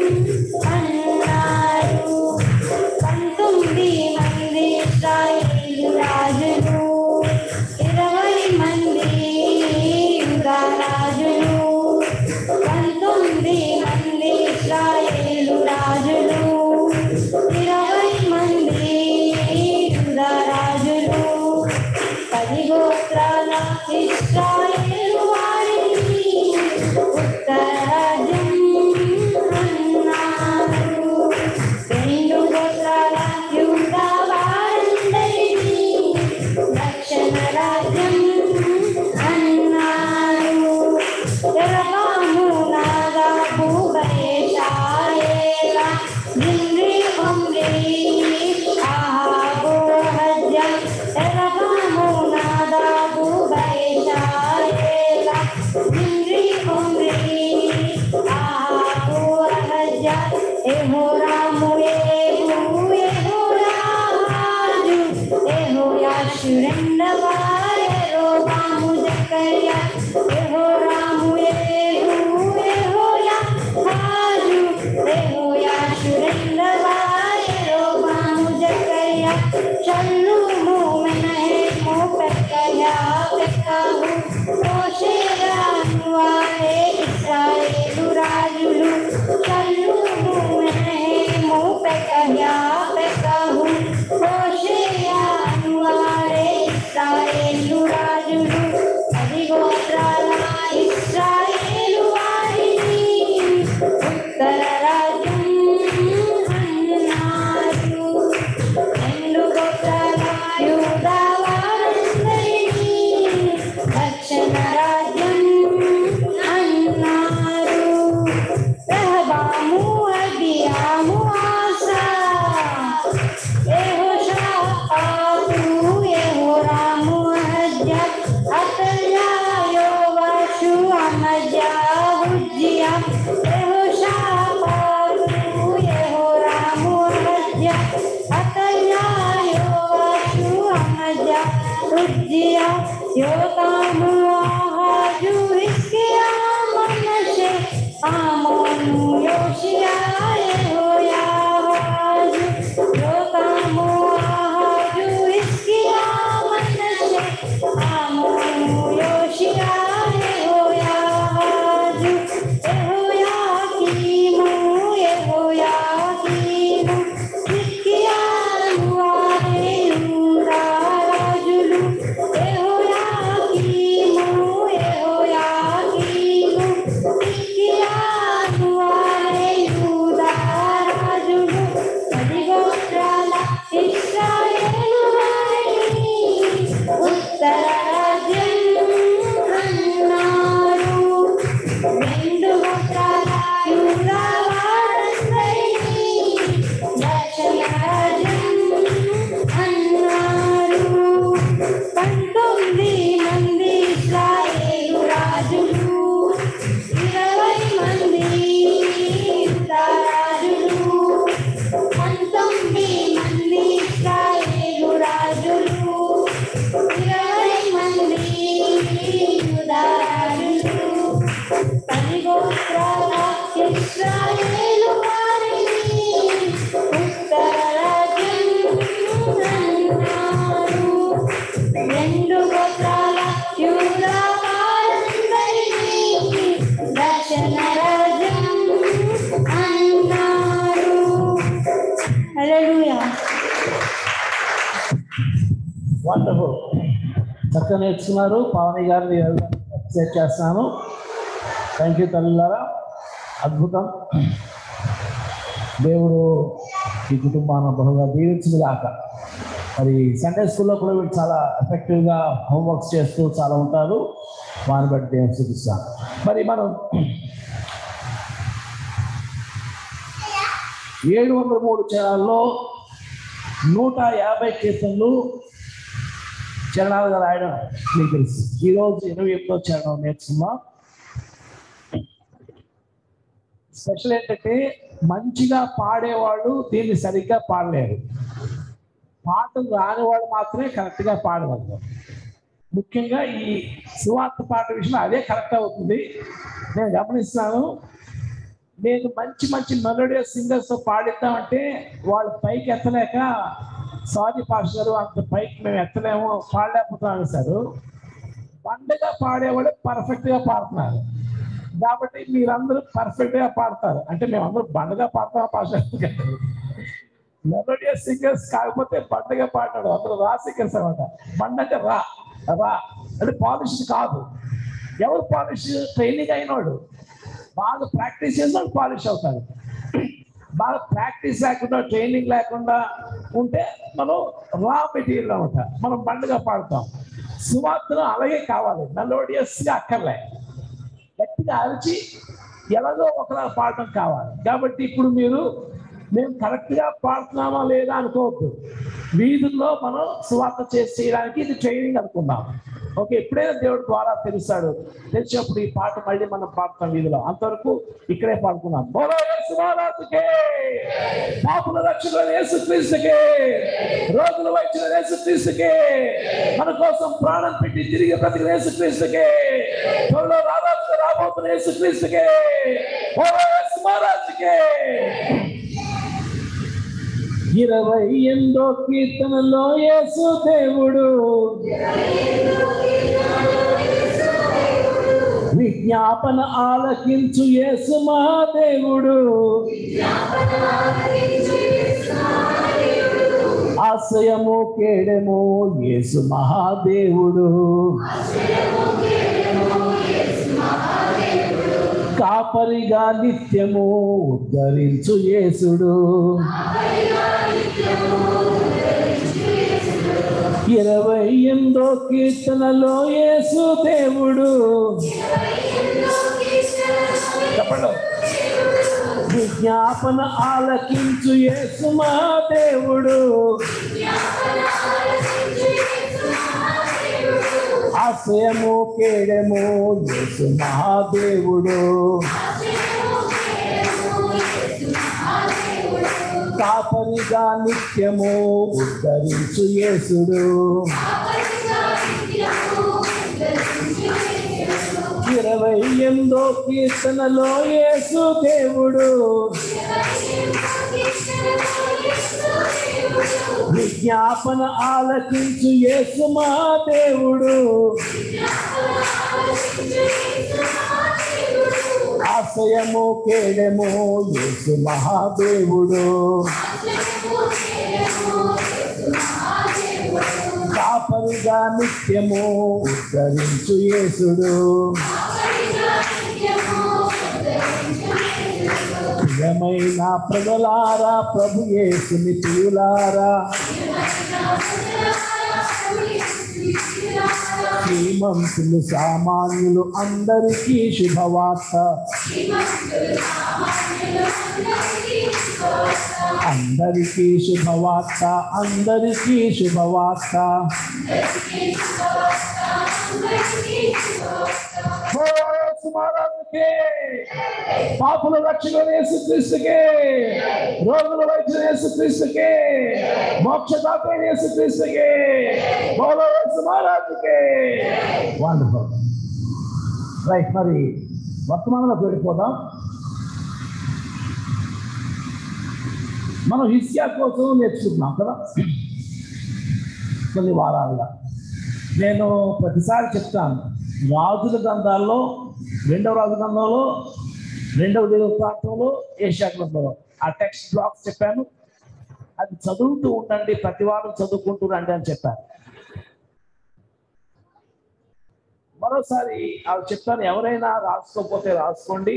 అన్నారు పంతొమ్మిది మంది ఇస్రాయేలు రాజులు ఇరవై మంది యూదా రాజులు పంతొమ్మిది మంది ఇస్రాయేలు రాజులు ఇరవై మంది యూదా రాజులు పది గోత్రాల ఇస్రాయేలు వారిని ఉత్తర రాజ్యం అన్నారు రెండు గోత్రాల యూదా వారందరినీ దక్షిణ రాజ్యం అన్నారు ఎరబాము నాగా భూపేశాయేల జిమ్రి ఒమ్రి ఆహాబు హజ్జ ఎరబాము నాగా భూపేశాయేల జిమ్రి ఒమ్రి ఆహాబు హజ్జ ఎహోరాము ఏహు ఎహోరాజు ఎహోయాషురెండవా ఎరోబాము జకర్య ఎహోరాము ఏహు ఎహోయా హాజు ఎహోయాషురెండవా ఎరోబాము జకర్య షల్లుము మెనహేము పెక్కయ పెక్కహు మోషేరాను వారే ఇస్రాయేలు రాజులు షల్లుము మెనహే उज्जिया योतामु आहाजु हिस्किया मनसे आमोनु योशिया यहोया हाजु योतामु आहाजु हिस्किया मनसे आमोनु योशिया यहोया हाजु यहोया कीमु यहोया कीमु हिस्किया नुआरे यूदा రాజులు యెహోయాకీము యెహోయాకీము హిజ్కియాను వారే యూదా రాజులు పది గోత్రాల ఇశ్రాయేలు వారిని ఉత్తర రాజ్యం అన్నారు రెండు గోత్రాల యూదా వారందరినీ దక్షిణ రాజ్యం అన్నారు పంతొమ్మిది మంది ఇస్రాయేలు రాజులు ఇరవై మంది యూదా రాజులు పంతొమ్మిది మంది ఇస్రాయేలు రాజులు ఇరవై మంది యూదా రాజులు పది గోత్రాల ఇస్రాయేలు వారిని ఉత్తర రాజ్యం అన్నారు రెండు గోత్రాల యూదా వారందరినీ దర్శన రాజ్యం అన్నారు హల్లెలూయా వండర్ఫుల్ చక్కగా నేర్చుకున్నారు పావని గారిని అప్రిషియేట్ చేస్తున్నాను థ్యాంక్ యూ తల్లిలారా అద్భుతం దేవుడు ఈ కుటుంబాన్ని బహుగా దీవించింది కాక మరి సండే స్కూల్లో కూడా వీళ్ళు చాలా ఎఫెక్టివ్గా హోంవర్క్స్ చేస్తూ చాలా ఉంటారు వారిని బట్టి దేవుని చూపిస్తాను మరి మనం ఏడు వందల మూడు చరణాల్లో నూట యాభై కీర్తనలు చరణాలుగా రాయడం మీకు తెలుసు ఈరోజు ఇరవై ఎనిమిదో చరణం నేర్చుకున్నాం స్పెషల్ ఏంటంటే మంచిగా పాడేవాళ్ళు దీన్ని సరిగ్గా పాడలేరు పాటలు రాని వాళ్ళు మాత్రమే కరెక్ట్గా పాడగలరు ముఖ్యంగా ఈ సువార్త పాట విషయం అదే కరెక్ట్ అవుతుంది నేను గమనిస్తున్నాను నేను మంచి మంచి మెలోడియస్ సింగర్స్ పాడిద్దామంటే వాళ్ళు పైకి ఎత్తలేక సారీ పాస్ గారు అంత పైకి మేము ఎత్తలేము పాడలేకపోతున్నాం సార్ పండుగ పాడేవాళ్ళు పర్ఫెక్ట్ గా పాడుతున్నారు కాబట్టి మీరందరూ పర్ఫెక్ట్ గా పాడతారు అంటే మేమందరూ బండగా పాడతాం పాస్ మెలోడియస్ సింగర్స్ కాకపోతే బండగా పాడినాడు అందరూ రా సింగర్స్ అనమాట బండగా రా రా అంటే పాలిష్ కాదు ఎవరు పాలిష్ ట్రైనింగ్ అయినోడు బాగా ప్రాక్టీస్ చేసిన పాలిష్ అవుతారు బాగా ప్రాక్టీస్ లేకుండా ట్రైనింగ్ లేకుండా ఉంటే మనం రా మెటీరియల్ అనమాట మనం బండగా పాడతాం సువార్తను అలాగే కావాలి మెలోడియస్గా అక్కర్లే గట్టిగా అరిచి ఎలాగో ఒకలా పాడటం కావాలి కాబట్టి ఇప్పుడు మీరు మేము కరెక్ట్గా పాడుతున్నామా లేదా అనుకోవద్దు వీధుల్లో మనం సువార్త చేసి చేయడానికి ఇది ట్రైనింగ్ అనుకుందాం ఓకే ఎప్పుడైనా దేవుడు ద్వారా తెలుస్తాడు తెలిసినప్పుడు ఈ పాట మళ్ళీ మనం పాడతాం వీధిలో అంతవరకు ఇక్కడే పాడుకున్నాం బోలో యేసు మహారాజుకే పాపుల రక్షకుడు యేసు క్రీస్తుకే రోగుల వైద్యుల యేసు క్రీస్తుకే మన కోసం ప్రాణం పెట్టి తిరిగి బ్రతికిన యేసు క్రీస్తుకే త్వరలో రారాజుగా రాబోతున్న యేసు క్రీస్తుకే బోలో యేసు మహారాజుకే ఇరవై ఎనిమిదో కీర్తనలో యేసు దేవుడు విజ్ఞాపన ఆలకించు యేసు మహాదేవుడు ఆశ్రయము కేడము యేసు మహాదేవుడు కాపరిగా నిత్యము ఉద్ధరించు యేసుడు ఇరవై ఎనిమిదో కీర్తనలో యేసు దేవుడు చెప్పండి విజ్ఞాపన ఆలకించు యేసు మా దేవుడు ఆశయము కేడము యేసు మహాదేవుడు కాపరిగా నిత్యము ఉద్ధరించు యేసుడు ఇరవై ఎనిమిదో కీర్తనలో యేసు దేవుడు విజ్ఞాపన ఆలకించు యేసు మా దేవుడు ఆశయము కేడము యేసు మహాదేవుడు కాపరిగా నిత్యము ఉద్ధరించు యేసుడు ప్రియమైన ప్రజలారా ప్రభు యేసుని ప్రియులారా శ్రీమంతులు సామాన్యులు అందరికీ శుభవార్త అందరికీ శుభవార్త అందరికీ శుభవార్త ఓ యేసు మహారాజుకే, పాపుల రక్షణ యేసుక్రీస్తుకే రోగుల వైద్యుల యేసుక్రీస్తుకే మోక్షదాత యేసుక్రీస్తుకే బోలో యేసు మహారాజుకే వండర్ఫుల్ రైట్ మరి వర్తమానంలోకి వెళ్ళిపోదాం మనం హిస్యా కోసం నేర్చుకుంటున్నాం కదా కొన్ని వారాలుగా నేను ప్రతిసారి చెప్తాను రాజుల గ్రంథాల్లో రెండవ రాజు గ్రంథంలో రెండవ దేవ ప్రాంతంలో ఏషియా గ్రంథంలో ఆ టెక్స్ట్ బ్లాక్స్ చెప్పాను అది చదువుతూ ఉండండి ప్రతి వారం చదువుకుంటూ రండి అని చెప్పాను మరోసారి అవి చెప్తాను ఎవరైనా రాసుకోకపోతే రాసుకోండి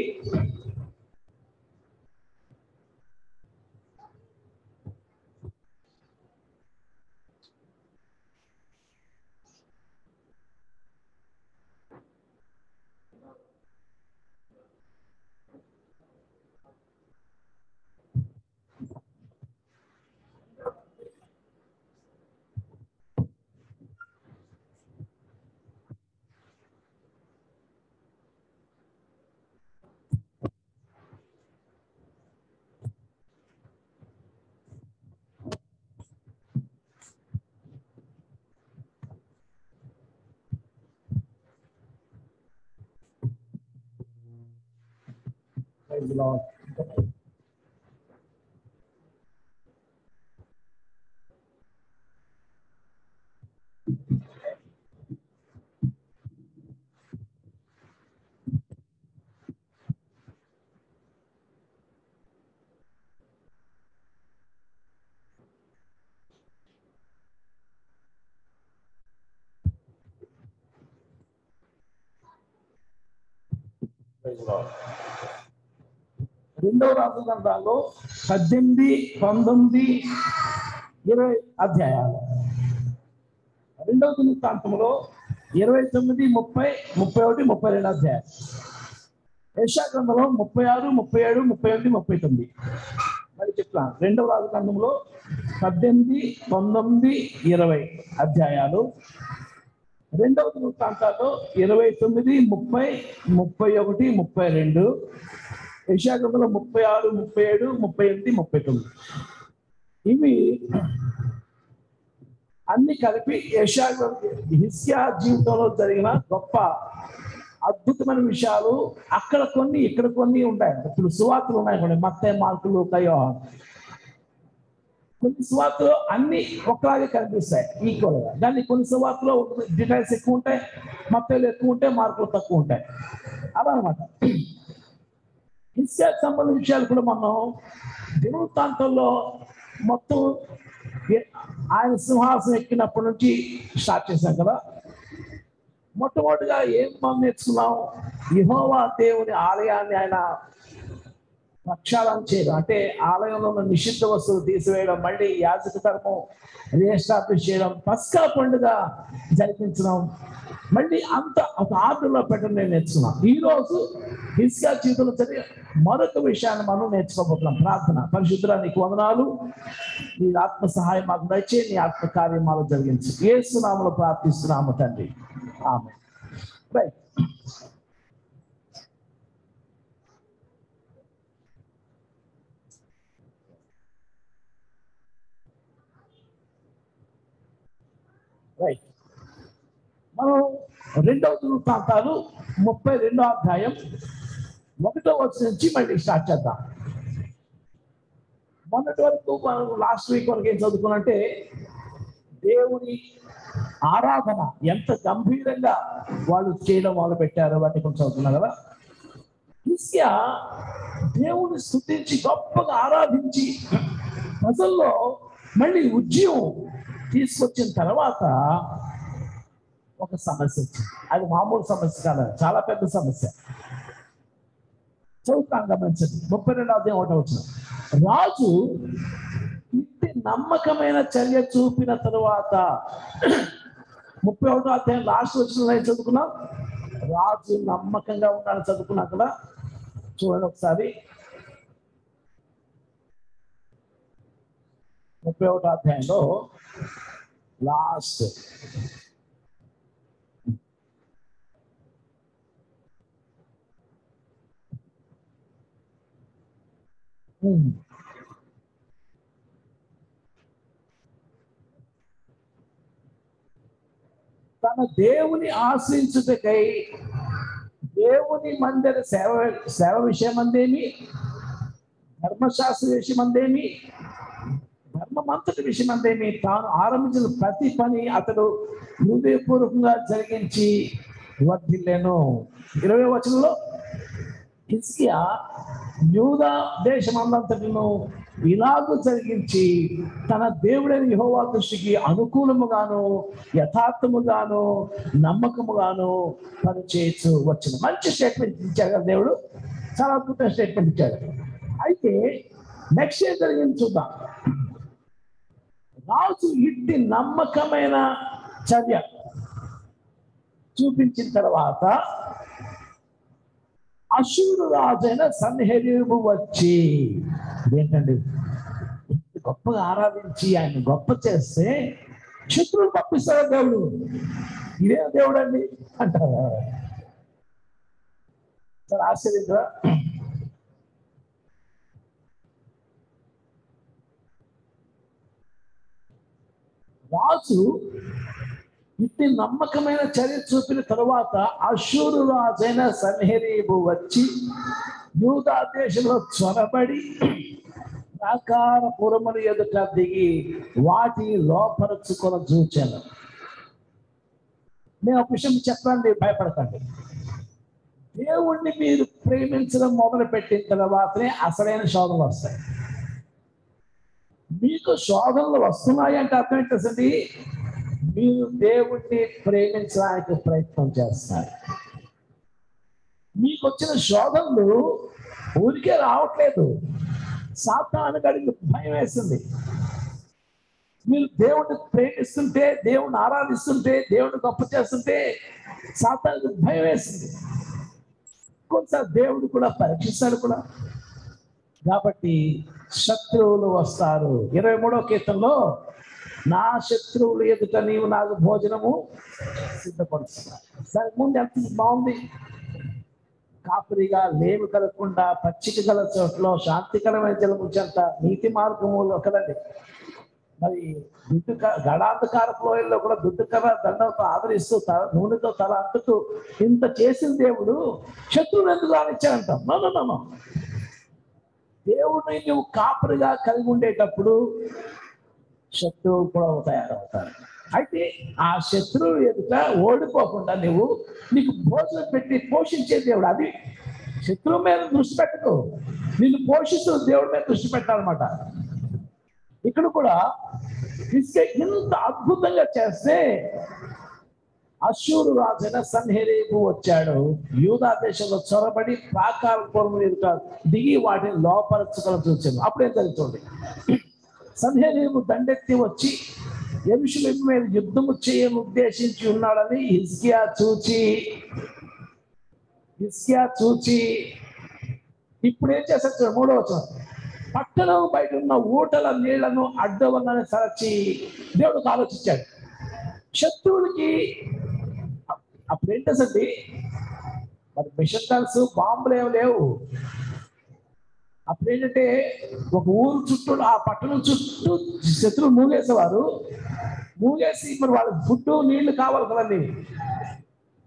Praise the Lord. Praise the Lord. రెండవ రాజు గ్రంథాల్లో పద్దెనిమిది పంతొమ్మిది ఇరవై అధ్యాయాలు రెండవ దినవృత్తాంతంలో ఇరవై తొమ్మిది ముప్పై ముప్పై ఒకటి ముప్పై రెండు అధ్యాయాలు యశా గ్రంథంలో ముప్పై ఆరు ముప్పై ఏడు ముప్పై ఎనిమిది ముప్పై తొమ్మిది మరి చెప్తాను రెండవ రాజు గ్రంథంలో పద్దెనిమిది పంతొమ్మిది ఇరవై అధ్యాయాలు రెండవ దినవృత్తాంతాల్లో ఇరవై తొమ్మిది ముప్పై ముప్పై ఒకటి ముప్పై రెండు యశాగ్రంథంలో ముప్పై ఆరు ముప్పై ఏడు ముప్పై ఎనిమిది ముప్పై తొమ్మిది ఇవి అన్ని కలిపి యశాగ్ర హిస్యా జీవితంలో జరిగిన గొప్ప అద్భుతమైన విషయాలు అక్కడ కొన్ని ఇక్కడ కొన్ని ఉంటాయి ఇప్పుడు సువార్తలు ఉన్నాయి కొన్ని మత్తే మార్కులు కయో కొన్ని సువార్తలు అన్ని ఒకలాగే కనిపిస్తాయి ఈక్వల్ గా కానీ కొన్ని సువార్తలో డీటెయిల్స్ ఎక్కువ ఉంటాయి మత్తలు ఎక్కువ ఉంటాయి మార్కులు తక్కువ ఉంటాయి అలా అనమాట హిస్యాకు సంబంధించిన విషయాలు కూడా మనం దినవృత్తాంతంలో మొత్తం ఏ- ఆయన సింహాసనం ఎక్కినప్పటి నుంచి స్టార్ట్ చేశాం కదా మొట్టమొదటిగా ఏం మనం నేర్చుకున్నాం యెహోవా దేవుని ఆలయాన్ని ఆయన ప్రక్షాళన చేయడం అంటే ఆలయంలో ఉన్న నిషిద్ధ వస్తువులు తీసివేయడం మళ్ళీ యాజక ధర్మం రీఎస్టాబ్లిష్ చేయడం పస్కా పండుగ జరిపించడం మళ్ళీ అంత ఒక ఆర్డర్లో పెట్టడం నేను నేర్చుకున్నాం ఈ రోజు హిస్కా జీవితంలో జరిగే మరొక విషయాన్ని మనం నేర్చుకోబోతున్నాం ప్రార్థన పరిశుద్ధుల నీకు వందనాలు నీ ఆత్మ సహాయం మాకు దయచే నీ ఆత్మ కార్యం మాలో జరిగించు ఏ సునామలో ప్రార్థిస్తున్నాము తండ్రి ఆమె రైట్ రైట్ మనం రెండవ ప్రాంతాలు ముప్పై రెండో అధ్యాయం ఒకటో వచ్చి నుంచి మళ్ళీ స్టార్ట్ చేద్దాం మొన్నటి వరకు మనం లాస్ట్ వీక్ వరకు ఏం చదువుకున్నంటే దేవుని ఆరాధన ఎంత గంభీరంగా వాళ్ళు చేయడం మొదలు పెట్టారో వాటిని కొంచెం చదువుకున్నాం కదా హిస్కియా దేవుని స్థుతించి గొప్పగా ఆరాధించి ప్రజల్లో మళ్ళీ ఉద్యమం తీసుకొచ్చిన తర్వాత ఒక సమస్య వచ్చింది అది మామూలు సమస్య కాదు చాలా పెద్ద సమస్య చదువుతాం గమనించండి ముప్పై రెండో అధ్యాయం ఒకటి వచ్చిన రాజు ఇంటి నమ్మకమైన చర్య చూపిన తరువాత ముప్పై ఒకటో అధ్యాయం లాస్ట్ వచ్చిన లైన్ చదువుకున్నాం రాజు నమ్మకంగా ఉండాలని చదువుకున్నాం కదా చూడండి ఒకసారి ముప్పై ఒకటో అధ్యాయంలో లాస్ట్ ఉమ్. తన దేవుని ఆశ్రయించుటకై దేవుని మందిర సేవ సేవ విషయమందేమి ధర్మశాస్త్ర విషయమందేమి ధర్మమంతటి విషయమందేమి తాను ఆరంభించిన ప్రతి పని అతడు హృదయపూర్వకంగా జరిగించి వర్ధిల్లేను ఇరవై వచనంలో హిస్కియా యూదా దేశమందంతటిను ఇలాగూ జరిగించి తన దేవుడైన యెహోవా దృష్టికి అనుకూలముగాను యథార్థముగాను నమ్మకముగాను పనిచేయచ్చు వచ్చిన మంచి స్టేట్మెంట్ ఇచ్చాడు కదా దేవుడు చాలా అద్భుతమైన స్టేట్మెంట్ ఇచ్చాడు అయితే నెక్స్ట్ ఏం జరిగింది చూద్దాం రాజు ఇట్టి నమ్మకమైన చర్య చూపించిన తర్వాత అశూరు రాజైన సన్హెరీబు వచ్చి ఏంటండి ఇంత గొప్పగా ఆరాధించి ఆయన గొప్ప చేస్తే శత్రువులు పంపిస్తారా దేవుడు ఇదే దేవుడు అండి అంటారా చాలా ఆశ్చర్యంగా రాజు ఇట్టి నమ్మకమైన చర్య చూపిన తరువాత అశూరు రాజైన సన్హెరీబు వచ్చి యూదా దేశంలో చొరబడి ప్రాకార పురములు ఎదుట దిగి వాటి లోపరుచుకొని చూచాను నేను ఒక విషయం చెప్పండి భయపడకండి దేవుణ్ణి మీరు ప్రేమించడం మొదలు పెట్టిన తర్వాతనే అసలైన శోధనలు వస్తాయి మీకు శోధనలు వస్తున్నాయి అంటే అర్థం ఏంటండి మీరు దేవుణ్ణి ప్రేమించడానికి ప్రయత్నం చేస్తారు మీకు వచ్చిన శోధనలు ఊరికే రావట్లేదు సాతాను గడికి భయం వేస్తుంది మీరు దేవుడిని ప్రేమిస్తుంటే దేవుడిని ఆరాధిస్తుంటే దేవుడిని గొప్ప చేస్తుంటే సాతానికి భయం వేస్తుంది కొంచెం దేవుడు కూడా పరీక్షిస్తాడు కూడా కాబట్టి శత్రువులు వస్తారు ఇరవై మూడో కీర్తనలో నా శత్రువులు ఎదుట నీవు నాకు భోజనము సిద్ధపరుస్తున్నా దానికి ముందు ఎంత బాగుంది కాపురిగా లేవు కలగకుండా పచ్చిక గల చోట్ల శాంతికరమైన జలము చెంత నీతి మార్గములో కదండి మరి దుడ్డు గడాంధకారపు లోయల్లో కూడా దుడ్డు కర్ర దండంతో ఆదరిస్తూ తల నూనెతో తల అంటుతూ ఇంత చేసిన దేవుడు శత్రువులు ఎందుకు రానిచ్చాడంట నో నో, నో నో దేవుడిని నువ్వు కాపురిగా కలిగి ఉండేటప్పుడు శత్రువులు కూడా తయారవుతారు అయితే ఆ శత్రువు ఎదుట ఓడిపోకుండా నువ్వు నీకు భోజనం పెట్టి పోషించే దేవుడు అది శత్రువు మీద దృష్టి పెట్టకు నిన్ను పోషిస్తూ దేవుడి మీద దృష్టి పెట్టాలన్నమాట ఇక్కడ కూడా ఇసుక ఇంత అద్భుతంగా చేస్తే అశూరు రాజైన సన్హెరీబు వచ్చాడు యూదా దేశంలో చొరబడి ప్రాకార పూర్వం ఎదుట దిగి వాటిని లోపరచుకొని చూచాను అప్పుడేం జరుగుతుంది సన్హెరీబు దండెత్తి వచ్చి ఎరుషులేము మీద యుద్ధము చేయని ఉద్దేశించి ఉన్నాడని హిస్కియా చూచి హిస్కియా చూచి ఇప్పుడు ఏం చేశాడు మూడో వచనం పట్టణం బయట ఉన్న ఊటల నీళ్లను అడ్డవలని సరచి దేవుడికి ఆలోచించాడు శత్రువులకి అప్పుడు ఏంటండి మరి మిషన్ గన్స్ బాంబులు ఏమి లేవు అప్పుడు ఏంటంటే ఒక ఊరు చుట్టూ ఆ పట్టణం చుట్టూ శత్రువులు మూగేసేవారు మూగేసి మరి వాళ్ళకి ఫుడ్ నీళ్లు కావాలి కదండి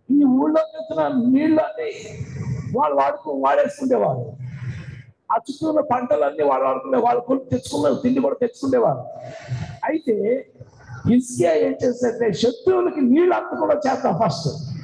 ఈ ఊళ్ళో వెళ్తున్న నీళ్ళని వాళ్ళు వాడుకు వాడేసుకునేవారు ఆ చుట్టూ ఉన్న పంటలన్నీ వాళ్ళు వాడుకునే వాళ్ళు కొనుక్కు తెచ్చుకున్నారు తిండి కూడా తెచ్చుకునేవారు అయితే ఇస్కియా ఏం చేస్తే శత్రువులకి నీళ్ళు కూడా చేద్దాం ఫస్ట్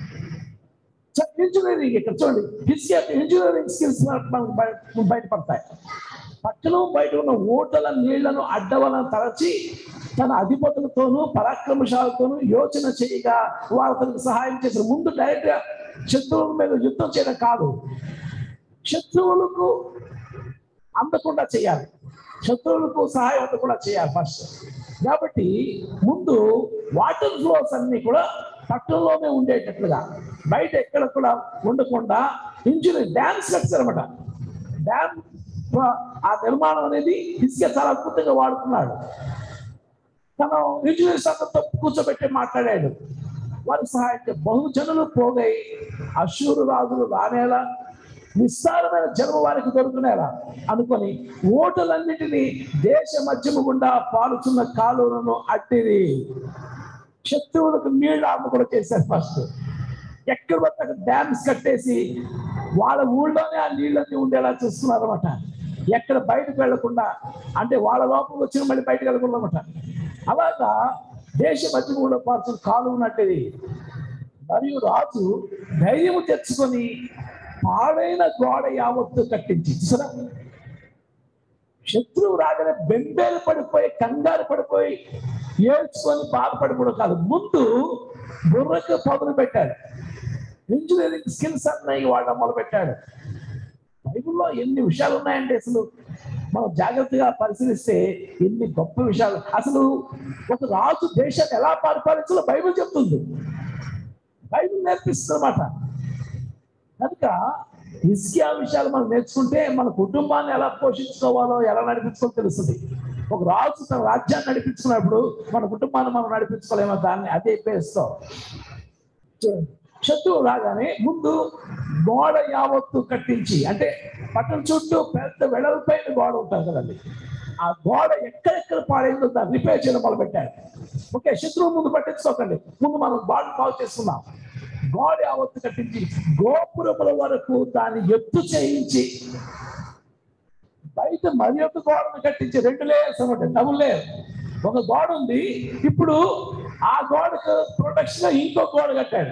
ఇంజనీరింగ్ ఇక్కడ చూడండి హిస్కియా ఇంజనీరింగ్ స్కిల్స్ మనకు బయ- బయటపడతాయి పక్కన బయట ఉన్న ఓటల నీళ్లను అడ్డవలను తరచి తన అధిపతులతోనూ పరాక్రమశాలతోనూ యోచన చేయగా వారు తనకు సహాయం చేశారు ముందు డైరెక్ట్ గా శత్రువుల మీద యుద్ధం చేయడం కాదు శత్రువులకు అందకుండా చేయాలి శత్రువులకు సహాయం అందకుండా చేయాలి ఫస్ట్ కాబట్టి ముందు వాటర్ ఫ్లోస్ అన్ని కూడా పట్టణంలోనే ఉండేటట్లుగా బయట ఎక్కడ కూడా ఉండకుండా ఇంజనీర్ డ్యామ్ స్ట్రక్చర్ అనమాట డ్యామ్ ఆ నిర్మాణం అనేది ఇసుక చాలా అద్భుతంగా వాడుతున్నాడు తను ఇంజనీర్స్ అందరితో కూర్చోబెట్టి మాట్లాడాడు వారి సహాయం బహుజనులు పోగై అశూరు రాజులు రానేలా నిస్సారమైన జన్మ వారికి దొరుకునేలా అనుకొని ఓటలన్నిటినీ దేశ మధ్యము గుండా పాలుచున్న కాలువలను అట్టిది శత్రువులకు నీళ్లు ఆమె కూడా చేశారు ఫస్ట్ ఎక్కడ పడితే అక్కడ డ్యామ్స్ కట్టేసి వాళ్ళ ఊళ్ళోనే ఆ నీళ్ళన్నీ ఉండేలా చూస్తున్నారు అనమాట ఎక్కడ బయటకు వెళ్లకుండా అంటే వాళ్ళ లోపలికి వచ్చిన మళ్ళీ బయటకు వెళ్ళకుండా అనమాట అలాగా దేశ మధ్య కూడా పాల్చిన కాలు ఉన్నట్టుది మరియు రాజు ధైర్యము తెచ్చుకొని పాడైన గోడ యావత్తు కట్టించి చూసారా శత్రువు రాగానే బెంబేలు పడిపోయి కంగారు పడిపోయి ఏడ్చుకొని బాధపడిపోవడం కాదు ముందు బుర్రకు పదులు పెట్టాడు ఇంజనీరింగ్ స్కిల్స్ అన్నవి వాడడం మొదలు పెట్టాడు బైబిల్లో ఎన్ని విషయాలు ఉన్నాయంటే అసలు మనం జాగ్రత్తగా పరిశీలిస్తే ఎన్ని గొప్ప విషయాలు అసలు ఒక రాజు దేశాన్ని ఎలా పరిపాలించాలో బైబిల్ చెప్తుంది బైబిల్ నేర్పిస్తుంది అన్నమాట కనుక హిస్కియా విషయాలు మనం నేర్చుకుంటే మన కుటుంబాన్ని ఎలా పోషించుకోవాలో ఎలా నడిపించుకోవాలో తెలుస్తుంది ఒక రాజు తన రాజ్యాన్ని నడిపించుకున్నప్పుడు మన కుటుంబాన్ని మనం నడిపించుకోలేమో దాన్ని అదే పేరుస్తాం చూడండి శత్రువు రాగానే ముందు గోడ యావత్తు కట్టించి అంటే పట్టణ చుట్టూ పెద్ద వెడల్పైన గోడ ఉంటుంది కదండి ఆ గోడ ఎక్కడెక్కడ పాడైందో దాన్ని రిపేర్ చేయడం మొదలు పెట్టాడు ఓకే శత్రువు ముందు పట్టించుకోకండి ముందు మనం బాడీ బాగు చేస్తున్నాం గోడ యావత్తు కట్టించి గోపురముల వరకు దాన్ని ఎత్తు చేయించి బయట మరి ఒక గోడను కట్టించి రెండు లేయర్స్ అనమాట డబుల్ లేయర్ ఒక గోడ ఉంది ఇప్పుడు ఆ గోడకు ప్రొటెక్షన్ ఇంకో గోడ కట్టాడు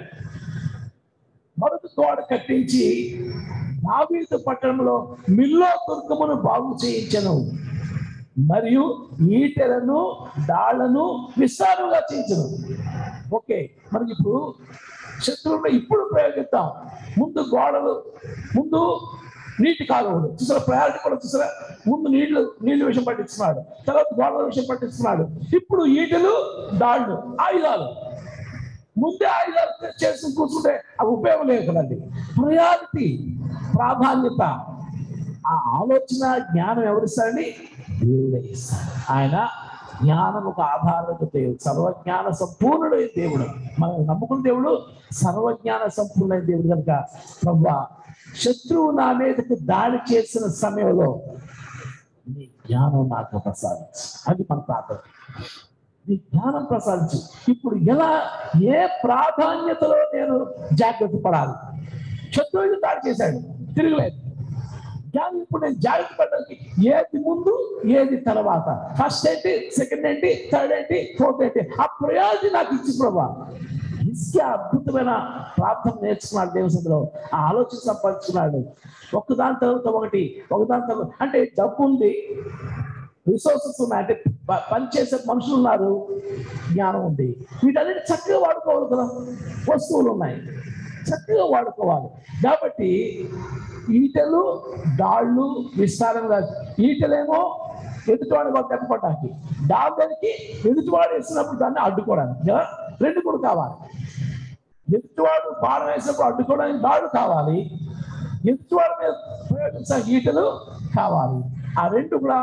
మరొక గోడ కట్టించి దావీదు పట్టణంలో మిల్లో దుర్గమును బాగు చేయించను మరియు ఈటెలను డాళ్లను విస్తారంగా చేయించను ఓకే మనకి ఇప్పుడు శత్రువులు ఇప్పుడు ప్రయోగిద్దాం ముందు గోడలు ముందు నీటి కాలువలు చూసారా ప్రయారిటీ కూడా చూసారా ముందు నీళ్లు నీళ్లు విషయం పట్టిస్తున్నాడు తర్వాత గోడల విషయం పట్టిస్తున్నాడు ఇప్పుడు ఈటలు దాళ్ళు ఆయుధాలు ముందే ఆయుధాలు చేసి కూర్చుంటే అవి ఉపయోగం లేదు కదండి ప్రయారిటీ ప్రాధాన్యత ఆ ఆలోచన జ్ఞానం ఎవరిస్తారండి దేవుడే ఇస్తాడు ఆయన జ్ఞానం ఒక ఆధారత దేవుడు సర్వజ్ఞాన సంపూర్ణుడు దేవుడు మనం నమ్ముకున్న దేవుడు సర్వజ్ఞాన సంపూర్ణ దేవుడు కనుక ప్రభా శత్రువు నా మీదకి దాడి చేసిన సమయంలో నీ జ్ఞానం నాకు ప్రసాదించు అది మన ప్రార్థన నీ జ్ఞానం ప్రసాదించు ఇప్పుడు ఎలా ఏ ప్రాధాన్యతలో నేను జాగ్రత్త పడాలి శత్రువుకి దాడి చేశాడు తిరగలేదు కానీ ఇప్పుడు నేను జాగ్రత్త పడడానికి ఏది ముందు ఏది తర్వాత ఫస్ట్ ఏంటి సెకండ్ ఏంటి థర్డ్ ఏంటి ఫోర్త్ ఏంటి ఆ ప్రయారిటీ నాకు ఇచ్చి ప్రభా ఇసుక అద్భుతమైన ప్రార్థన నేర్చుకున్నాడు దేవసంలో ఆ ఆలోచన సంపాదించుకున్నాడు ఒకదాని తర్వాత ఒకటి ఒకదాని తర్వాత అంటే డబ్బు ఉంది రిసోర్సెస్ ఉన్నాయి అంటే ప- పనిచేసే మనుషులు ఉన్నారు జ్ఞానం ఉంది వీటన్నిటి చక్కగా వాడుకోవాలి కదా వస్తువులు ఉన్నాయి చక్కగా వాడుకోవాలి కాబట్టి ఈటలు డాళ్ళు విస్తారంగా ఈటలేమో ఎదుటివాడి వాళ్ళు దెబ్బపడడానికి డాళ్ళకి ఎదుటివాడు వేసినప్పుడు దాన్ని అడ్డుకోవడానికి కదా? రెండు కూడా కావాలి ఎదుటివాడు బాణం వేసినప్పుడు అడ్డుకోవడానికి దాడు కావాలి ఎదుటివాడి మీద ప్రయోగించిన ఈటలు కావాలి ఆ రెండు కూడా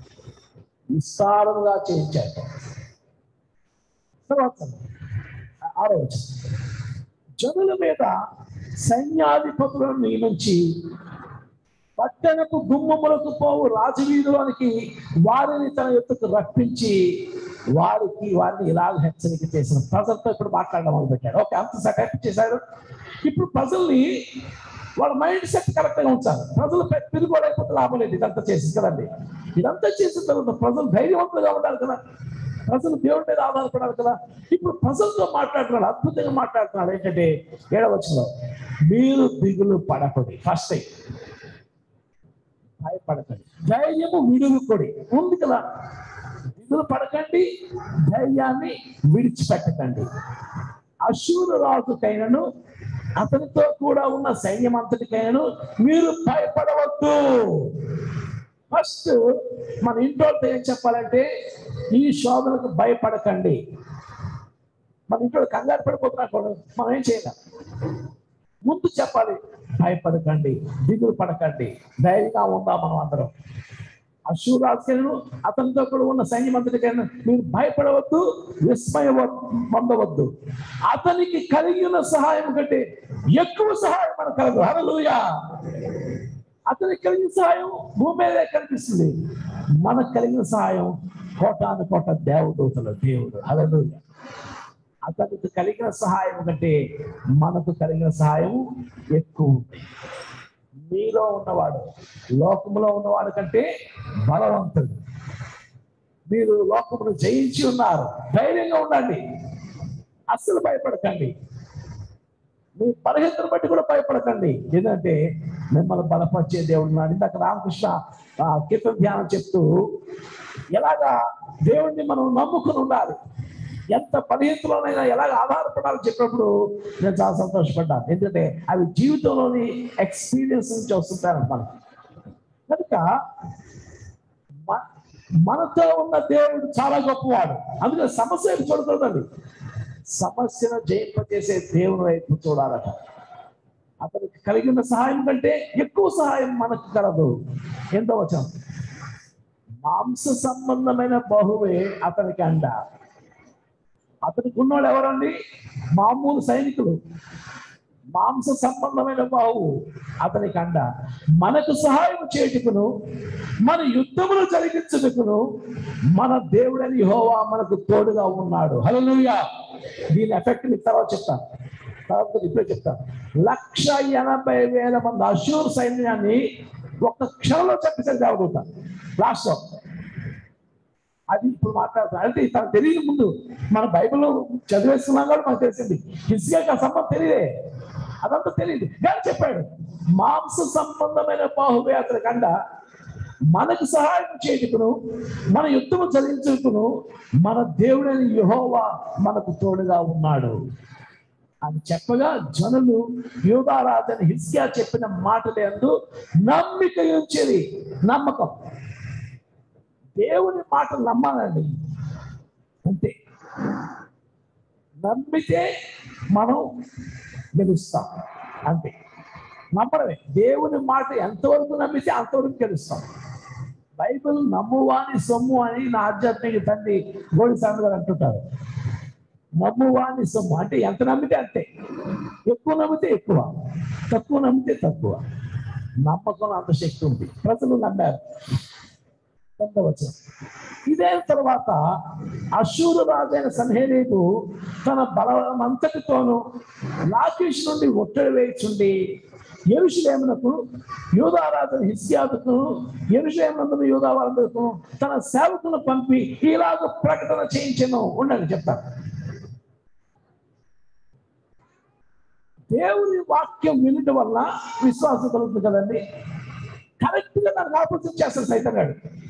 విస్తారముగా చేయించాడు తర్వాత ఆరో వచనం. జనుల మీద సైన్యాధిపతులను నియమించి పట్టణపు గుమ్మములకు పోవు రాజవీధిలోనికి వారిని తన ఎత్తుకు రప్పించి వారికి వారిని ఇలాగ హెచ్చరిక చేసిన ప్రజలతో ఇప్పుడు మాట్లాడడం మొదలు పెట్టాడు ఓకే అంత సెటప్ చేశాడు ఇప్పుడు ప్రజల్ని వాళ్ళ మైండ్ సెట్ కరెక్ట్ గా ఉంచాలి ప్రజలు తిరుగుబడైపోతే లాభం లేదు ఇదంతా చేసి కదండి ఇదంతా చేసిన తర్వాత ప్రజలు ధైర్యవంతులుగా ఉండాలి కదా ప్రజలు దేవుడి మీద ఆధారపడాలి కదా ఇప్పుడు ప్రజలతో మాట్లాడుతున్నాడు అద్భుతంగా మాట్లాడుతున్నాడు ఏంటంటే ఏడవచ్చులో మీరు దిగులు పడకూడదు ఫస్ట్ థింగ్ భయపడకండి ధైర్యము విడుగుకొడి ఉంది కదా దిగులు పడకండి ధైర్యాన్ని విడిచిపెట్టకండి అశూరు రాజుకైనను అతనితో కూడా ఉన్న సైన్యం అంతటికైనను మీరు భయపడవద్దు ఫస్ట్ మన ఇంట్లో ఏం చెప్పాలంటే ఈ శోధనకు భయపడకండి మన ఇంట్లో కంగారు పడిపోతున్నా కూడా మనం ఏం చేయలేం ముందు చెప్పాలి భయపడకండి దిగులు పడకండి ధైర్యంగా ఉందా మనం అందరం అశూరాజులను అతనితో కూడా ఉన్న సైన్యమంతటికైనా మీరు భయపడవద్దు విస్మయ పొందవద్దు అతనికి కలిగిన సహాయం కంటే ఎక్కువ సహాయం మనకు కలదు హరలుయా అతనికి కలిగిన సహాయం భూమి మీదే కనిపిస్తుంది మనకు కలిగిన సహాయం కోటాను కోట దేవదూతలు దేవుడు హరలుయ అతనికి కలిగిన సహాయం కంటే మనకు కలిగిన సహాయం ఎక్కువ ఉంది మీలో ఉన్నవాడు లోకములో ఉన్నవాడు కంటే బలవంతుడు మీరు లోకమును జయించి ఉన్నారు ధైర్యంగా ఉండండి అస్సలు భయపడకండి మీ బలహీనతను బట్టి కూడా భయపడకండి ఎందుకంటే మిమ్మల్ని బలపరిచే దేవుడు ఉన్నాడు ఇందాక రామకృష్ణ ఆ, కీర్తన ధ్యానం చెప్తూ ఎలాగా దేవుణ్ణి మనం నమ్ముకుని ఉండాలి ఎంత బలహీనతలోనైనా ఎలాగ ఆధారపడాలని చెప్పినప్పుడు నేను చాలా సంతోషపడ్డాను ఎందుకంటే అవి జీవితంలోని ఎక్స్పీరియన్స్ నుంచి వస్తుంటారు మనకి కనుక మ- మనతో ఉన్న దేవుడు చాలా గొప్పవాడు అందుకే సమస్య ఏమి చూడకూడదండి సమస్యను జయింపజేసే దేవుని వైపు చూడాలట అతనికి కలిగిన సహాయం కంటే ఎక్కువ సహాయం మనకు కలదు ఎంతో వచ్చాం మాంస సంబంధమైన బహువే అతనికి అండ అతనికి ఉన్నవాడు ఎవరండి మామూలు సైనికులు మాంస సంబంధమైన బాహువు అతనికి అండ మనకు సహాయం చేయుటకును మన యుద్ధములు జరిగించుటకును మన దేవుడని హోవా మనకు తోడుగా ఉన్నాడు హల్లెలూయా దీని ఎఫెక్ట్ మీకు తర్వాత చెప్తాను తర్వాత ఇప్పుడే చెప్తాను లక్ష ఎనభై వేల మంది అశూర్ సైన్యాన్ని ఒక్క క్షణంలో చెప్పేసారు దేవదూత లాస్ట్ లో అది ఇప్పుడు మాట్లాడుతాను అంటే తనకు తెలియదు ముందు మన బైబిల్లో చదివేస్తున్నాం కూడా మనకు తెలిసింది హిస్గా సంబంధం తెలియదే అదంతా తెలియదు కానీ చెప్పాడు మాంస సంబంధమైన బాహువే అతని కండ మనకు సహాయం చేయుటకును మన యుద్ధము చదివించుకును మన దేవుడైన యెహోవా మనకు తోడుగా ఉన్నాడు అని చెప్పగా జనులు యోగారాజని హిస్కియా చెప్పిన మాటలు ఎందు నమ్మిక ఉంచేది నమ్మకం దేవుని మాటలు నమ్మాలండి అంతే నమ్మితే మనం గెలుస్తాం అంతే నమ్మడమే దేవుని మాట ఎంతవరకు నమ్మితే అంతవరకు గెలుస్తాం బైబిల్ నమ్మువాని సొమ్ము అని నా ఆధ్యాత్మిక తండ్రి గోడి స్వామి గారు అంటుంటారు నమ్మువాని సొమ్ము అంటే ఎంత నమ్మితే అంతే ఎక్కువ నమ్మితే ఎక్కువ తక్కువ నమ్మితే తక్కువ నమ్మకం అంత శక్తి ఉంది ప్రజలు నమ్మారు పొందవచ్చు ఇదే తర్వాత అశూరు రాజైన సన్హేరీకు తన బలమంతటితోనూ లాకీష్ నుండి ఒత్తిడి వేయిచుండి ఎరుషులేమునకు యూదారాజు హిస్యాదుకు ఎరుషులేమునందు యూదావారందరకు తన సేవకులను పంపి ఇలాగ ప్రకటన చేయించను ఉండండి చెప్తాను దేవుని వాక్యం వినటం వల్ల విశ్వాసం కలుగుతుంది కదండి కరెక్ట్ గా దానికి ఆపోజిట్ చేస్తాడు సైతం గారు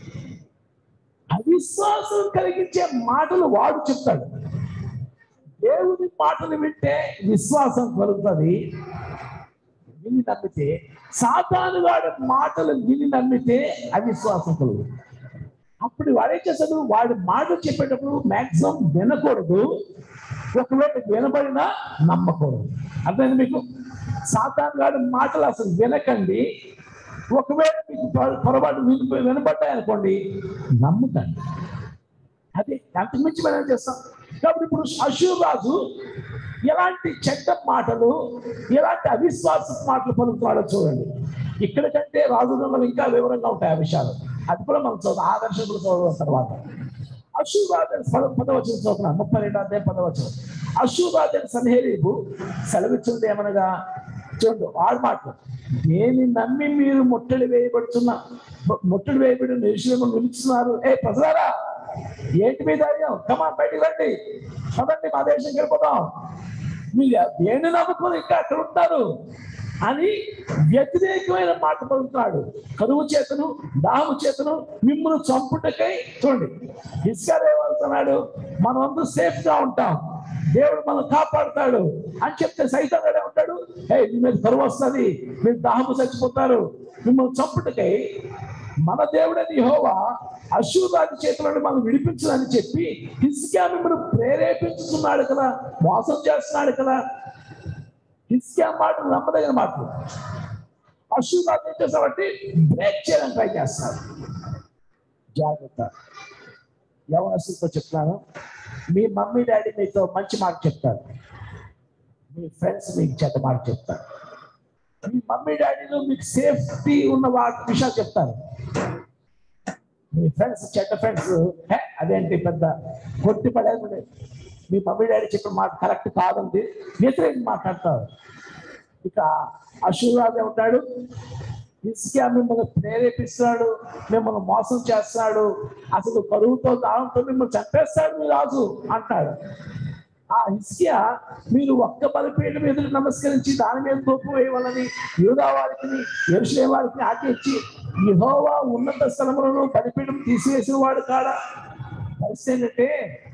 అవిశ్వాసం కలిగించే మాటలు వాడు చెప్తాడు దేవుని మాటలు వింటే విశ్వాసం కలుగుతుంది విని నమ్మితే సాతాను వాడి మాటలు విని నమ్మితే అవిశ్వాసం కలుగుతుంది అప్పుడు వాడేం చేస్తాడు వాడి మాటలు చెప్పేటప్పుడు మాక్సిమం వినకూడదు ఒకవేళ వినబడినా నమ్మకూడదు అర్థమైంది మీకు సాతాను వాడి మాటలు అసలు వినకండి ఒకవేళ మీకు పొర- పొరపాటు విని- వినబడ్డాయనుకోండి నమ్ముకండి అది అంతకుమించి మనం ఏం చేస్తాం కాబట్టి ఇప్పుడు అశూర్ రాజు ఎలాంటి చెడ్డ మాటలు ఎలాంటి అవిశ్వాస మాటలు పలుకుతున్నాడో చూడండి ఇక్కడ కంటే రాజుగంలో ఇంకా వివరంగా ఉంటాయి ఆ విషయాలు అది కూడా మనం చదువు ఆదర్శకులు చదువు తర్వాత అశుభాదన్ పదవచనం చదువుతున్నా ముప్పై రెండు అదే పదవచనం అశుభాదన్ సన్హేరీబు సెలవిచ్చింది ఏమనగా చూడండి వాడు మాట దేని నమ్మి మీరు ముట్టడి వేయబడుతున్న ముట్టడి వేయబడి నిరుషులను నిలుస్తున్నారు ఏ ప్రజలారా ఏంటి మీ ధైర్యం కమా బయటికి రండి పదండి మా దేశం వెళ్ళిపోతాం మీరు దేన్ని నమ్ముకొని ఇంకా అక్కడ ఉంటారు అని వ్యతిరేకమైన మాట పలుకుతున్నాడు కరువు చేతను దాము చేతను మిమ్మల్ని చంపుటకై చూడండి ఇస్కార్ ఏమవుతున్నాడు మనం అందరూ సేఫ్ గా ఉంటాం దేవుడు మనం కాపాడుతాడు అని చెప్తే సైతం కూడా ఉంటాడు ఏ మీ మీద కరువు వస్తుంది మీరు దాహము చచ్చిపోతారు మిమ్మల్ని చంపుటకై మన దేవుడని యెహోవా అశూరాజు చేతుల నుండి మనం విడిపించదని చెప్పి హిస్కియా మిమ్మల్ని ప్రేరేపించుతున్నాడు కదా మోసం చేస్తున్నాడు కదా హిస్కియా మాటలు నమ్మదగిన మాటలు అశూరాజు ఏం చేస్తామంటే బ్రేక్ చేయడానికి ట్రై చేస్తారు జాగ్రత్త యవనస్తులతో చెప్తున్నాను మీ మమ్మీ డాడీ మీతో మంచి మాట చెప్తారు మీ ఫ్రెండ్స్ మీకు చెడ్డ మాట చెప్తారు మీ మమ్మీ డాడీలో మీకు సేఫ్టీ ఉన్న వాటి విషయాలు చెప్తారు మీ ఫ్రెండ్స్ చెడ్డ ఫ్రెండ్స్ అదేంటి పెద్ద కొట్టి పడేది మీ మమ్మీ డాడీ చెప్పిన మాట కరెక్ట్ కాదండి వ్యతిరేకంగా మాట్లాడతారు ఇక అశురాజు ఉంటాడు ఇసుక మిమ్మల్ని ప్రేరేపిస్తున్నాడు మిమ్మల్ని మోసం చేస్తున్నాడు అసలు కరువుతో దాంతో మిమ్మల్ని చంపేస్తాడు మీ రాజు అంటాడు ఆ హిస్కియా మీరు ఒక్క బలిపీఠం ఎదురు నమస్కరించి దాని మీద తోపు వేయవాలని యూదా వారికి ఎరుసలే వారికి ఆకించి యెహోవా ఉన్నత స్థలములను బలిపీఠం తీసివేసిన వాడు కాడా పరిస్థితి ఏంటంటే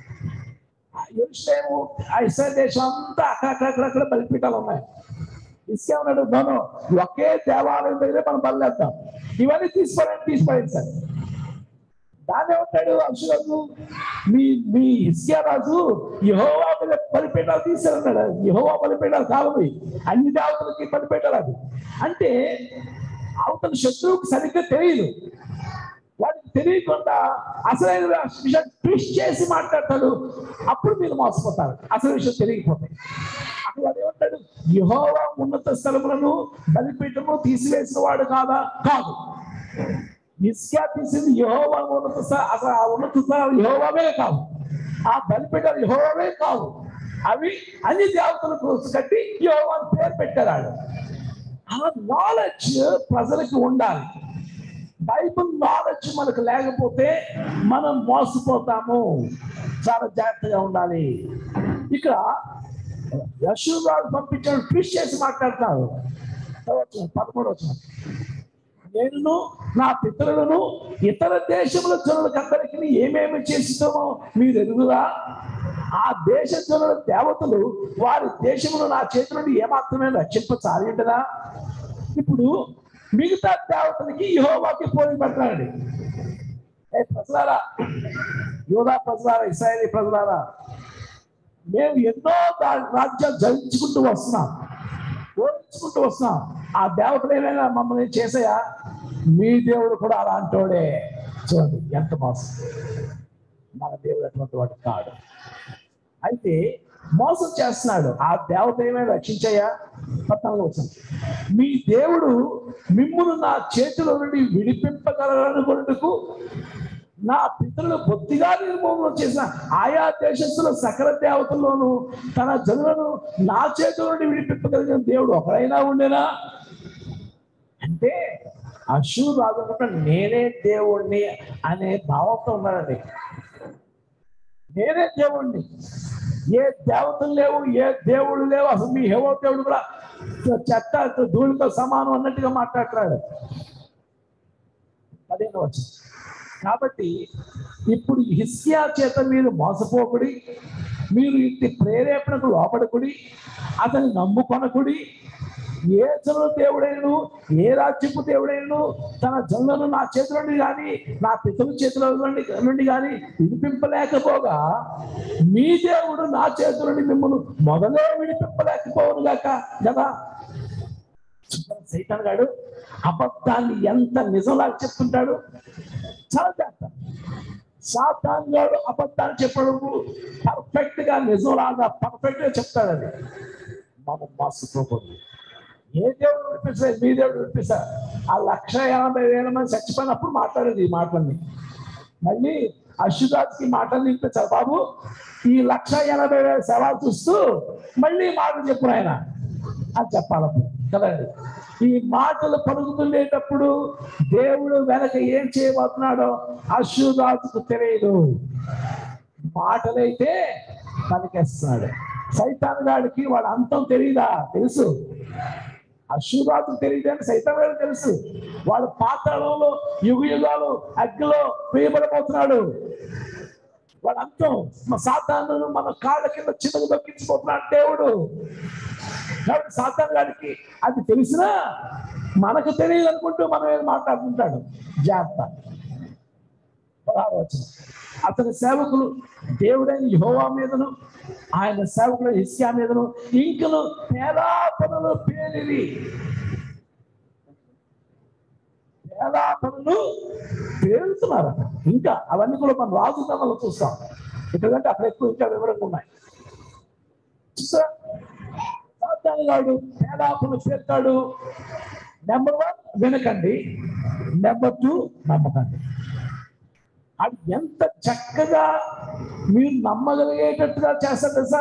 ఎరుసలేము ఆ ఇస్రాయల్ దేశం అంతా అక్కడక్కడక్కడ బలిపీఠాలు ఉన్నాయి ఇసుకే ఉన్నాడు నోను ఒకే దేవాలయం దగ్గరే మనం బలిద్దాం ఇవన్నీ తీసుకోవాలని తీసిపోయింది సార్ దాన్ని ఉంటాడు అక్షరాజు మీ మీ ఇస్కియా రాజు యహోవా మీద బలిపేటాలు తీశారన్నాడు యహోవా బలిపేటాలు కావాలి అన్ని దేవతలకి బలిపేటాలు అది అంటే అవతల శత్రువుకు సరిగ్గా తెలియదు వాడికి తెలియకుండా అసలైన విషయం ట్విస్ట్ చేసి మాట్లాడతాడు అప్పుడు మీరు మోసపోతారు అసలు విషయం తెలియకపోతాయి అప్పుడు వాడు ఏమంటాడు యహోవా ఉన్నత స్థలములను బలిపీఠము తీసివేసిన వాడు కాదా కాదు ఇస్కా తీసింది యహోవా ఉన్నత స్థ- అసలు ఆ ఉన్నత స్థలాలు యహోవావే కావు ఆ బలిపీఠాలు యహోవావే కావు అవి అన్ని దేవతలకు కట్టి యహోవా అని పేరు పెట్టారు వాళ్ళు. ఆ నాలెడ్జ్ ప్రజలకు ఉండాలి బైబుల్ నాలెడ్జ్ మనకు లేకపోతే మనం మోసపోతాము చాలా జాగ్రత్తగా ఉండాలి ఇక్కడ యశురాజు పంపించాడు ట్విస్ట్ చేసి మాట్లాడతారు తర్వాత పదమూడు వచ్చిన నేను నా పితరులను ఇతర దేశముల జనులకు అందరికీ ఏమేమి చేస్తామో మీరు ఎరుగురా ఆ దేశ జనుల దేవతలు వారి దేశమును నా చేతి నుండి ఏమాత్రమే రక్షింపచాలింటదా ఇప్పుడు మిగతా దేవతలకి యహోవాకి పోలి పెట్టాలండి ఏ ప్రజలారా యోధా ప్రజలారా ఇస్రాయలీ ప్రజలారా మేము ఎన్నో దా- రాజ్యాలు జయించుకుంటూ వస్తున్నాం ఓడించుకుంటూ వస్తున్నాం ఆ దేవతలు ఏమైనా మమ్మల్ని చేసాయా మీ దేవుడు కూడా అలాంటోడే చూడండి ఎంత మోసం మన దేవుడు అటువంటి వాడు కాడు అయితే మోసం చేస్తున్నాడు ఆ దేవత ఏమైనా రక్షించాయా పద్నాలుగు వచ్చింది మీ దేవుడు మిమ్మును నా చేతిలో నుండి విడిపింపగలనుకున్నట్టుకు నా పితరులు బొత్తిగా నిర్మూలన చేసిన ఆయా దేశస్తుల సకల దేవతల్లోనూ తన జనులను నా చేతుల నుండి విడిపింపగలిగిన దేవుడు ఒకడైనా ఉండేనా అంటే అశు రాజు నేనే దేవుణ్ణి అనే భావంతో ఉన్నాడండి నేనే దేవుణ్ణి ఏ దేవతలు లేవు ఏ దేవుడు లేవు అసలు మీ హేవో దేవుడు కూడా చెత్త ధూళితో సమానం అన్నట్టుగా మాట్లాడుతున్నాడు పదిహేను వచ్చింది కాబట్టి ఇప్పుడు హిస్కియా చేత మీరు మోసపోకుడి మీరు ఇంటి ప్రేరేపణకు లోపడకుడి అతని నమ్ముకొనకుడి ఏ జనుల దేవుడైనను ఏ రాజ్యపు దేవుడైనను తన జనులను నా చేతుల నుండి కానీ నా పితల చేతుల నుండి నుండి కానీ విడిపింపలేకపోగా మీ దేవుడు నా చేతుల నుండి మిమ్మల్ని మొదలే విడిపింపలేకపోవును గాక కదా సైతాన్ గాడు అబద్ధాన్ని ఎంత నిజంలాగా చెప్తుంటాడు చాలా జాగ్రత్త సాతాన్ గాడు అబద్ధాన్ని చెప్పడం పర్ఫెక్ట్ గా నిజంలాగా పర్ఫెక్ట్ గా చెప్తాడు అది మనం మోసపోకూడదు ఏ దేవుడు విడిపిస్తారు మీ దేవుడు విడిపిస్తారు ఆ లక్ష ఎనభై వేల మంది చచ్చిపోయినప్పుడు మాట్లాడేది ఈ మాటలన్నీ మళ్ళీ అశుదాస్కి మాటలు వినిపించారు బాబు ఈ లక్ష ఎనభై వేల సవాలు చూస్తూ మళ్ళీ ఈ మాటలు చెప్పు ఆయన అని చెప్పాలప్పుడు కదండి ఈ మాటలు పలుకుతుండేటప్పుడు దేవుడు వెనక ఏం చేయబోతున్నాడో అశుదాసుకు తెలియదు మాటలైతే పలికేస్తున్నాడు సైతాన్ గాడికి వాడు అంతం తెలియదా తెలుసు అశురాజు తెలియదు అని సైతం గారికి తెలుసు వాడు పాతాళంలో యుగ యుగాలు అగ్గిలో వేయబడిపోతున్నాడు వాడు అంతం మన సాతాను మన కాళ్ళ కింద చిన్నగా దొక్కించిపోతున్నాడు దేవుడు కాబట్టి సాతాన్ గారికి అది తెలిసినా మనకు తెలియదు అనుకుంటూ మనం ఏం మాట్లాడుతుంటాడు జాగ్రత్త పదహారు వచనం. అతని సేవకులు దేవుడైన యెహోవా మీదను ఆయన సేవకుల హిస్యా మీదను ఇంకను పేదాపనులు పేరివి పేదాపనులు పేరుతున్నారు ఇంకా అవన్నీ కూడా మనం రాజుతనంలో చూస్తాం ఎందుకంటే అక్కడ ఎక్కువ ఇంకా వివరంగా ఉన్నాయి చూసా సాతాను గాడు పేదాపను పేర్తాడు నెంబర్ వన్ వినకండి నెంబర్ టూ నమ్మకండి అది ఎంత చక్కగా మీరు నమ్మగలిగేటట్టుగా చేస్తారు తెలుసా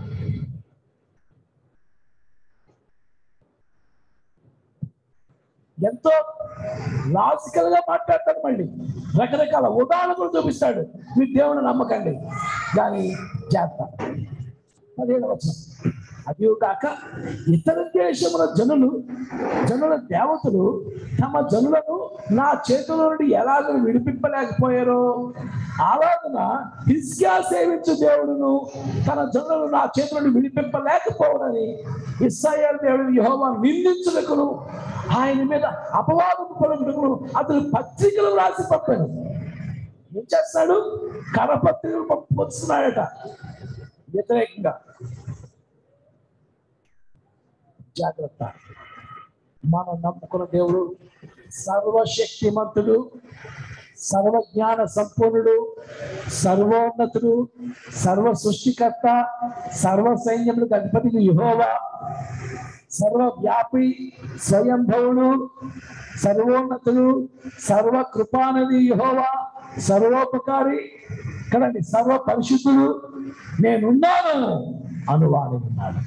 ఎంతో లాజికల్ గా మాట్లాడతాడు మళ్ళీ రకరకాల ఉదాహరణలు చూపిస్తాడు మీ దేవుని నమ్మకండి దాని జాగ్రత్త పదిహేడు వచ్చిన అది కాక ఇతర దేశముల జనులు జనుల దేవతలు తమ జనులను నా చేతుల నుండి ఎలాగ విడిపింపలేకపోయారో అలాగున హిస్కియా సేవించు దేవుడును తన జనులను నా చేతుల నుండి విడిపింపలేకపోవడని ఇస్రాయేల్ దేవుడు యెహోవా నిందించుటకును ఆయన మీద అపవాదం పలుకుటకును అతను పత్రికలు రాసి పంపాను ఏం చేస్తాడు కరపత్రికలు పంపుతున్నాడట వ్యతిరేకంగా జాగ్రత్త మనం నమ్ముకున్న దేవుడు సర్వశక్తిమంతుడు సర్వజ్ఞాన సంపూర్ణుడు సర్వోన్నతుడు సర్వ సృష్టికర్త సర్వ సైన్యములకు అధిపతి యెహోవా సర్వవ్యాపి స్వయంభవుడు సర్వోన్నతుడు సర్వ కృపానది యెహోవా సర్వోపకారి కదండి సర్వ పరిశుద్ధుడు నేనున్నాను అనువాడు ఉన్నాడు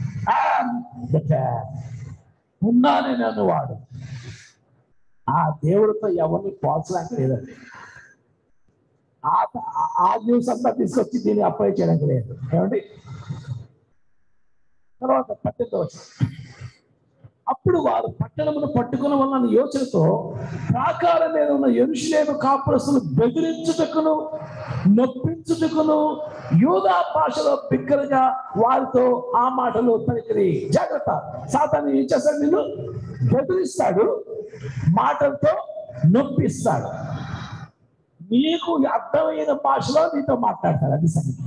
ఉన్నానని అనువాడు ఆ దేవుడితో ఎవరిని పోల్చడానికి లేదండి ఆ ఆ న్యూస్ అంతా తీసుకొచ్చి దీన్ని అప్లై చేయడానికి లేదు ఏమండి తర్వాత పట్టెతో అప్పుడు వారు పట్టణమును పట్టుకున్న వలన యోచనతో ప్రాకారం మీద ఉన్న ఎరుషులేము కాపురస్తులు బెదిరించుటకును నొప్పించుటకును యూదా భాషలో బిగ్గరగా వారితో ఆ మాటలు పలికిరి జాగ్రత్త సాతాన్ని ఏం చేస్తాడు నిన్ను బెదిరిస్తాడు మాటలతో నొప్పిస్తాడు నీకు అర్థమైన భాషలో నీతో మాట్లాడతాడు అది సంగతి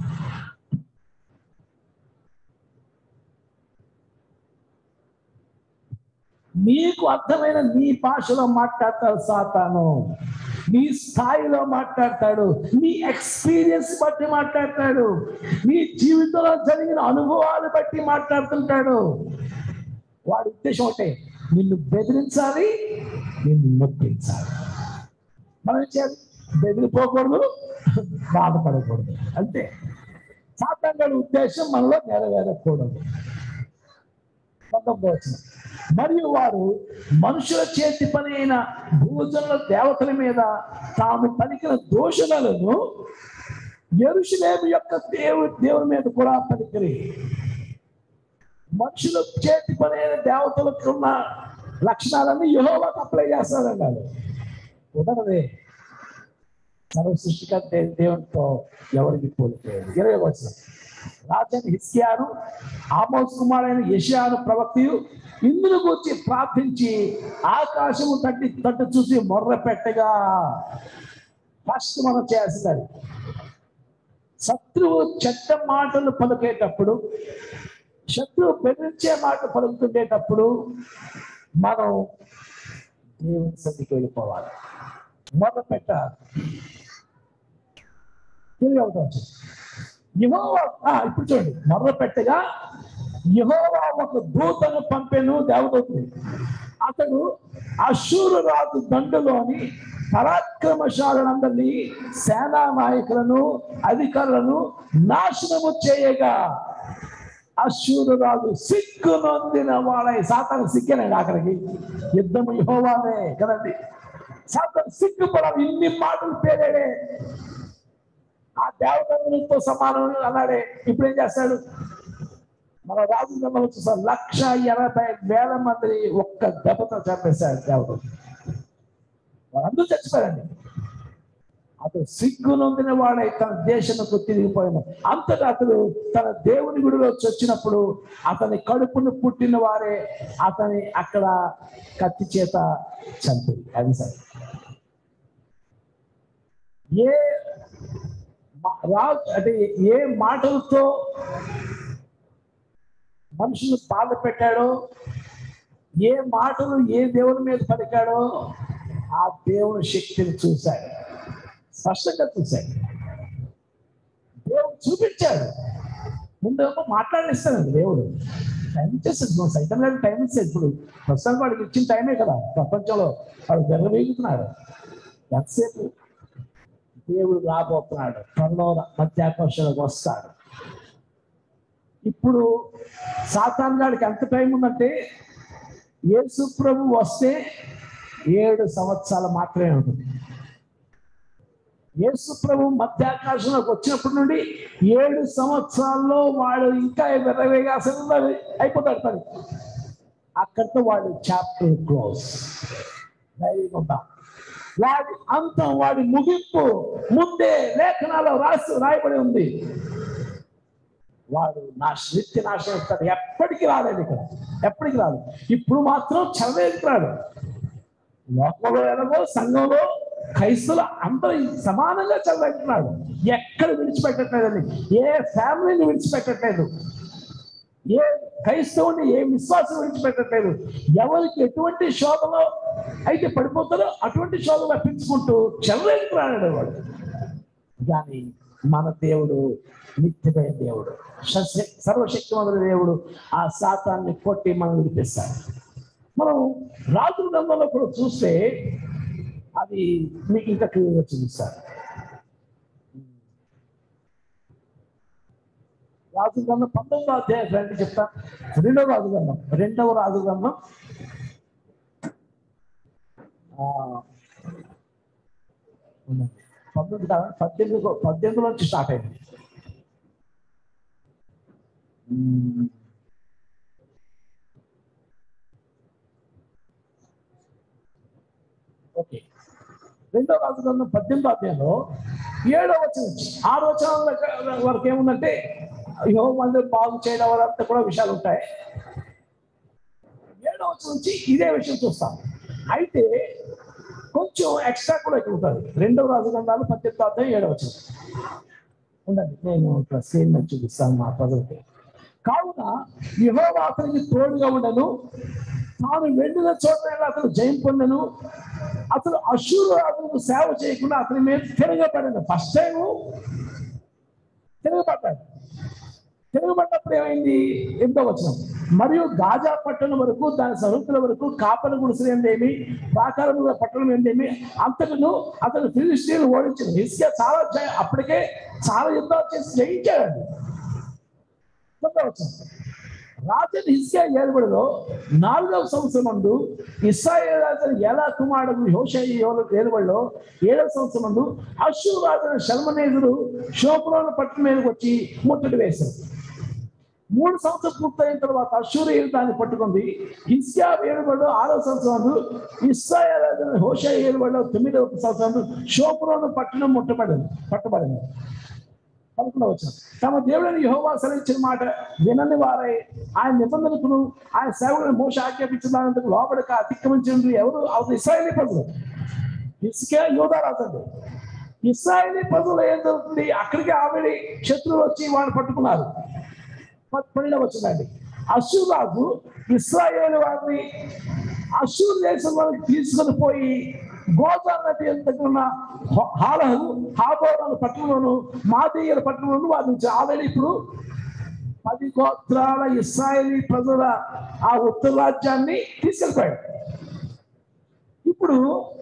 నీకు అర్థమైన నీ భాషలో మాట్లాడతాడు సాతాను నీ స్థాయిలో మాట్లాడతాడు నీ ఎక్స్పీరియన్స్ బట్టి మాట్లాడతాడు నీ జీవితంలో జరిగిన అనుభవాలు బట్టి మాట్లాడుతుంటాడు వాడి ఉద్దేశం ఒకటే నిన్ను బెదిరించాలి నిన్ను నొప్పించాలి మనం ఏం చేయాలి బెదిరిపోకూడదు బాధపడకూడదు అంతే సాతాన్ ఉద్దేశం మనలో నెరవేరకూడదు పంతొమ్మిది వచ్చిన మరియు వారు మనుషుల చేతి పని అయిన భూజనుల దేవతల మీద తాము పలికిన దోషణలను ఎరుషులేము యొక్క దేవుడి దేవుని మీద కూడా పలికిరి మనుషుల చేతి పని అయిన దేవతలకు ఉన్న లక్షణాలన్నీ యహోవాకు అప్లై చేస్తారండి వాళ్ళు కుదరదే సర్వ సృష్టికర్త దేవునితో ఎవరికి పోలిపోయారు ఇరవై వచ్చిన రాజని హిస్కియాను ఆమోస్ కుమారైన యషియాను ప్రవక్తయు ఇందును గురించి ప్రార్థించి ఆకాశము తట్టి తట్టు చూసి మొర్ర పెట్టగా ఫస్ట్ మనం చేయాల్సింది శత్రువు చెడ్డ మాటలు పలికేటప్పుడు శత్రువు బెదిరించే మాట పలుకుతుండేటప్పుడు మనం దేవుని సన్నిధికి వెళ్ళిపోవాలి మొర్ర పెట్టాలి తిరిగి అవుతాం యెహోవా ఆ, ఇప్పుడు చూడండి మొర్ర పెట్టగా యెహోవా ఒక దూతను పంపెను దేవదూతని అతడు అశూరు రాజు దండులోని పరాక్రమశాలందరినీ సేనా నాయకులను అధికారులను నాశనము చేయగా అశూరు రాజు సిగ్గు నొందిన వాడై సాతాను సిగ్గనండి అక్కడికి యుద్ధము యెహోవానే కదండి సాతాను సిగ్గుపడాలి ఇన్ని మాటలు పేరాడే ఆ దేవతలతో సమానం అన్నాడే ఇప్పుడు ఏం చేస్తాడు మన రాజు నెమ్మలు చూసాం లక్ష ఎనభై వేల మంది ఒక్క దెబ్బతో చంపేశాడు దేవుడు వాళ్ళందరూ చచ్చిపోయారండి అతడు సిగ్గు నొందిన వాడై తన దేశంకు తిరిగిపోయిన అంతటా అతడు తన దేవుని గుడిలో వచ్చి వచ్చినప్పుడు అతని కడుపును పుట్టిన వారే అతని అక్కడ కత్తి చేత చంపి అది సరే ఏ మా- రా- అంటే ఏ మాటలతో మనుషులు బాధ పెట్టాడో ఏ మాటలు ఏ దేవుని మీద పలికాడో ఆ దేవుని శక్తిని చూశాడు స్పష్టంగా చూశాడు దేవుడు చూపించాడు ముందేమో మాట్లాడిస్తాడు దేవుడు టైం ఇచ్చేస్తాడు సైతం గారికి టైం ఇచ్చేది ఇప్పుడు ప్రస్తుతం వాడికి ఇచ్చిన టైమే కదా ప్రపంచంలో వాడు వెర్రవేగుతున్నాడు ఎంతసేపు దేవుడు రాబోతున్నాడు త్వరలో మధ్యాకర్షణకు వస్తాడు ఇప్పుడు సాతాన్ గాడికి ఎంత టైం ఉందంటే యేసు ప్రభు వస్తే ఏడు సంవత్సరాలు మాత్రమే ఉంటుంది యేసు ప్రభు మధ్యాకాశంలోకి వచ్చినప్పటి నుండి ఏడు సంవత్సరాల్లో వాడు ఇంకా వెర్రవేగా అసలు అయిపోతాడు పని అక్కడితో వాడు చాప్టర్ క్లోజ్ ధైర్యంగా ఉంటాం వాడి అంతం వాడి ముగింపు ముందే లేఖనాల్లో రాసి రాయబడి ఉంది వాడు నా నిత్య నాశనం అవుతాడు ఎప్పటికీ రాలేదు ఇక్కడ ఎప్పటికి రాదు ఇప్పుడు మాత్రం చదివేస్తున్నాడు లోకంలో ఎలాగో సంఘంలో క్రైస్తులు అందరూ సమానంగా చదివేస్తున్నాడు ఎక్కడ విడిచిపెట్టట్లేదండి ఏ ఫ్యామిలీని విడిచిపెట్టట్లేదు ఏ క్రైస్తవుని ఏ విశ్వాసం విడిచిపెట్టట్లేదు ఎవరికి ఎటువంటి శోధలో అయితే పడిపోతారో అటువంటి శోధన రప్పించుకుంటూ చెలరేస్తున్నాడు వాడు కానీ మన దేవుడు నిత్యమైన దేవుడు సస్య సర్వశక్తివంతుల దేవుడు ఆ శాతాన్ని కొట్టి మనం విడిపిస్తాడు మనం రాజుల గ్రంథంలో కూడా చూస్తే అది మీకు ఇంకా క్లియర్గా చూపిస్తారు రాజు గ్రంథం పంతొమ్మిదో అధ్యాయం రండి చెప్తా రెండవ రాజు గ్రంథం రెండవ రాజు గ్రంథం ఆ, ఉందండి. పంతొమ్మిది కాదు, పద్దెనిమిది పద్దెనిమిది నుంచి స్టార్ట్ అయింది ఉమ్. ఓకే రెండో రాజు గ్రంథం పద్దెనిమిదో అధ్యాయంలో ఏడో వచ్చిన నుంచి ఆరు వచనాల వరకు ఏముందంటే యో మంది బాగు చేయడం వరంతా కూడా విషయాలు ఉంటాయి ఏడో వచ్చిన నుంచి ఇదే విషయం చూస్తాం అయితే కొంచెం ఎక్స్ట్రా కూడా ఇక్కడ ఉంటుంది రెండవ రాజు గ్రంథాలు పద్దెనిమిదో అధ్యాయం ఏడో వచ్చిన ఉండండి నేను ఇక్కడ స్క్రీన్ మీద చూపిస్తాను మా ప్రజలకి కావున యెహోవా అతనికి తోడుగా ఉండను తాను వెళ్ళిన చోట అతను జయం పొందను అతను అశూరు అతను సేవ చేయకుండా అతని మీద తిరగబడిన ఫస్ట్ టైం తిరగబడ్డాడు తిరగబడ్డప్పుడు ఏమైంది ఎంతో వచ్చినాం మరియు గాజా పట్టణం వరకు దాని సరుకుల వరకు కాపల గుడిసెలు ఏందేమి ప్రాకారముల పట్టణం ఏందేమి అంతటను అతను ఫిలిస్టీన్లు ఓడించిన హిస్కియా చాలా జయ- అప్పటికే చాలా యుద్ధాలు చేసి జయించాడు వచ్చిన రాజన్ హిస్కియా ఏలుబడిలో నాలుగవ సంవత్సరం ముందు ఇస్రాయేల్ రాజు ఎలా కుమారుడు హోషయ్య ఏలుబడిలో ఏడవ సంవత్సరం ముందు అశ్వ రాజు శల్మనేదుడు శోభలోని పట్టణం మీదకి వచ్చి ముట్టడి వేశారు మూడు సంవత్సరం పూర్తయిన తర్వాత అశ్వరీయులు దాన్ని పట్టుకుంది హిస్యా ఏలుబడిలో ఆరవ సంవత్సరం ముందు ఇస్రాయేల్ రాజు హోషయ్య ఏలుబడిలో తొమ్మిదవ సంవత్సరం ముందు శోభలోని పట్టణం ముట్టబడింది పట్టబడింది పదకొండవ వచ్చిన తమ దేవుడిని యెహోవా సెలవిచ్చిన మాట వినని వారై ఆయన నిబంధనకును ఆయన సేవకులను మోస ఆజ్ఞాపించడానికి లోబడక అతిక్రమించిన ఎవరు అవి ఇస్రాయేలీ ప్రజలు ఇసుకే యోధారాజండి ఇస్రాయేలీ ప్రజలు ఏం జరుగుతుంది అక్కడికి ఆవిడ శత్రువులు వచ్చి వాడిని పట్టుకున్నారు పన్నెండు వచ్చిందండి అశూర్ రాజు ఇస్రాయేల్ వారిని అశూర్ దేశం వరకు తీసుకొని పోయి గోదా నది దగ్గర ఉన్న హాలహు హాబోరాల పట్టణంలోను మాదీయుల పట్టణంలోను వారిని ఆల్రెడీ ఇప్పుడు పది గోత్రాల ఇస్రాయేలీ ప్రజల ఆ ఉత్తర రాజ్యాన్ని తీసుకెళ్ళిపోయాడు ఇప్పుడు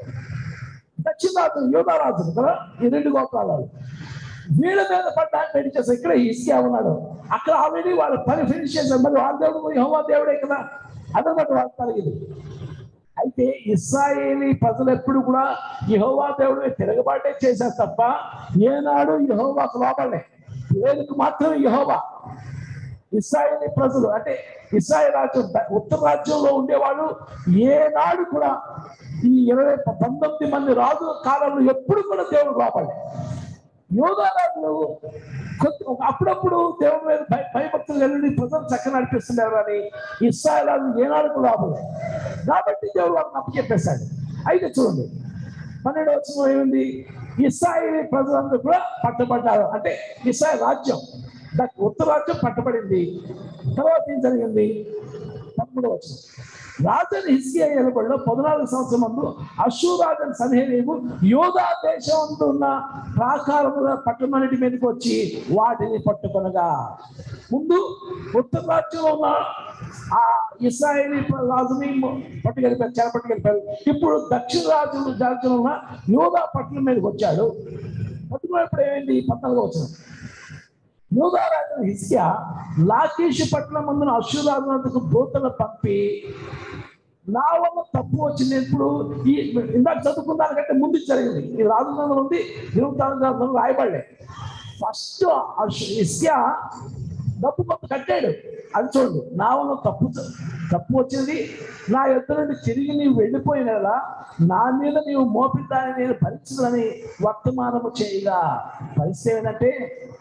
దక్షిణార్థం యోధారాజు కదా ఈ రెండు గోత్రాలు వాళ్ళు. వీళ్ళ మీద పడ్డానికి రెడీ చేస్తారు ఇక్కడ ఇసుకే ఉన్నాడు అక్కడ ఆల్రెడీ వాళ్ళ పని ఫినిష్ చేశారు మరి వాళ్ళ దేవుడు యెహోవా దేవుడే కదా అదనమాట వాళ్ళ తలగిది అయితే ఇస్రాయేలీ ప్రజలు ఎప్పుడు కూడా యహోవా దేవుడు తిరగబాటే చేశారు తప్ప ఏనాడు యహోవాకు లోపలే పేరుకు మాత్రం యహోవా ఇస్రాయేలీ ప్రజలు అంటే ఇస్రాయేల్ రాజ్యం ఉత్తర రాజ్యంలో ఉండేవాళ్ళు ఏనాడు కూడా ఈ ఇరవై పంతొమ్మిది మంది రాజు కాలంలో ఎప్పుడు కూడా దేవుడు లోపలే యోధారాజులు కొద్ది- ఒక- అప్పుడప్పుడు దేవుడి మీద భయ భయభక్తులు కలిగి ప్రజలు చక్కగా నడిపిస్తున్నారు కానీ ఇస్రాయల్ రాజు ఏనాడు కూడా లోపలే కాబట్టి దేవుడు వాళ్ళని అప్పచెప్పేశాడు అయితే చూడండి పన్నెండు వచ్చిన ఏమింది ఇస్రాయేలీ ప్రజలందరూ కూడా పట్టబడ్డారు అంటే ఇస్రాయల్ రాజ్యం దట్ ఉత్తర రాజ్యం పట్టబడింది తర్వాత ఏం జరిగింది పదమూడు వచ్చిన రాజని హిస్కియా ఏలబడిలో పద్నాలుగు సంవత్సరం ముందు అశూరాజన్ సన్హేరేము యోధా దేశం అందు ఉన్న ప్రాకారముల పట్టణమన్నిటి మీదకి వచ్చి వాటిని పట్టుకొనగా ముందు ఉత్తర రాజ్యంలో ఉన్న ఆ ఇస్రాయేలీ రాజుని పట్టుకెళ్ళిపోయారు చెర పట్టుకెళ్ళిపోయారు ఇప్పుడు దక్షిణ రాజ్యం రాజ్యంలో ఉన్న యోధా పట్టణం మీదకి వచ్చాడు పట్టుకున్నప్పుడు ఏమైంది పద్నాలుగు వచ్చిన యూదారాజు హిస్కియా లాకీషు పట్టణం ముందున అశ్వరాజునకు దూతలు పంపి నా వల్ల తప్పు వచ్చింది ఇప్పుడు ఈ ఇందాక చదువుకున్న దానికంటే ముందు జరిగింది ఈ రాజునంలో ఉంది నిరుద్ధారంలో రాయబడలే ఫస్ట్ హిస్కియా డబ్బు కొంత కట్టాడు అది చూడండి నా వల్ల తప్పు తప్పు వచ్చింది నా యొద్ద నుండి తిరిగి నీవు వెళ్ళిపోయిన కదా నా మీద నీవు మోపిద్దాన్ని నేను పరీక్షలని వర్తమానము చేయగా పరిస్థితి ఏంటంటే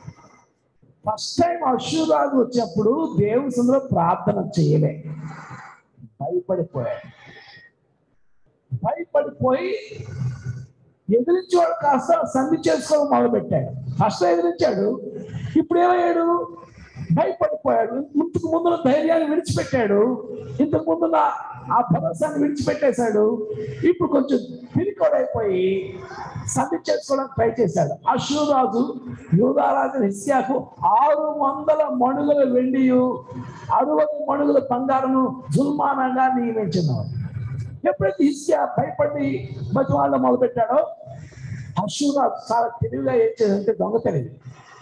ఫస్ట్ టైం అశ్వరాజు వచ్చినప్పుడు దేవుని సందులో ప్రార్థన చేయలే భయపడిపోయాడు భయపడిపోయి ఎదిరించేవాడు కాస్త సంధి చేసుకోవడం మొదలు పెట్టాడు ఫస్ట్ ఎదిరించాడు ఇప్పుడు ఏమయ్యాడు భయపడిపోయాడు ఇంతకు ముందున్న ధైర్యాన్ని విడిచిపెట్టాడు ఇంతకు ముందున్న ఆ భరోసాన్ని విడిచిపెట్టేశాడు ఇప్పుడు కొంచెం పిరికోడైపోయి సంధి చేసుకోవడానికి ట్రై చేశాడు అశ్వరాజు యూదారాజు హిస్యాకు ఆరు వందల మణుగుల వెండియు అరవై మణుగుల బంగారము జుల్మానంగా నియమించినాడు ఎప్పుడైతే హిస్యా భయపడి మధ్య వాళ్ళ మొదలు పెట్టాడో అశ్వరాజు చాలా తెలివిగా ఏం చేశాడంటే దొంగ తెలివి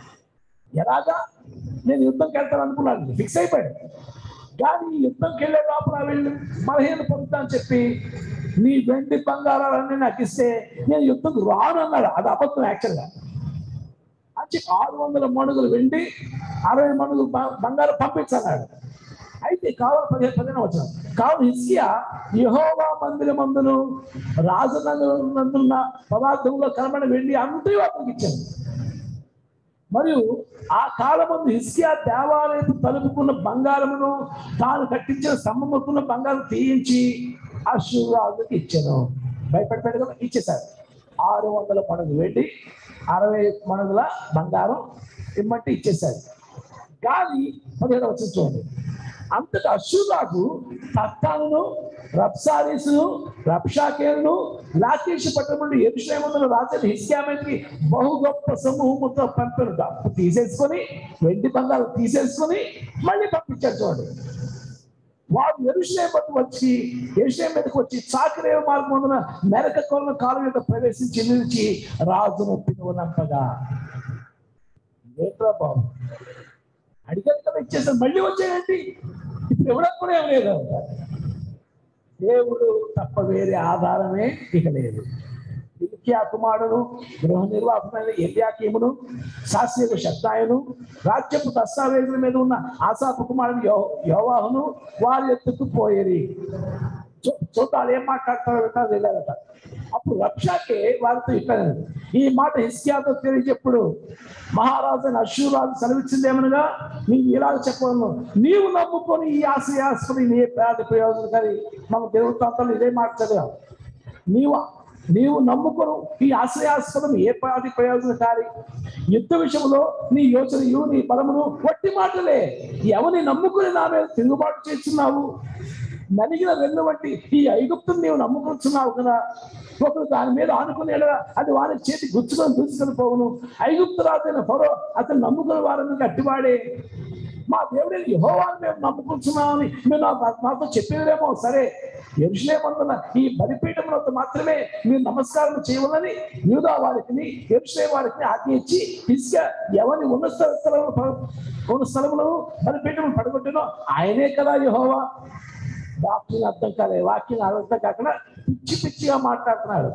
ఎలాగా నేను యుద్ధంకి వెళ్తాను అనుకున్నాను ఫిక్స్ అయిపోయాడు కానీ ఈ యుద్ధంకి వెళ్ళే లోపల వెళ్ళి బలహీన పొందుతా అని చెప్పి నీ వెండి బంగారాలన్నీ నాకు ఇస్తే నేను యుద్ధంకు రాను అన్నాడు అది అబద్ధం యాక్చువల్గా అంటే ఆరు వందల మణుగులు వెండి అరవై మణుగులు బ- బంగారం పంపించన్నాడు అయితే కావాలి పదిహేను పదిహేను వచ్చిన కావాలి హిస్కియా యహోవా మందిర మందును రాజనందున్న పదార్థంలో కనబడి వెండి అంతా అతనికి ఇచ్చాను మరియు ఆ కాలమందు హిస్కియా దేవాలయపు తలుపుకున్న బంగారమును తాను కట్టించిన స్తంభముకున్న బంగారం తీయించి అశ్వరాజుకి ఇచ్చాను భయపడిపోయాడు కదా ఇచ్చేశారు ఆరు వందల మణుగు వెండి అరవై మణుగుల బంగారం ఇమ్మంటే ఇచ్చేశారు కానీ పదిహేడు వచ్చిన చూడండి అంతటా అశ్వరాజు తత్తాను రప్సారీసును రప్షాకేను లాకేష్ పట్టణం నుండి ఎరుషలేమందున రాజు హిస్యామెకి బహు గొప్ప సమూహముతో పంపిన డబ్బు తీసేసుకొని వెండి బంగారం తీసేసుకొని మళ్ళీ పంపించారు చూడండి వాడు ఎరుషలేమకు వచ్చి ఎరుషలేం మీదకి వచ్చి చాకరేవ మార్గమున మెరక కొన్న కాలం మీద ప్రవేశించి నిలిచి రాజును పిలువనంపగా ఏంట్రా బాబు అడిగారు కదా ఇచ్చేసారు మళ్ళీ వచ్చేయండి ఇప్పుడు ఇవ్వడానికి కూడా ఏం లేదు దేవుడు తప్ప వేరే ఆధారమే ఇక లేదు ఇల్కియా కుమారుడు గృహ నిర్వాహకుడైన ఎల్యాకీమును శాస్త్రీయ శబ్దాయను రాజ్యపు దస్తావేజుల మీద ఉన్న ఆశాపు కుమారుడు యో యోవాహును వారి ఎత్తుకు పోయేది చూ- చూద్దాం ఏం మాట్లాడతారో వింటారో తెలియదట అప్పుడు రక్షాకే వారితో ఇట్లా ఈ మాట హిస్కియాతో తెలియజెప్పుడు మహారాజు అశ్వరాజు సెలవిచ్చిందేమనగా నీవు ఇలా చెప్పను నీవు నమ్ముకొని ఈ ఆశయాస్పది నీ పేద ప్రయోజనకారి మన దేవుడి ప్రాంతంలో ఇదే మాట చదివాం నీవు నీవు నమ్ముకొను ఈ ఆశ్రయాస్పదం ఏ పాది ప్రయోజనకారి యుద్ధ విషయంలో నీ యోచనయు నీ బలమును వట్టి మాటలే ఎవరిని నమ్ముకుని నా మీద తిరుగుబాటు చేస్తున్నావు నలిగిన వెన్ను వంటి ఈ ఐగుప్తుని నీవు నమ్ముకుంటున్నావు కదా ఒకరు దాని మీద ఆనుకునేలా అది వారి చేతి గుచ్చుకొని దూసుకొని పోవును ఐగుప్తు రాజైన ఫరో అతను నమ్ముకుని వారిని గట్టివాడే మా దేవుడే యహోవాన్ని మేము నమ్ముకుంటున్నామని మీరు నా- మాతో చెప్పేదేమో సరే ఎరుషలేమందున ఈ బలిపీఠమునందు మాత్రమే మీరు నమస్కారం చేయవాలని యూదా వారికి ఎరుషలే వారికి ఆజ్ఞ ఇచ్చి ఇసుక ఎవరిని ఉన్న స్థలములు ప- ఉన్న స్థలములను బలిపీఠము పడగొట్టినో ఆయనే కదా యహోవా వాక్యం అర్థం కాలే వాక్యం అర్థం కాకుండా పిచ్చి పిచ్చిగా మాట్లాడుతున్నాడు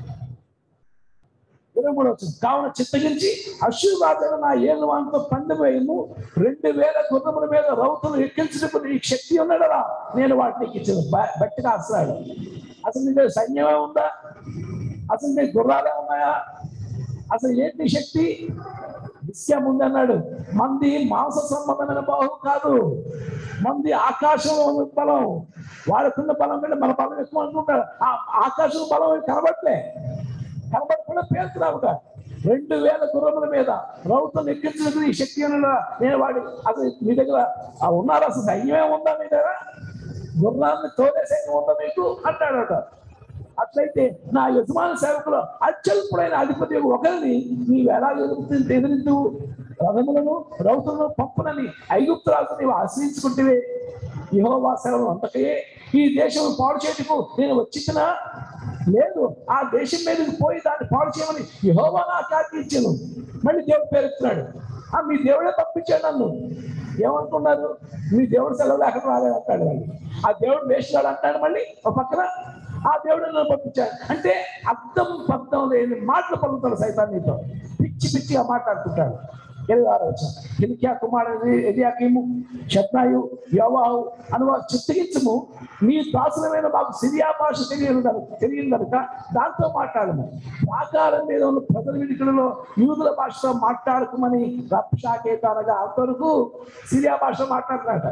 ఇరవై మూడు వచ్చింది కావున చిత్తగించి అశ్వరాజైన నా ఏళ్ళు వాటితో పండు వేయము రెండు వేల గుర్రముల మీద రౌతులు ఎక్కించుటకు నీ శక్తి ఉన్నడరా నేను వాటిని ఇచ్చాను బట్టిగా అసలాడు అసలు నీ దగ్గర సైన్యమే ఉందా అసలు నీ గుర్రాలే ఉన్నాయా అసలు ఏంటి నీ శక్తి విషయం ఉందన్నాడు మంది మాంస సంబంధమైన బాహు కాదు మంది ఆకాశంలో ఉన్న బలం వాడుకున్న బలం కంటే మన బలం ఎక్కువ అనుకుంటాడు ఆ ఆకాశం బలం కనబడలే కనబడకుండా పేరుతున్నావుట రెండు వేల గుర్రముల మీద రౌతులు ఎక్కించినది ఈ శక్తి అని నేను వాడి అసలు మీ దగ్గర ఆ ఉన్నారు అసలు సైన్యమే ఉందా మీ దగ్గర గుర్రాన్ని తోలే సైన్యం ఉందా మీకు అంటాడట అట్లయితే నా యజమాన సేవకులు అత్యల్పుడైన అధిపతి ఒకరిని నీవు ఎలా ఎదురుతుంది ఎదిరించు రథములను రౌతులను పంపునని ఐగుప్తు రాజు నీవు ఆశ్రయించుకుంటే యహోవా సేవలు అంతకే ఈ దేశం పాడు చేయటకు నేను వచ్చిన లేదు ఆ దేశం మీదకి పోయి దాన్ని పాడు చేయమని యహోవా నాకు ఆజ్ఞించాను మళ్ళీ దేవుడు పేరుస్తున్నాడు ఆ మీ దేవుడే పంపించాడు నన్ను ఏమనుకున్నారు మీ దేవుడు సెలవు లేకుండా రాలేదు అంటాడు మళ్ళీ ఆ దేవుడు వేసినాడు అంటాడు మళ్ళీ ఒక పక్కన ఆ దేవుడు నన్ను పంపించాడు అంటే అర్థం పర్థం లేని మాటలు పలుకుతాడు సైతాన్ నీతో పిచ్చి పిచ్చిగా మాట్లాడుతుంటాడు ఇరవై ఆరు వచ్చాం హిలికియా కుమారుడు ఎదియాకీము షత్నాయు యోవాహు అని వారు చిత్తగించము మీ దాసులమైన మాకు సిరియా భాష తెలియదు కనుక తెలియదు కనుక దాంతో మాట్లాడము ప్రాకారం మీద ఉన్న ప్రజల విడికలలో యూదుల భాషతో మాట్లాడుకోమని రప్షాకేత అనగా అంతవరకు సిరియా భాష మాట్లాడుతున్నాట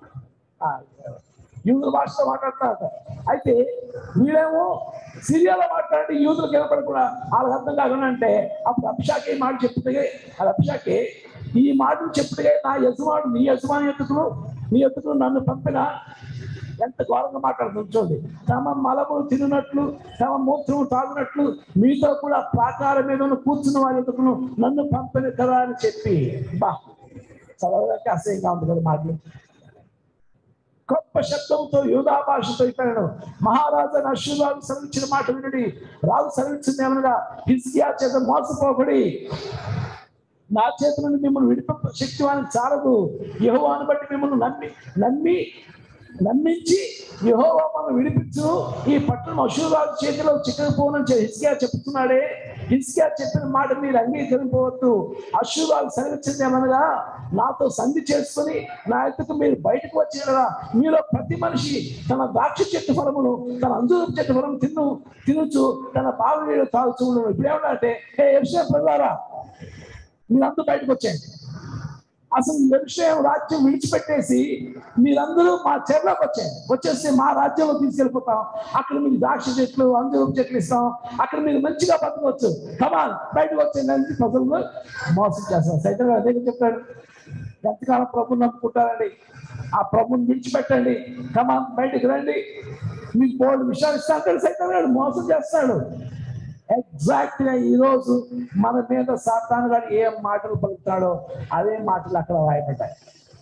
ఆ, యూదుల భాషతో మాట్లాడుతున్నారట అయితే వీళ్ళేమో సిరియాలో మాట్లాడి యూదులకు వినపడకుండా వాళ్ళకి అర్థం కాకుండా అంటే అప్పుడు అభిషాకే మాట చెప్తే అది అభిషాకే ఈ మాటలు చెప్తే నా యజమాడు నీ యజమాని ఎత్తుకును నీ ఎత్తుకును నన్ను పంపిన ఎంత ఘోరంగా మాట్లాడుతుంది చూడండి తమ మలములు తిన్నట్లు తమ మూత్రము తాగినట్లు మీతో కూడా ప్రాకారం మీద ఉన్న కూర్చున్న వారి ఎత్తుకును నన్ను పంపిన కదా అని చెప్పి బా చదవడానికి అసహ్యంగా ఉంది కదా మాటలు గొప్ప శబ్దంతో యూదా భాషతో ఇతను మహారాజు అశ్వరాజు సెలవిచ్చిన మాట వినడి రాజు సెలవిచ్చింది ఏమనగా హిస్కియా చేత మోసపోబడి నా చేతి నుండి మిమ్మల్ని విడిప శక్తి వానికి చాలదు యహోవాను బట్టి మిమ్మల్ని నమ్మి నమ్మి నమ్మించి యహోవా మనం విడిపించు ఈ పట్టణం అశూరాజు చేతిలో చిక్కకపోనని హిస్కియా చెప్తున్నాడే హిస్కియా చెప్పిన మాట మీరు అంగీకరింపవద్దు అశూరాలు సెలవిచ్చింది ఏమనగా నాతో సంధి చేసుకొని నా ఎత్తుకు మీరు బయటకు వచ్చేలా మీలో ప్రతి మనిషి తన ద్రాక్ష చెట్టు ఫలమును తన అంజూరు చెట్టు ఫలము తిను తినుచు తన బావి నీళ్ళు తాగుచు ఉండను ఇప్పుడు ఏమన్నా ఏ విషయం ప్రజారా మీరందరూ బయటకు వచ్చేయండి అసలు ఈ విషయం రాజ్యం విడిచిపెట్టేసి మీరందరూ మా చెర్లోకి వచ్చేయండి వచ్చేసి మా రాజ్యంలో తీసుకెళ్ళిపోతాం అక్కడ మీకు ద్రాక్ష చెట్లు అంజూరు చెట్లు ఇస్తాం అక్కడ మీరు మంచిగా బతకవచ్చు కమాన్ బయటకు వచ్చేయండి అని ప్రజలను మోసం చేస్తాం సైతం గారు అదే చెప్పాడు ఎంతకాలం ప్రభుని నమ్ముకుంటారండి ఆ ప్రభుని విడిచిపెట్టండి కమాన్ బయటకు రండి మీకు బోర్డు విషయాలు ఇస్తా అంటాడు సైతం గారు మోసం చేస్తాడు ఎగ్జాక్ట్ గా ఈ రోజు మన మీద సాతాను గారు ఏ మాటలు పలుకుతాడో అదే మాటలు అక్కడ రాయబడ్డాయి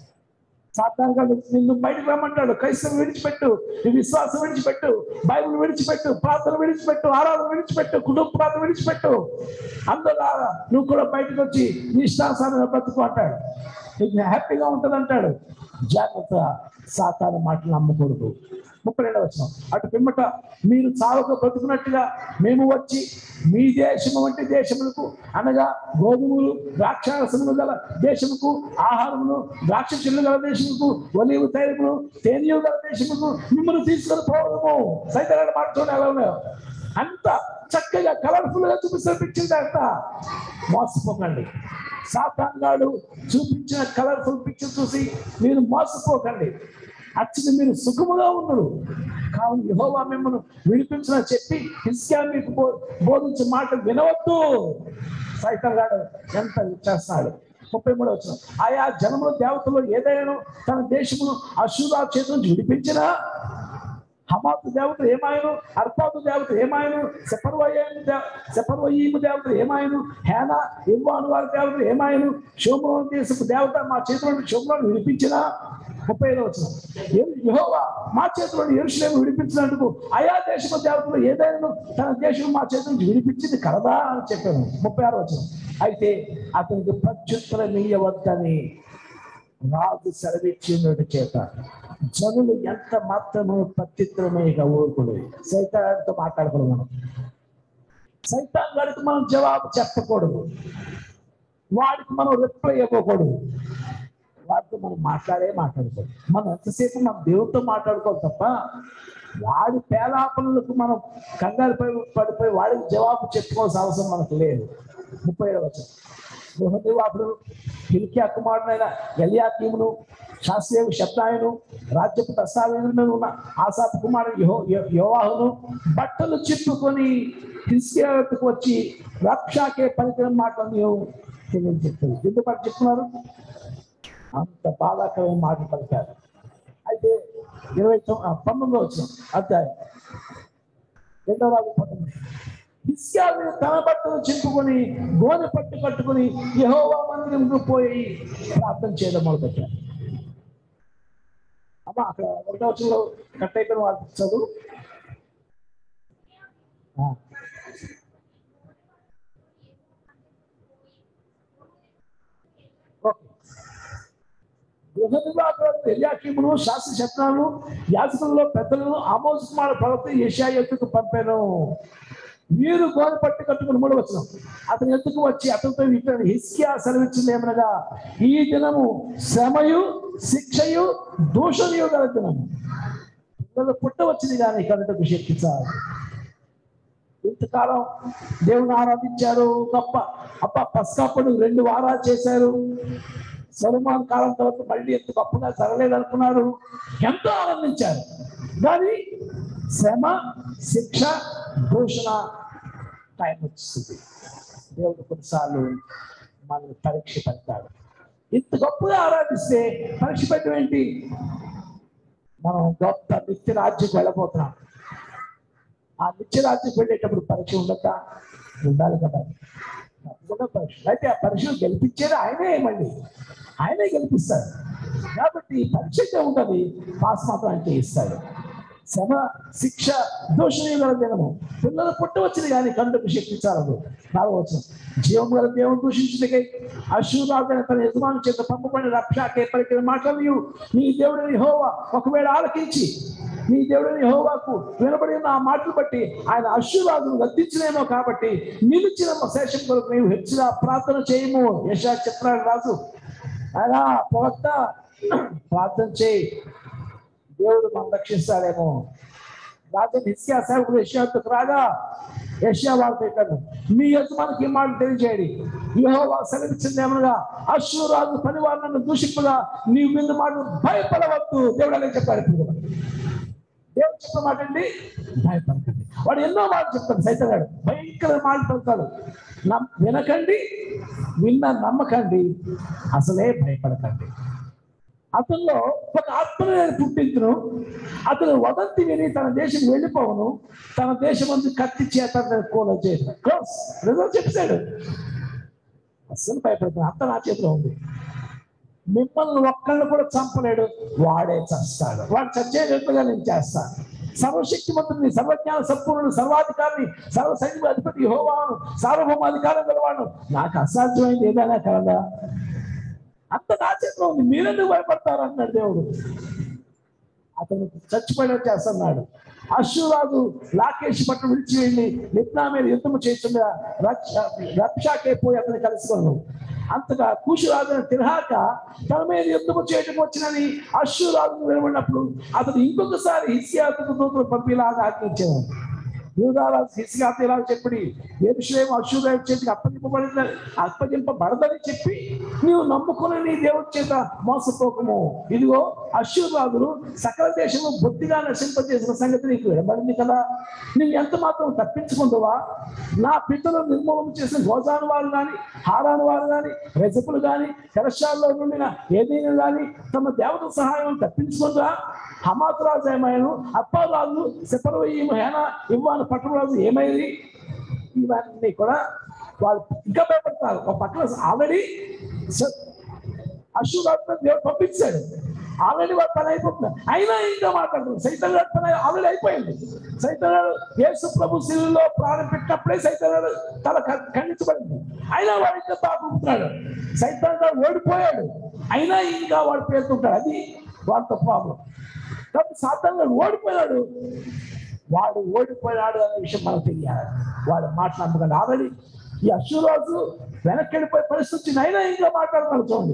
సాతాను గారు నిన్ను బయటకు రమ్మంటాడు క్రైస్తవం విడిచిపెట్టు నీ విశ్వాసం విడిచిపెట్టు బైబిల్ విడిచిపెట్టు ప్రార్థన విడిచిపెట్టు ఆరాధన విడిచిపెట్టు కుటుంబ ప్రార్థన విడిచిపెట్టు అందరూ నువ్వు కూడా బయటకు వచ్చి నీ ఇష్టానుసారంగా బ్రతుకు అంటాడు నీకు హ్యాపీగా ఉంటుంది అంటాడు జాగ్రత్త సాతాను మాటలు నమ్మకూడదు ముప్పై రెండవ వచ్చిన అటు పిమ్మట మీరు చావక బ్రతుకున్నట్టుగా మేము వచ్చి మీ దేశము వంటి దేశములకు అనగా గోధుమలు ద్రాక్షారసములు గల దేశముకు ఆహారమును ద్రాక్ష చెల్లు గల దేశముకు ఒలివు తైలమును తేనీయు గల దేశముకు మిమ్మల్ని తీసుకొని పోవడము సైతాన్ని మాట చూడండి ఎలా ఉన్నాయో అంత చక్కగా కలర్ఫుల్ గా చూపిస్తే పిక్చర్ అంతా మోసపోకండి సాతాన్ గాడు చూపించిన కలర్ఫుల్ పిక్చర్ చూసి మీరు మోసపోకండి అచ్చుని మీరు సుఖముగా ఉండరు కావున యహోవా మిమ్మల్ని విడిపించిన చెప్పి హిస్కియా మీకు బో- బోధించే మాట వినవద్దు సైతం గాడు ఎంత చేస్తున్నాడు ముప్పై మూడు వచ్చిన ఆయా జనముల దేవతలు ఏదైనా తన దేశమును అశురా చేతి నుంచి విడిపించినా హమాతు దేవత ఏమాయను అర్పాతు దేవత ఏమాయను సెపర్వయ్యను సెపర్వయ్యము దేవత ఏమాయను హేన ఇవ్వాను వారి దేవత ఏమాయను శోభలోని దేశపు దేవత మా చేతిలో శోభలోని విడిపించిన ముప్పై ఐదో వచ్చిన యహోవా మా చేతిలో ఎరుషులేము విడిపించినందుకు ఆయా దేశపు దేవతలు ఏదైనా తన దేశం మా చేతి నుంచి విడిపించింది కలదా అని చెప్పాను ముప్పై ఆరు వచ్చిన అయితే అతనికి ప్రత్యుత్తరం ఇయ్యవద్దని రాజు సెలవిచ్చినట్టు చేత జనులు ఎంత మాత్రము ప్రత్యుత్తరమేగా ఊరుకుడు సైతాన్తో మాట్లాడకూడదు మనం సైతాన్ గారికి మనం జవాబు చెప్పకూడదు వాడికి మనం రిప్లై ఇవ్వకూడదు వాడితో మనం మాట్లాడే మాట్లాడుకోవాలి మనం ఎంతసేపు మనం దేవుడితో మాట్లాడుకోవాలి తప్ప వాడి పేలాపనలకు మనం కంగారు పడి పడిపోయి వాడికి జవాబు చెప్పుకోవాల్సిన అవసరం మనకు లేదు ముప్పై ఏడవ వచనం. గృహ నిర్వాహకుడు హిల్కియా కుమారుడైన ఎలియాకీమును శాస్త్రీయ శబ్దాయను రాజ్యపు దస్తావేజులను ఉన్న ఆసాపు కుమారుడు యెహో- యె- యోవాహును బట్టలు చిప్పుకొని హిల్కియా వద్దకు వచ్చి రక్షాకే పలికిన మాటలు నీవు తెలియజెప్తారు ఎందుకు మాట చెప్తున్నారు అంత బాధాకరమైన మాట పలికారు అయితే ఇరవై తొమ్మిది ఆ, పంతొమ్మిదో వచ్చిన అధ్యాయం రెండవ రాజు పంతొమ్మిది హిస్కియాను తన బట్టలు చింపుకొని గోనె పట్టు కట్టుకుని యెహోవా మందిరంకు పోయి ప్రార్థన చేయడం మొదలుపెట్టారు అమ్మ అక్కడ ఒకటో వచ్చిన కట్ అయిపోయిన వాళ్ళు చదువు ఆ. ఓకే. గృహ నిర్వాహకులను ఎల్యాకీమును శాస్త్ర శబ్దాలను యాజకులలో పెద్దలను ఆమోస్ కుమార ప్రవక్త యెషయా ఎత్తుకు పంపాను వీరు గోన పట్టి కట్టుకుని మూడు వచ్చిన అతని ఎత్తుకు వచ్చి అతనితో ఇక్కడ హిస్కియా సెలవిచ్చింది ఏమనగా ఈ దినము శ్రమయు శిక్షయు దూషణయు గల దినము పిల్లలు పుట్ట వచ్చింది కానీ కనుటకు శక్తి చాలు ఇంతకాలం దేవుని ఆరాధించారు గొప్ప అప్ప పస్కాపుడు రెండు వారాలు చేశారు సొలమాన్ కాలం తర్వాత మళ్ళీ ఎంత గొప్పగా జరగలేదు అనుకున్నారు ఎంతో ఆనందించారు కానీ శ్రమ శిక్ష దూషణ టైం వచ్చింది దేవుడు కొన్నిసార్లు మనల్ని పరీక్ష పెడతాడు ఇంత గొప్పగా ఆరాధిస్తే పరీక్ష పెట్టడం ఏంటి మనం గొప్ప నిత్య రాజ్యం వెళ్ళబోతున్నాం ఆ నిత్య రాజ్యం వెళ్ళేటప్పుడు పరీక్ష ఉండదా ఉండాలి కదా తప్పకుండా పరీక్ష అయితే ఆ పరీక్షను గెలిపించేది ఆయనే మళ్ళీ ఆయనే గెలిపిస్తాడు కాబట్టి పరీక్ష ఉంటుంది పాస్ మాత్రం అంటే ఇస్తాడు శ్రమ శిక్ష దోషణీయుల దినము పిల్లలు పుట్టవచ్చింది కానీ కందుకు శక్తి చాలదు నాలుగవచ్చు జీవం గల దేవుని దూషించుటకై అశురాజైన తన యజమాని చేత పంపబడిన రక్షాకే పలికిన మాటలు నీ దేవుడిని హోవా ఒకవేళ ఆలకించి నీ దేవుడిని హోవాకు వినబడిన ఆ మాటలు బట్టి ఆయన అశ్వరాజును గద్దించినేమో కాబట్టి నిలిచిన శేషం కొరకు నీవు హెచ్చుగా ప్రార్థన చేయము యశా చెప్తున్నాడు రాజు ఆయన ప్రవక్త ప్రార్థన చేయి దేవుడు మనం రక్షిస్తాడేమో రాజు నిత్యా సేవకుడు యశ్యాకు రాగా యశ్యా వారు పెట్టాడు మీ యజమానికి ఈ మాట తెలియజేయండి యెహోవా సెలవిచ్చింది ఏమనగా అశ్వరాజు పనివారు నన్ను దూషింపగా నీ విన్న మాట భయపడవద్దు దేవుడు అనే చెప్పాడు ఇప్పుడు కూడా. దేవుడు చెప్పిన మాట అండి భయపడకండి వాడు ఎన్నో మాటలు చెప్తాడు సైతం గారు భయంకర మాటలు పలుకుతాడు నమ్ వినకండి విన్న నమ్మకండి అసలే భయపడకండి అతనిలో ఒక ఆత్మను నేను పుట్టించును అతను వదంతి విని తన దేశం వెళ్ళిపోవను తన దేశం అందు కత్తి చేత కోల చేత క్లోజ్ రిజల్ట్ చెప్పాడు అస్సలు భయపడుతుంది అంత నా చేతిలో ఉంది మిమ్మల్ని ఒక్కళ్ళు కూడా చంపలేడు వాడే చస్తాడు వాడు చచ్చేటట్టుగా నేను చేస్తాను సర్వశక్తిమంతుడిని సర్వజ్ఞాన సంపూర్ణుడు సర్వాధికారిని సర్వ సైనిక అధిపతి హోవాను సార్వభౌమాధికారం గలవాడు నాకు అసాధ్యమైంది ఏదైనా కలదా అంత నా చేతిలో ఉంది మీరెందుకు భయపడతారు అన్నాడు దేవుడు అతను చచ్చిపోయేలా చేస్తున్నాడు అశ్వరాజు లాకేష్ పట్టు విడిచి వెళ్ళి నిప్నా మీద యుద్ధము చేస్తుండగా రక్ష రక్షాకే పోయి అతను కలుసుకున్నాను అంతగా కూషురాజును తిరహాక తన మీద యుద్ధము చేయటం వచ్చినని అశ్వరాజును వెలువడినప్పుడు అతను ఇంకొకసారి హిస్యాకు దూతలు పంపిలాగా ఆజ్ఞించాను యూదారాజు హిస్గాత ఇలా చెప్పి ఎరుషులేం అశుర చేతికి అప్పగింపబడింది అప్పగింపబడదని చెప్పి నీవు నమ్ముకుని నీ దేవుడి చేత మోసపోకము ఇదిగో అశ్వరాజులు సకల దేశము బొత్తిగా నశింపజేసిన సంగతి నీకు వినబడింది కదా నువ్వు ఎంత మాత్రం తప్పించుకుంటావా నా పితలు నిర్మూలన చేసిన గోజాను వారు కానీ హారాను వారు కానీ రెజపులు కానీ కరశాల్లో నుండిన ఏదైనా కానీ తమ దేవత సహాయం తప్పించుకుందా హమాత్ రాజు ఏమైనా అప్పారాజు సెపరవయ్యము హేన ఇవ్వాను పట్టణరాజు ఏమైంది ఇవన్నీ కూడా వాళ్ళు ఇంకా భయపడతారు ఒక పక్కన ఆల్రెడీ అశ్వరాజు దేవుడు పంపించాడు ఆల్రెడీ వాడు పని అయిపోతుంది అయినా ఇంకా మాట్లాడుతుంది సైతం గారి పని ఆల్రెడీ అయిపోయింది సైతం గారు యేసు ప్రభు శిలులో ప్రాణం పెట్టినప్పుడే సైతం గారు తల ఖ- ఖండించబడింది అయినా వాడు ఇంకా తాకుంటున్నాడు సైతం గారు ఓడిపోయాడు అయినా ఇంకా వాడు పేరుతుంటాడు అది వాడితో ప్రాబ్లం కాబట్టి సాతాన్ గారు ఓడిపోయాడు వాడు ఓడిపోయాడు అనే విషయం మనకు తెలియాలి వాడు మాట్లాడకండి ఆల్రెడీ ఈ అశ్వరాజు వెనక్కి వెళ్ళిపోయే పరిస్థితి వచ్చింది అయినా ఇంకా మాట్లాడుతున్నాడు చూడండి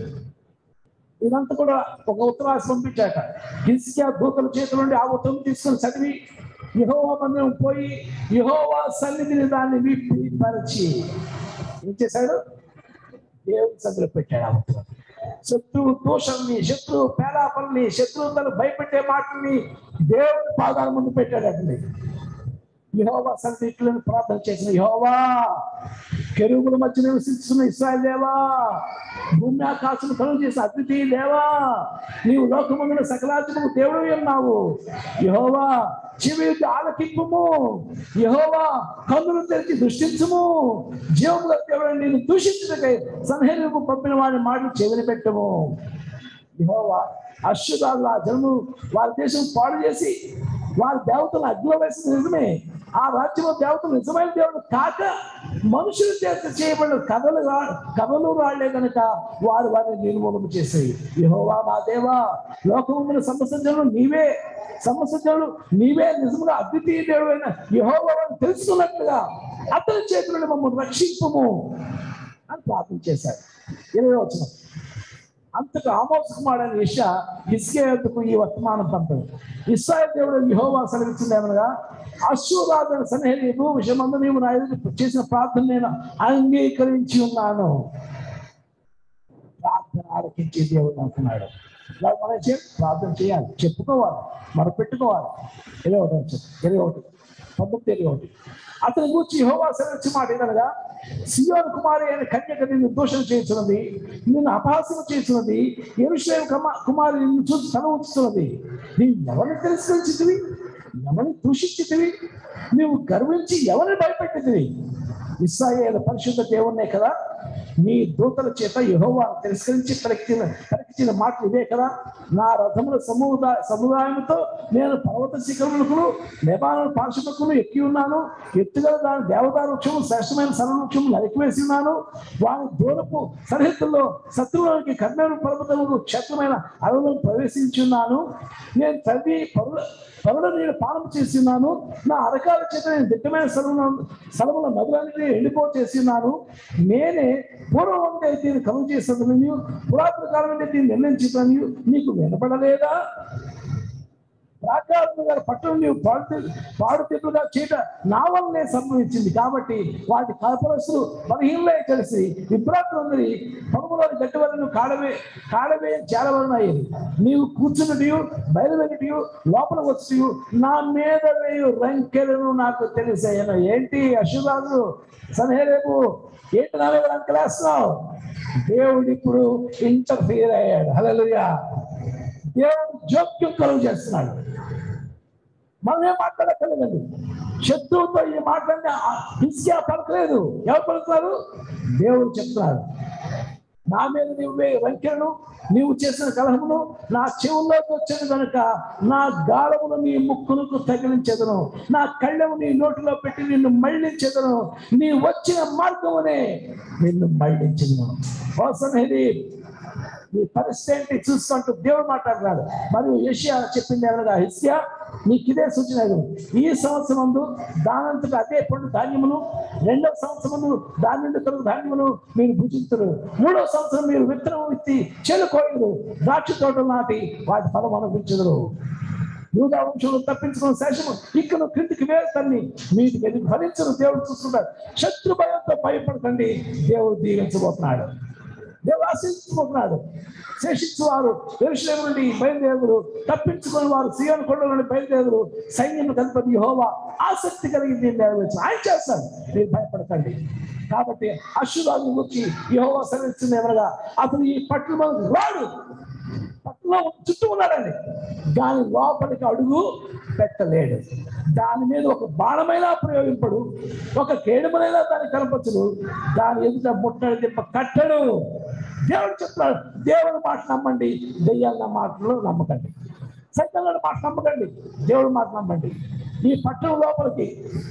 ఇదంతా కూడా ఒక ఉత్తరాశ పంపించాక హిస్కియా దూతల చేతుల నుండి ఆ ఉత్తరం తీసుకొని చదివి యహోవా మందిరం పోయి యహోవా సన్నిధిని దాన్ని విప్పి పరిచి ఏం చేశాడు దేవుని సన్నిధిలో పెట్టాడు ఆ ఉత్తరం శత్రువు దోషాన్ని శత్రువు పేలాపల్ని శత్రువు తను భయపెట్టే మాటల్ని దేవుని పాదాల ముందు పెట్టాడు అతని యహోవా సన్నిధిని ప్రార్థన చేసిన యహోవా కెరుగుల మధ్య నివసిస్తున్న ఇస్రాయల్ దేవా భూమి ఆకాశం కలుగు చేసిన అతిథి దేవా నీవు లోకమందున సకలాత్మకు దేవుడు ఉన్నావు యహోవా చెవి ఆలకింపుము యహోవా కన్నులు తెరిచి దృష్టించుము జీవముల దేవుడు నేను దూషించుటకై సన్హేరుకు పంపిన వారి మాటలు చెవిని పెట్టము యహోవా అశ్వదాల జనము వారి దేశం పాడు చేసి వారి దేవతలు అగ్నిలో వేసిన నిజమే ఆ రాజ్యంలో దేవతలు నిజమైన దేవుడు కాక మనుషుల చేత చేయబడిన కథలు రా- కథలు రాళ్లే కనుక వారు వారిని నిర్మూలన చేసాయి యహోవా మా దేవా లోకమున సమస్యలు నీవే సమస్యలు నీవే నిజంగా అద్వితీయ దేవుడు అయిన యహోవా తెలుసుకున్నట్లుగా అతని చేతులను మమ్మల్ని రక్షింపము అని ప్రార్థన చేశారు ఇరవై వచ్చిన అంతకు ఆమోస్ కుమారుడైన ఇష ఇస్కేకు ఈ వర్తమానం పంపదు ఇస్రాయల్ దేవుడు యహోవా సెలవిచ్చింది ఏమనగా అశ్వరాధన సన్నిహితు విషయమందు నీవు నా ఎదుట చేసిన ప్రార్థన నేను అంగీకరించి ఉన్నాను ప్రార్థన ఆలకించే దేవుడు అంటున్నాడు ఇలా మనం చే ప్రార్థన చేయాలి చెప్పుకోవాలి మన పెట్టుకోవాలి ఇరవై ఒకటి వచ్చి ఇరవై ఒకటి పంతొమ్మిది ఇరవై ఒకటి అతని గురించి యెహోవా సెలవిచ్చి మాట ఏదనగా సియోన్ కుమారి అయిన కన్యక నిన్ను దోషం చేస్తున్నది నిన్ను అపహాస్యం చేస్తున్నది ఎరుషలేం కుమారి నిన్ను చూసి తల ఉంచుతున్నది నీవు ఎవరిని తిరస్కరించితివి ఎవరిని దూషించితివి నీవు గర్వించి ఎవరిని భయపెట్టితివి ఇస్రాయేల్ పరిశుద్ధ దేవుణ్ణే కదా నీ దూతల చేత యహోవా తిరస్కరించి పలికిన పలికించిన మాటలు ఇవే కదా నా రథముల సముదాయ సముదాయంతో నేను పర్వత శిఖరములకు లేబాను పార్శ్వకులు ఎక్కి ఉన్నాను ఎత్తుగల దాని దేవతా వృక్షము శ్రేష్టమైన సర్వవృక్షము నరికివేసి ఉన్నాను వాని దూరపు సరిహద్దుల్లో శత్రువులకి కర్ణేరు పర్వతములు క్షేత్రమైన అడవులను ప్రవేశించి ఉన్నాను నేను తల్లి పరుల పరుల నేను పానం చేసి ఉన్నాను నా అరకాల చేత నేను దిట్టమైన సలముల సలముల నదులన్నిటినీ ఎండిపో చేసి ఉన్నాను నేనే పూర్వం దీన్ని కలుగు చేస్తున్నది పురాతన కాలం దీన్ని నిర్ణయించుతాను నీకు వినపడలేదా ప్రాకారం గారి పట్టణం నీవు పాడు పాడుతిట్టుగా చేయట నా వల్లనే సంభవించింది కాబట్టి వాటి కల్పరస్తులు బలహీనలే కలిసి విభ్రాంతులందరి పొడవులోని గట్టి వల్ల నువ్వు కాడవే కాడవే చేరవలనయ్యేది నీవు కూర్చున్నటియు బయలువెళ్ళటియు లోపల వచ్చి నా మీద వేయు రంకెలను నాకు తెలిసాయను ఏంటి అశురాజు సన్హేరేపు ఏంటి నా మీద రంకెలేస్తున్నావు దేవుడు ఇప్పుడు ఇంటర్ఫియర్ అయ్యాడు హల్లెలూయా దేవుడు జోక్యం కలుగు చేస్తున్నాడు మనం ఏం మాట్లాడక్కర్లేదండి శత్రువుతో ఈ మాట్లాడిన హిస్కియా పలకలేదు ఎవరు పలుకుతారు దేవుడు చెప్తున్నారు నా మీద నీవు వంకెను నీవు చేసిన కలహమును నా చెవుల్లోకి వచ్చేది కనుక నా గాలమును నీ ముక్కునకు తగిలించెదను నా కళ్ళెము నీ నోటిలో పెట్టి నిన్ను మళ్ళించెదను నీ వచ్చిన మార్గమునే నిన్ను మళ్ళించను కోసం ఇది నీ పరిస్థితి ఏంటి చూసుకుంటూ దేవుడు మాట్లాడుతున్నాడు మరియు ఏషియా చెప్పింది అనగా హిస్యా నీకు ఇదే సూచన ఇది. ఈ సంవత్సరం ముందు దానంతట అదే పండు ధాన్యమును రెండవ సంవత్సరం ముందు దాని నుండి కలుగు ధాన్యమును మీరు భుజించరు మూడవ సంవత్సరం మీరు విత్తనం విత్తి చెలు కోయరు ద్రాక్ష తోటలు నాటి వాటి ఫలం అనుభవించదురు యూదా వంశంలో తప్పించుకున్న శేషము ఇక్కడ క్రిందికి వేస్తాన్ని మీటికి ఎదురు భరించను దేవుడు చూస్తున్నాడు శత్రు భయంతో భయపడకండి దేవుడు దీవించబోతున్నాడు దేవుడు ఆశించబోతున్నాడు శేషించు వారు ఎరుషలేము నుండి బయలుదేరుడు తప్పించుకుని వారు సీఎం కొండ నుండి బయలుదేరుడు సైన్యం గణపతి హోవా ఆసక్తి కలిగింది నెరవేర్చు ఆయన చేస్తాడు మీరు భయపడకండి కాబట్టి అశ్వరాజు గురించి యహోవా సెలవిస్తుంది ఎవరగా అతను ఈ పట్టణం రాడు పట్టణంలో చుట్టూ ఉన్నాడండి దాని లోపలికి అడుగు పెట్టలేడు దాని మీద ఒక బాణమైనా ప్రయోగింపడు ఒక కేడుమనైనా దాన్ని కనపరచడు దాని ఎదుట ముట్టడి తిప్ప కట్టడు దేవుడు చెప్తున్నాడు దేవుడి మాట నమ్మండి దెయ్యాల మాటలు నమ్మకండి సైతంలో మాట నమ్మకండి దేవుడి మాట నమ్మండి ఈ పట్టణం లోపలికి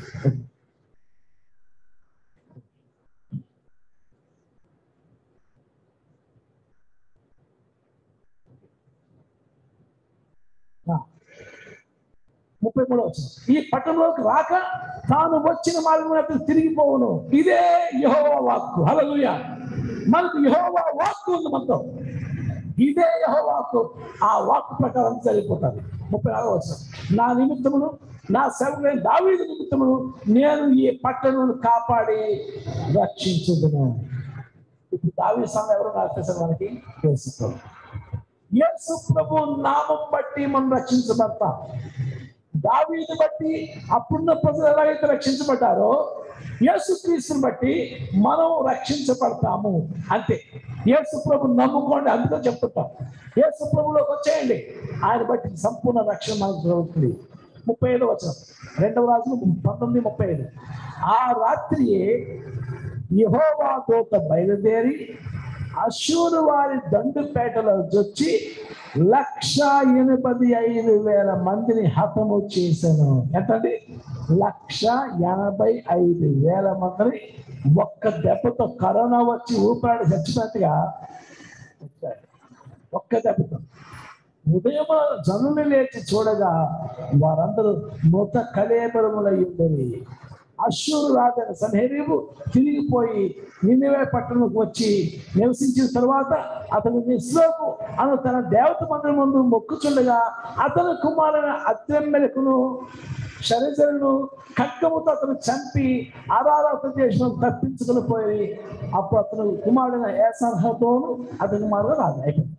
ముప్పై మూడో వచ్చిన ఈ పట్టణంలోకి రాక తాను వచ్చిన మార్గం తిరిగిపోవును ఇదే యహోవా వాక్కు హల్లెలూయా మనకు యహోవా వాక్కు ఉంది మనతో ఇదే యహోవా వాక్కు ఆ వాక్కు ప్రకారం సరిపోతుంది ముప్పై నాలుగో వచ్చిన నా నిమిత్తమును నా సేవకులైన దావీదు నిమిత్తమును నేను ఈ పట్టణమును కాపాడి రక్షించుదును ఇప్పుడు దావీ సంఘం ఎవరు నాకు తెలుసు మనకి తెలుసుకో యేసు ప్రభు నామం బట్టి మనం రక్షించబడతాం దావీని బట్టి అప్పుడున్న ప్రజలు ఎలాగైతే రక్షించబడ్డారో యేసుక్రీస్తుని బట్టి మనం రక్షించబడతాము అంతే యేసు ప్రభు నమ్ముకోండి అందులో చెప్తుంటాం యేసు ప్రభులోకి వచ్చేయండి ఆయన బట్టి సంపూర్ణ రక్షణ మనకు దొరుకుతుంది ముప్పై ఐదు వచ్చిన రెండవ రాజు పంతొమ్మిది ముప్పై ఐదు ఆ రాత్రి యహోవా దూత బయలుదేరి అశూరు వారి దండుపేటలో వచ్చి లక్ష ఎనభై ఐదు వేల మందిని హతము చేశాను ఎంతండి లక్ష ఎనభై ఐదు వేల మందిని ఒక్క దెబ్బతో కరోనా వచ్చి ఊపిరాడి చచ్చినట్టుగా వచ్చాడు ఒక్క దెబ్బతో ఉదయం జనులు లేచి చూడగా వారందరూ మృత కలేబరములై ఉండేది అశ్వరు రాజైన సన్హెరీబు తిరిగిపోయి నిన్నవే పట్టణంలోకి వచ్చి నివసించిన తర్వాత అతను నిస్లోకు అను తన దేవత మందిరం ముందు మొక్కుచుండగా అతని కుమారుని అత్రెమ్మెలకును శరీరను ఖడ్గముతో అతను చంపి ఆరాధన దేశం తప్పించుకుని పోయి అప్పుడు అతను కుమారుడైన ఏసర్హతోను అతని కుమారుడు రాజు అయిపోయింది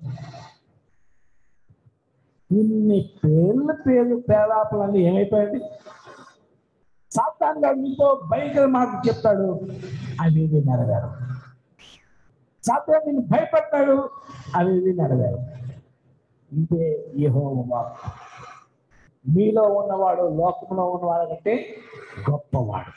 ఇన్ని పేర్ల పేర్లు పేరాపలన్నీ ఏమైపోయింది సాతాన్ గారు మీతో భయంకర మాట చెప్తాడు అవి ఇవి నెరవేరు సాతాన్ నిన్ను భయపడతాడు అవి ఇవి నెరవేరు ఇదే యెహోవా మీలో ఉన్నవాడు లోకంలో ఉన్నవాడు కంటే గొప్పవాడు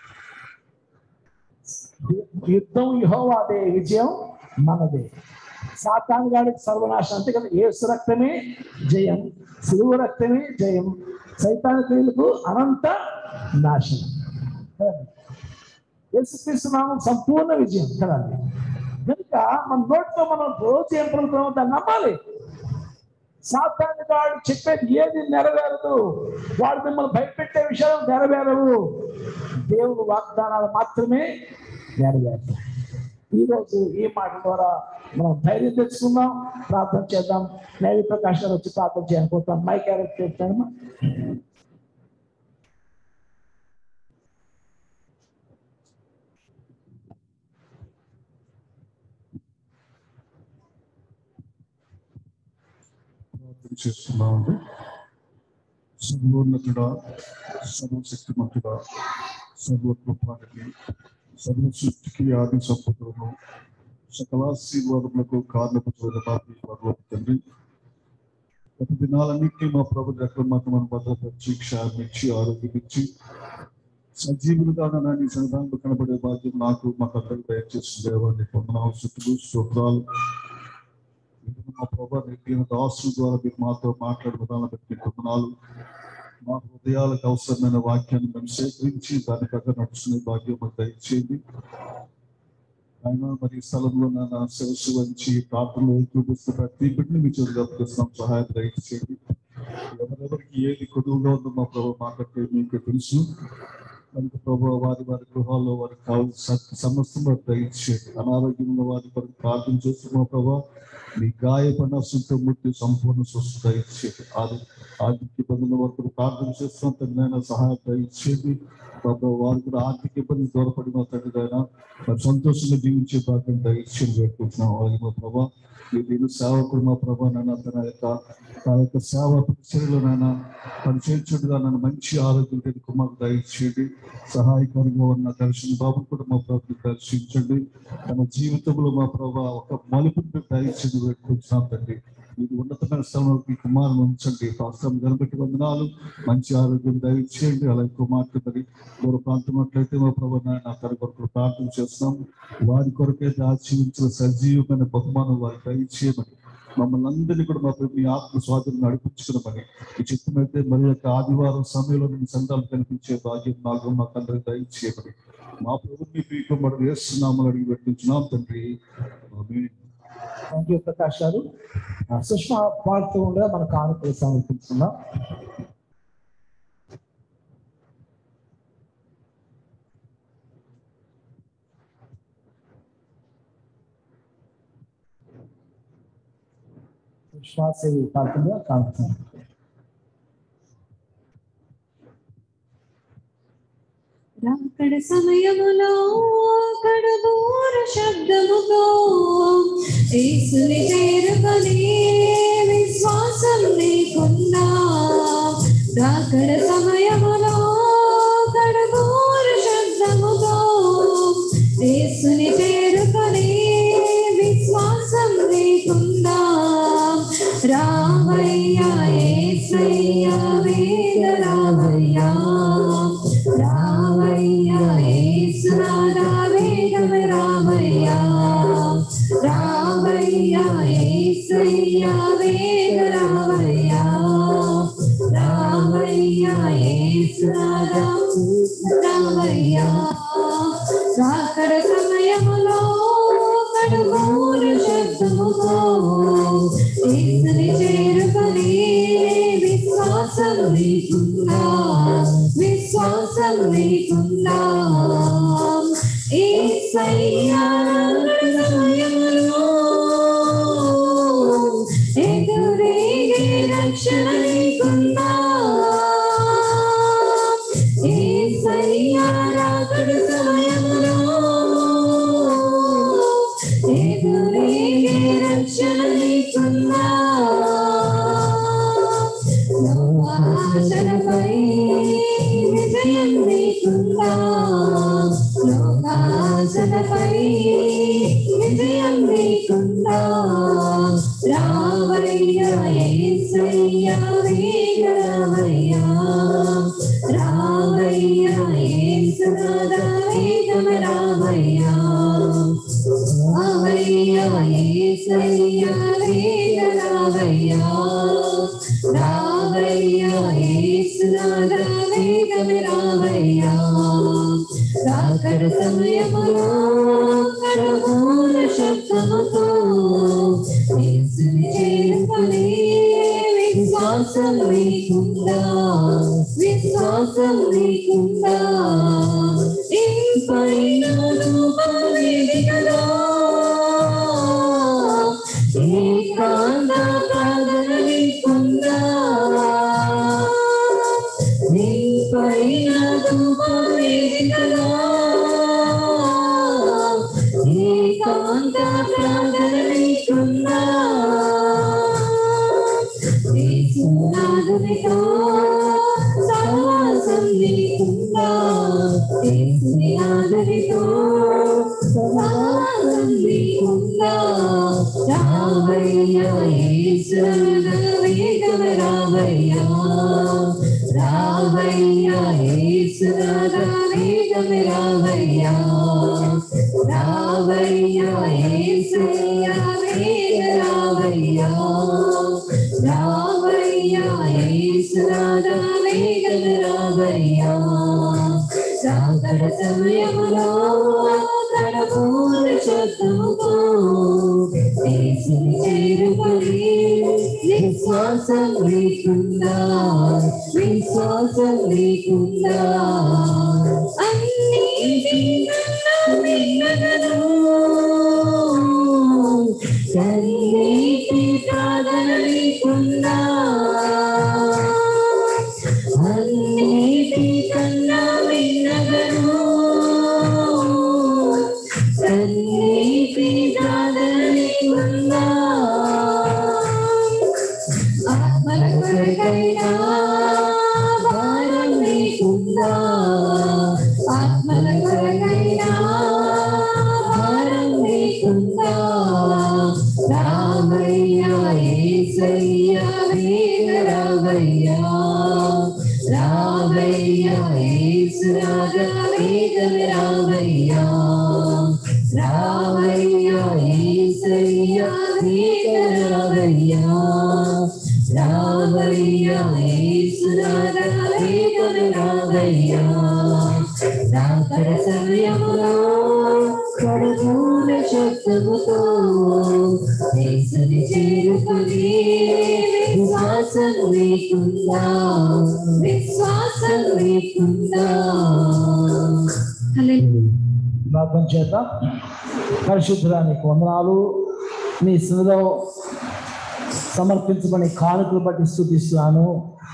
యుద్ధం యహోవాదే విజయం మనదే సాతాన్ గాడికి సర్వనాశనం అంతే కదా ఏసు రక్తమే జయం శిలువ రక్తమే జయం సైతాన్ క్రియలకు అనంత నాశనం కదండి యేసుక్రీస్తు నామం సంపూర్ణ విజయం కదండి కనుక మన నోటితో మనం రోజు ఏం పలుకుతామో దాన్ని నమ్మాలి సాతాన్ని వాడు చెప్పేది ఏది నెరవేరదు వాడు మిమ్మల్ని భయపెట్టే విషయాలు నెరవేరవు దేవుడు వాగ్దానాలు మాత్రమే నెరవేరుతాయి ఈరోజు ఈ మాట ద్వారా మనం ధైర్యం తెచ్చుకుందాం ప్రార్థన చేద్దాం నైవేద్య ప్రకాష్ గారు వచ్చి ప్రార్థన చేయకపోతాం మై క్యారెక్టర్ చెప్తాను ప్రార్థన చేస్తున్నామండి సర్వోన్నతుడా సర్వశక్తిమంతుడా సర్వకృపానికి సర్వ సృష్టికి ఆది సంపదలను సకలాశీర్వాదములకు కారణపు చూడటానికి పర్వత తండ్రి గత దినాలన్నింటినీ మా ప్రభు దగ్గర మాకు మన భద్రపరిచి క్షామించి ఆరోగ్యం ఇచ్చి సజీవులుగా నీ సన్నిధానంలో కనబడే భాగ్యం నాకు మాకు అందరికి దయచేసి దేవాన్ని పొందనాలు స్థుతులు స్తోత్రాలు ఇందుకు మా ప్రభా నేను దాసుల ద్వారా మీరు మాతో మాట్లాడే విధానం బట్టి వందనాలు మా హృదయాలకు అవసరమైన వాక్యాన్ని మేము సేకరించి దాని ప్రకారం నడుచుకునే భాగ్యం మాకు దయచేయండి ఆయన మరి ఈ స్థలంలో నా శిరస్సు వంచి ప్రార్థనలు చూపిస్తున్న ప్రతి బిడ్డని మీ చేతులు అప్పగిస్తున్నాం సహాయం దయచేయండి ఎవరెవరికి ఏది కొదువుగా ఉందో మా ప్రభు మాకంటే మీకు తెలుసు కనుక ప్రభు వారి వారి గృహాల్లో వారికి కావాల్సిన సమస్తం వారికి దయచేయండి అనారోగ్యం ఉన్న వారి కొరకు ప్రార్థన చేస్తున్నాం ప్రభా మీ గాయపడిన సుంట ముట్టి సంపూర్ణ స్వస్థ దయచేయండి ఆది ఆర్థిక ఇబ్బందుల వరకు ప్రార్థన చేస్తున్నాం తండ్రి సహాయం దయచేయండి ప్రభు వారు కూడా ఆర్థిక ఇబ్బంది దూరపడిన తండ్రి ఆయన మరి సంతోషంగా జీవించే భాగ్యం దయచేసి పెట్టుకుంటున్నాం అలాగే మా ప్రభా మీ దీని సేవకుడు మా ప్రభా నాన్న తన యొక్క ఆ యొక్క సేవ పరిచయలో నాన్న పనిచేయచుడుగా నన్ను మంచి ఆరోగ్యం పెట్టుకు మాకు దయచేయండి సహాయకరంగా ఉన్న దర్శన బాబు కూడా మా ప్రభు దర్శించండి తన జీవితంలో మా ప్రభా ఒక మలుపుని దయచేసి పెట్టుకుంటున్నాం తండ్రి మీకు ఉన్నతమైన స్థలంలో మీ కుమారుని ఉంచండి పాస్తం కనబెట్టి వందనాలు మంచి ఆరోగ్యం దయచేయండి అలాగే కుమార్తె మరి దూర ప్రాంతం అట్లయితే మా ప్రభు నాయన తన కొరకు ప్రార్థన చేస్తున్నాం వారి కొరకే ఆచరించిన సజీవమైన బహుమానం వారికి దయచేయమని మమ్మల్ని అందరినీ కూడా మా ప్రభు మీ ఆత్మ స్వాధీనం నడిపించుకున్నామని ఈ చిత్తమైతే మరి యొక్క ఆదివారం సమయంలో మీ సంతాలు కనిపించే భాగ్యం నాకు మాకు అందరికి దయచేయమని మా ప్రభుత్వ మీకు మనం వేస్తున్నామని అడిగి పెట్టించున్నాం తండ్రి ఆమేన్. థ్యాంక్ యూ ప్రకాష్ గారు ఆ, సుష్మా పాడుతూ ఉండగా మన కానుకలు సమర్పించుకుందాం సుష్మా సేవి పాడుతుండగా కానుక రాకడ సమయములో కడబూర శబ్దముతో యేసుని చేరుకొని విశ్వాసం లేకుండా రాకడ సమయములో కడబూర శబ్దముతో యేసుని చేరుకొని విశ్వాసం లేకుండా రామయ్యా యేసయ్యా వేద రామయ్యా రామయ్యా యేసునాథా వేగమ రామయ్యా రామయ్యా యేసయ్యా వేగ రామయ్యా రామయ్యా యేసునాథా రామయ్యా రాకడ సమయములో కడుమూరు శబ్దముతో యేసుని చేరుకొని విశ్వాసం లేకుండా విశ్వాసం లేకుండా ఏసయ్యా సమయములో ఎదురేగే రక్షణ లేకుండా ఏసయ్యా రాకడ సమయములో ఎదురేగే రక్షణ లేకుండా లోకాశలపై విజయం లేకుండా లోకాశలపై విజయం లేకుండా రామయ్య యేసయ్య వేగ రామయ్య రామయ్య యేసునాథ వేగమ రామయ్య రామయ్య యేసయ్య వేగ రామయ్య రామయ్య యేసునాథ వేగమ రామయ్య రాకడ సమయములో కడమూల శబ్దముతో యేసుని చేరుకొని విశ్వాసం లేకుండా విశ్వాసం లేకుండా ఇంపైన రూపవేదికలో ఏకాంత ప్రార్థన లేకుండా నీపైన రూపవేదికలో ఏకాంత ప్రార్థన లేకుండా యేసునాథునితో సహవాసం లేకుండా యేసుని ఆదరితో సహవాసం లేకుండా రామయ్య యేసునాథ వేగమ రామయ్య రామయ్య యేసునాథ వేగమ రామయ్య రామయ్య యేసయ్య వేగ రామయ్య రామయ్య యేసునాథ వేగమ రామయ్య రాకడ సమయములో కడపూర శబ్దముతో యేసుని చేరుకొని విశ్వాసం లేకుండా విశ్వాసం లేకుండా సన్నిధి ప్రార్థన నీకుందా అన్నిటి కన్నా విన్నగను సన్నిధి ప్రార్థన నీకుందా ఆత్మల కొరకైనా భారం నీకుందా ఆత్మల కొరకైనా భారం నీకుందా రామయ్య ఏసయ్య వేగ రామయ్య రామయ్య ఏసురాగ వేగ రామయ్య రామయ్య ఏసయ్య వేగ రామయ్య రామయ్య ఏసురాగ వేగ రామయ్య రాకడ సమయములో కడుపుల శబ్దముతో యేసుని చేరుకుని విశ్వాసం లేకుండా విశ్వాసం లేకుండా ప్రార్థన చేద్దాం పరిశుద్ధరానికి వందనాలు నీ సన్నిధిలో సమర్పించబడి కానుకలు బట్టి స్థుతిస్తున్నాను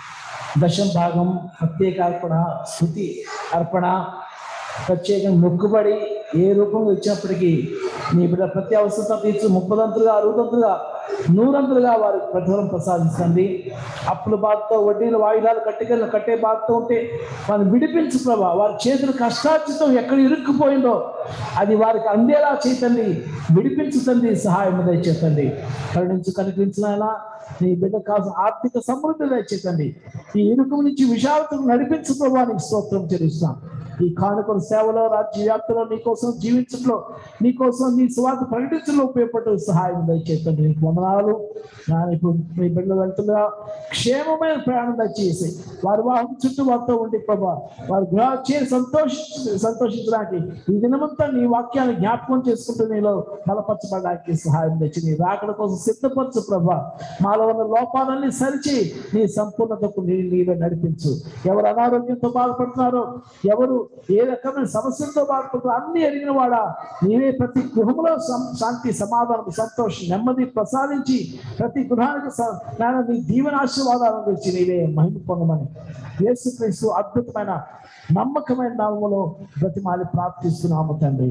దశం భాగం ప్రత్యేక అర్పణ స్థుతి అర్పణ ప్రత్యేకంగా మొక్కుబడి ఏ రూపంలో ఇచ్చినప్పటికీ నీ బిడ్డ ప్రతి అవసరం తీర్చు ముప్పదంతులుగా అరుగుదంతులుగా నూరంతులుగా వారికి ప్రతిఫలం ప్రసాదిస్తుంది అప్పుల బాధతో వడ్డీలు వాయిదాలు కట్టుకెళ్ళి కట్టే బాధతో ఉంటే వారిని విడిపించు ప్రభా వారి చేతులు కష్టార్జితం ఎక్కడ ఇరుక్కుపోయిందో అది వారికి అందేలా చేతండి విడిపించుతండి సహాయం దయచేతండి కరుణించు కనిపించిన నీ బిడ్డ కావాల్సిన ఆర్థిక సమృద్ధి దయచేతండి ఈ ఇరుకు నుంచి విషాదతను నడిపించు ప్రభా నీకు స్తోత్రం చెల్లిస్తాం ఈ కానుకల సేవలో రాజ్య వ్యాప్తిలో నీకోసం జీవించడంలో నీకోసం నీ స్వార్థ ప్రకటించడంలో ఉపయోగపడే సహాయం దయచేతండి నీకు వందనాలు నా ఇప్పుడు మీ బిడ్డలు వెళ్తుండగా క్షేమమైన ప్రయాణం దయచేసి వారి వాహనం చుట్టూ వారితో ఉండి ప్రభా వారి గృహాలు చేరి సంతోషి సంతోషించడానికి ఈ దినమంతా నీ వాక్యాన్ని జ్ఞాపకం చేసుకుంటూ నీలో బలపరచబడడానికి సహాయం తెచ్చి నీ రాకడ కోసం సిద్ధపరచు ప్రభా మాలో ఉన్న లోపాలన్నీ సరిచి నీ సంపూర్ణతకు నీ నీవే నడిపించు ఎవరు అనారోగ్యంతో బాధపడుతున్నారో ఎవరు ఏ రకమైన సమస్యలతో బాధపడుతున్నారో అన్ని ఎరిగిన వాడా నీవే ప్రతి గృహంలో సం- శాంతి సమాధానం సంతోషం నెమ్మది ప్రసాదించి ప్రతి గృహానికి స- నాయన నీ దీవెన ఆశీర్వాదాలను గురించి నీవే మహిమ పొందమని యేసుక్రీస్తు అద్భుతమైన నమ్మకమైన నామములో బ్రతిమాలి ప్రార్థిస్తున్నాము తండ్రి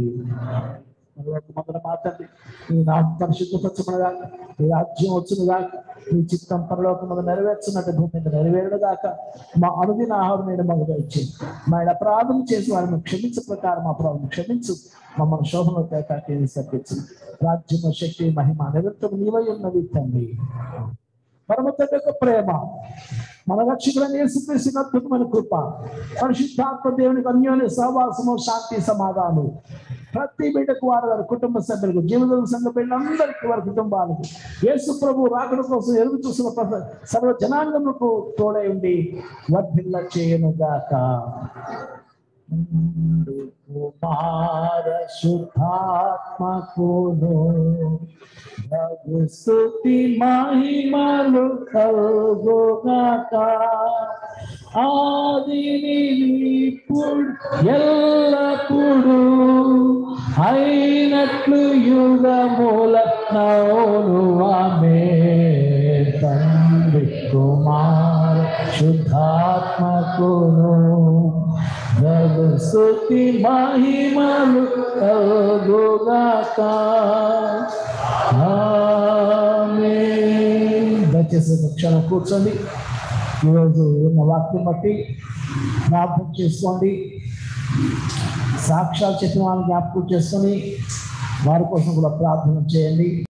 మరొక మొదలు మాట్లాడి నీ నాకు పరిశుద్ధపరచమనగా నీ రాజ్యం వచ్చునుగా నీ చిత్తం పరలోకం మీద నెరవేర్చున్నట్టు భూమి మీద నెరవేరుగాక మా అనుదిన ఆహారం నేను మాకు ఇచ్చి మా ఆయన అపరాధం చేసి వారిని క్షమించే ప్రకారం మా అపరాధం క్షమించు మమ్మల్ని శోభను తేటాకి సర్పించు రాజ్యము శక్తి మహిమ నిరంతరం నీవై ఉన్నది తండ్రి పరమ తండ్రి యొక్క ప్రేమ మన రక్షకుడైన యేసుక్రీస్తు అద్భుతమైన కృప పరిశుద్ధాత్మ దేవునికి అన్యోన్య సహవాసము శాంతి సమాధానం ప్రతి బిడ్డకు వారి వారి కుటుంబ సభ్యులకు జీవిత సంఘ బిడ్డలందరికీ వారి కుటుంబాలకు యేసు ప్రభు రాకడ కోసం ఎదురు చూసిన ప్రతి సర్వ జనాంగములకు తోడై ఉండి వర్ధిల్ల చేయను గాక కుమార శుద్ధాత్మకును ప్రభు స్తుతి మహిమలు కలుగుగాక ఆదిని ఇప్పుడు ఎల్లప్పుడు అయినట్లు యుగముల నౌను ఆమె తండ్రి కుమార శుద్ధాత్మకును ప్రభు స్తుతి మహిమలు కలుగుగాక ఆమేన్. దయచేసి ఒక క్షణం కూర్చోండి ఈరోజు ఉన్న వాక్యం బట్టి జ్ఞాపకం చేసుకోండి సాక్షాత్ చెప్పిన వాళ్ళని జ్ఞాపకం చేసుకొని వారి కోసం కూడా ప్రార్థన చేయండి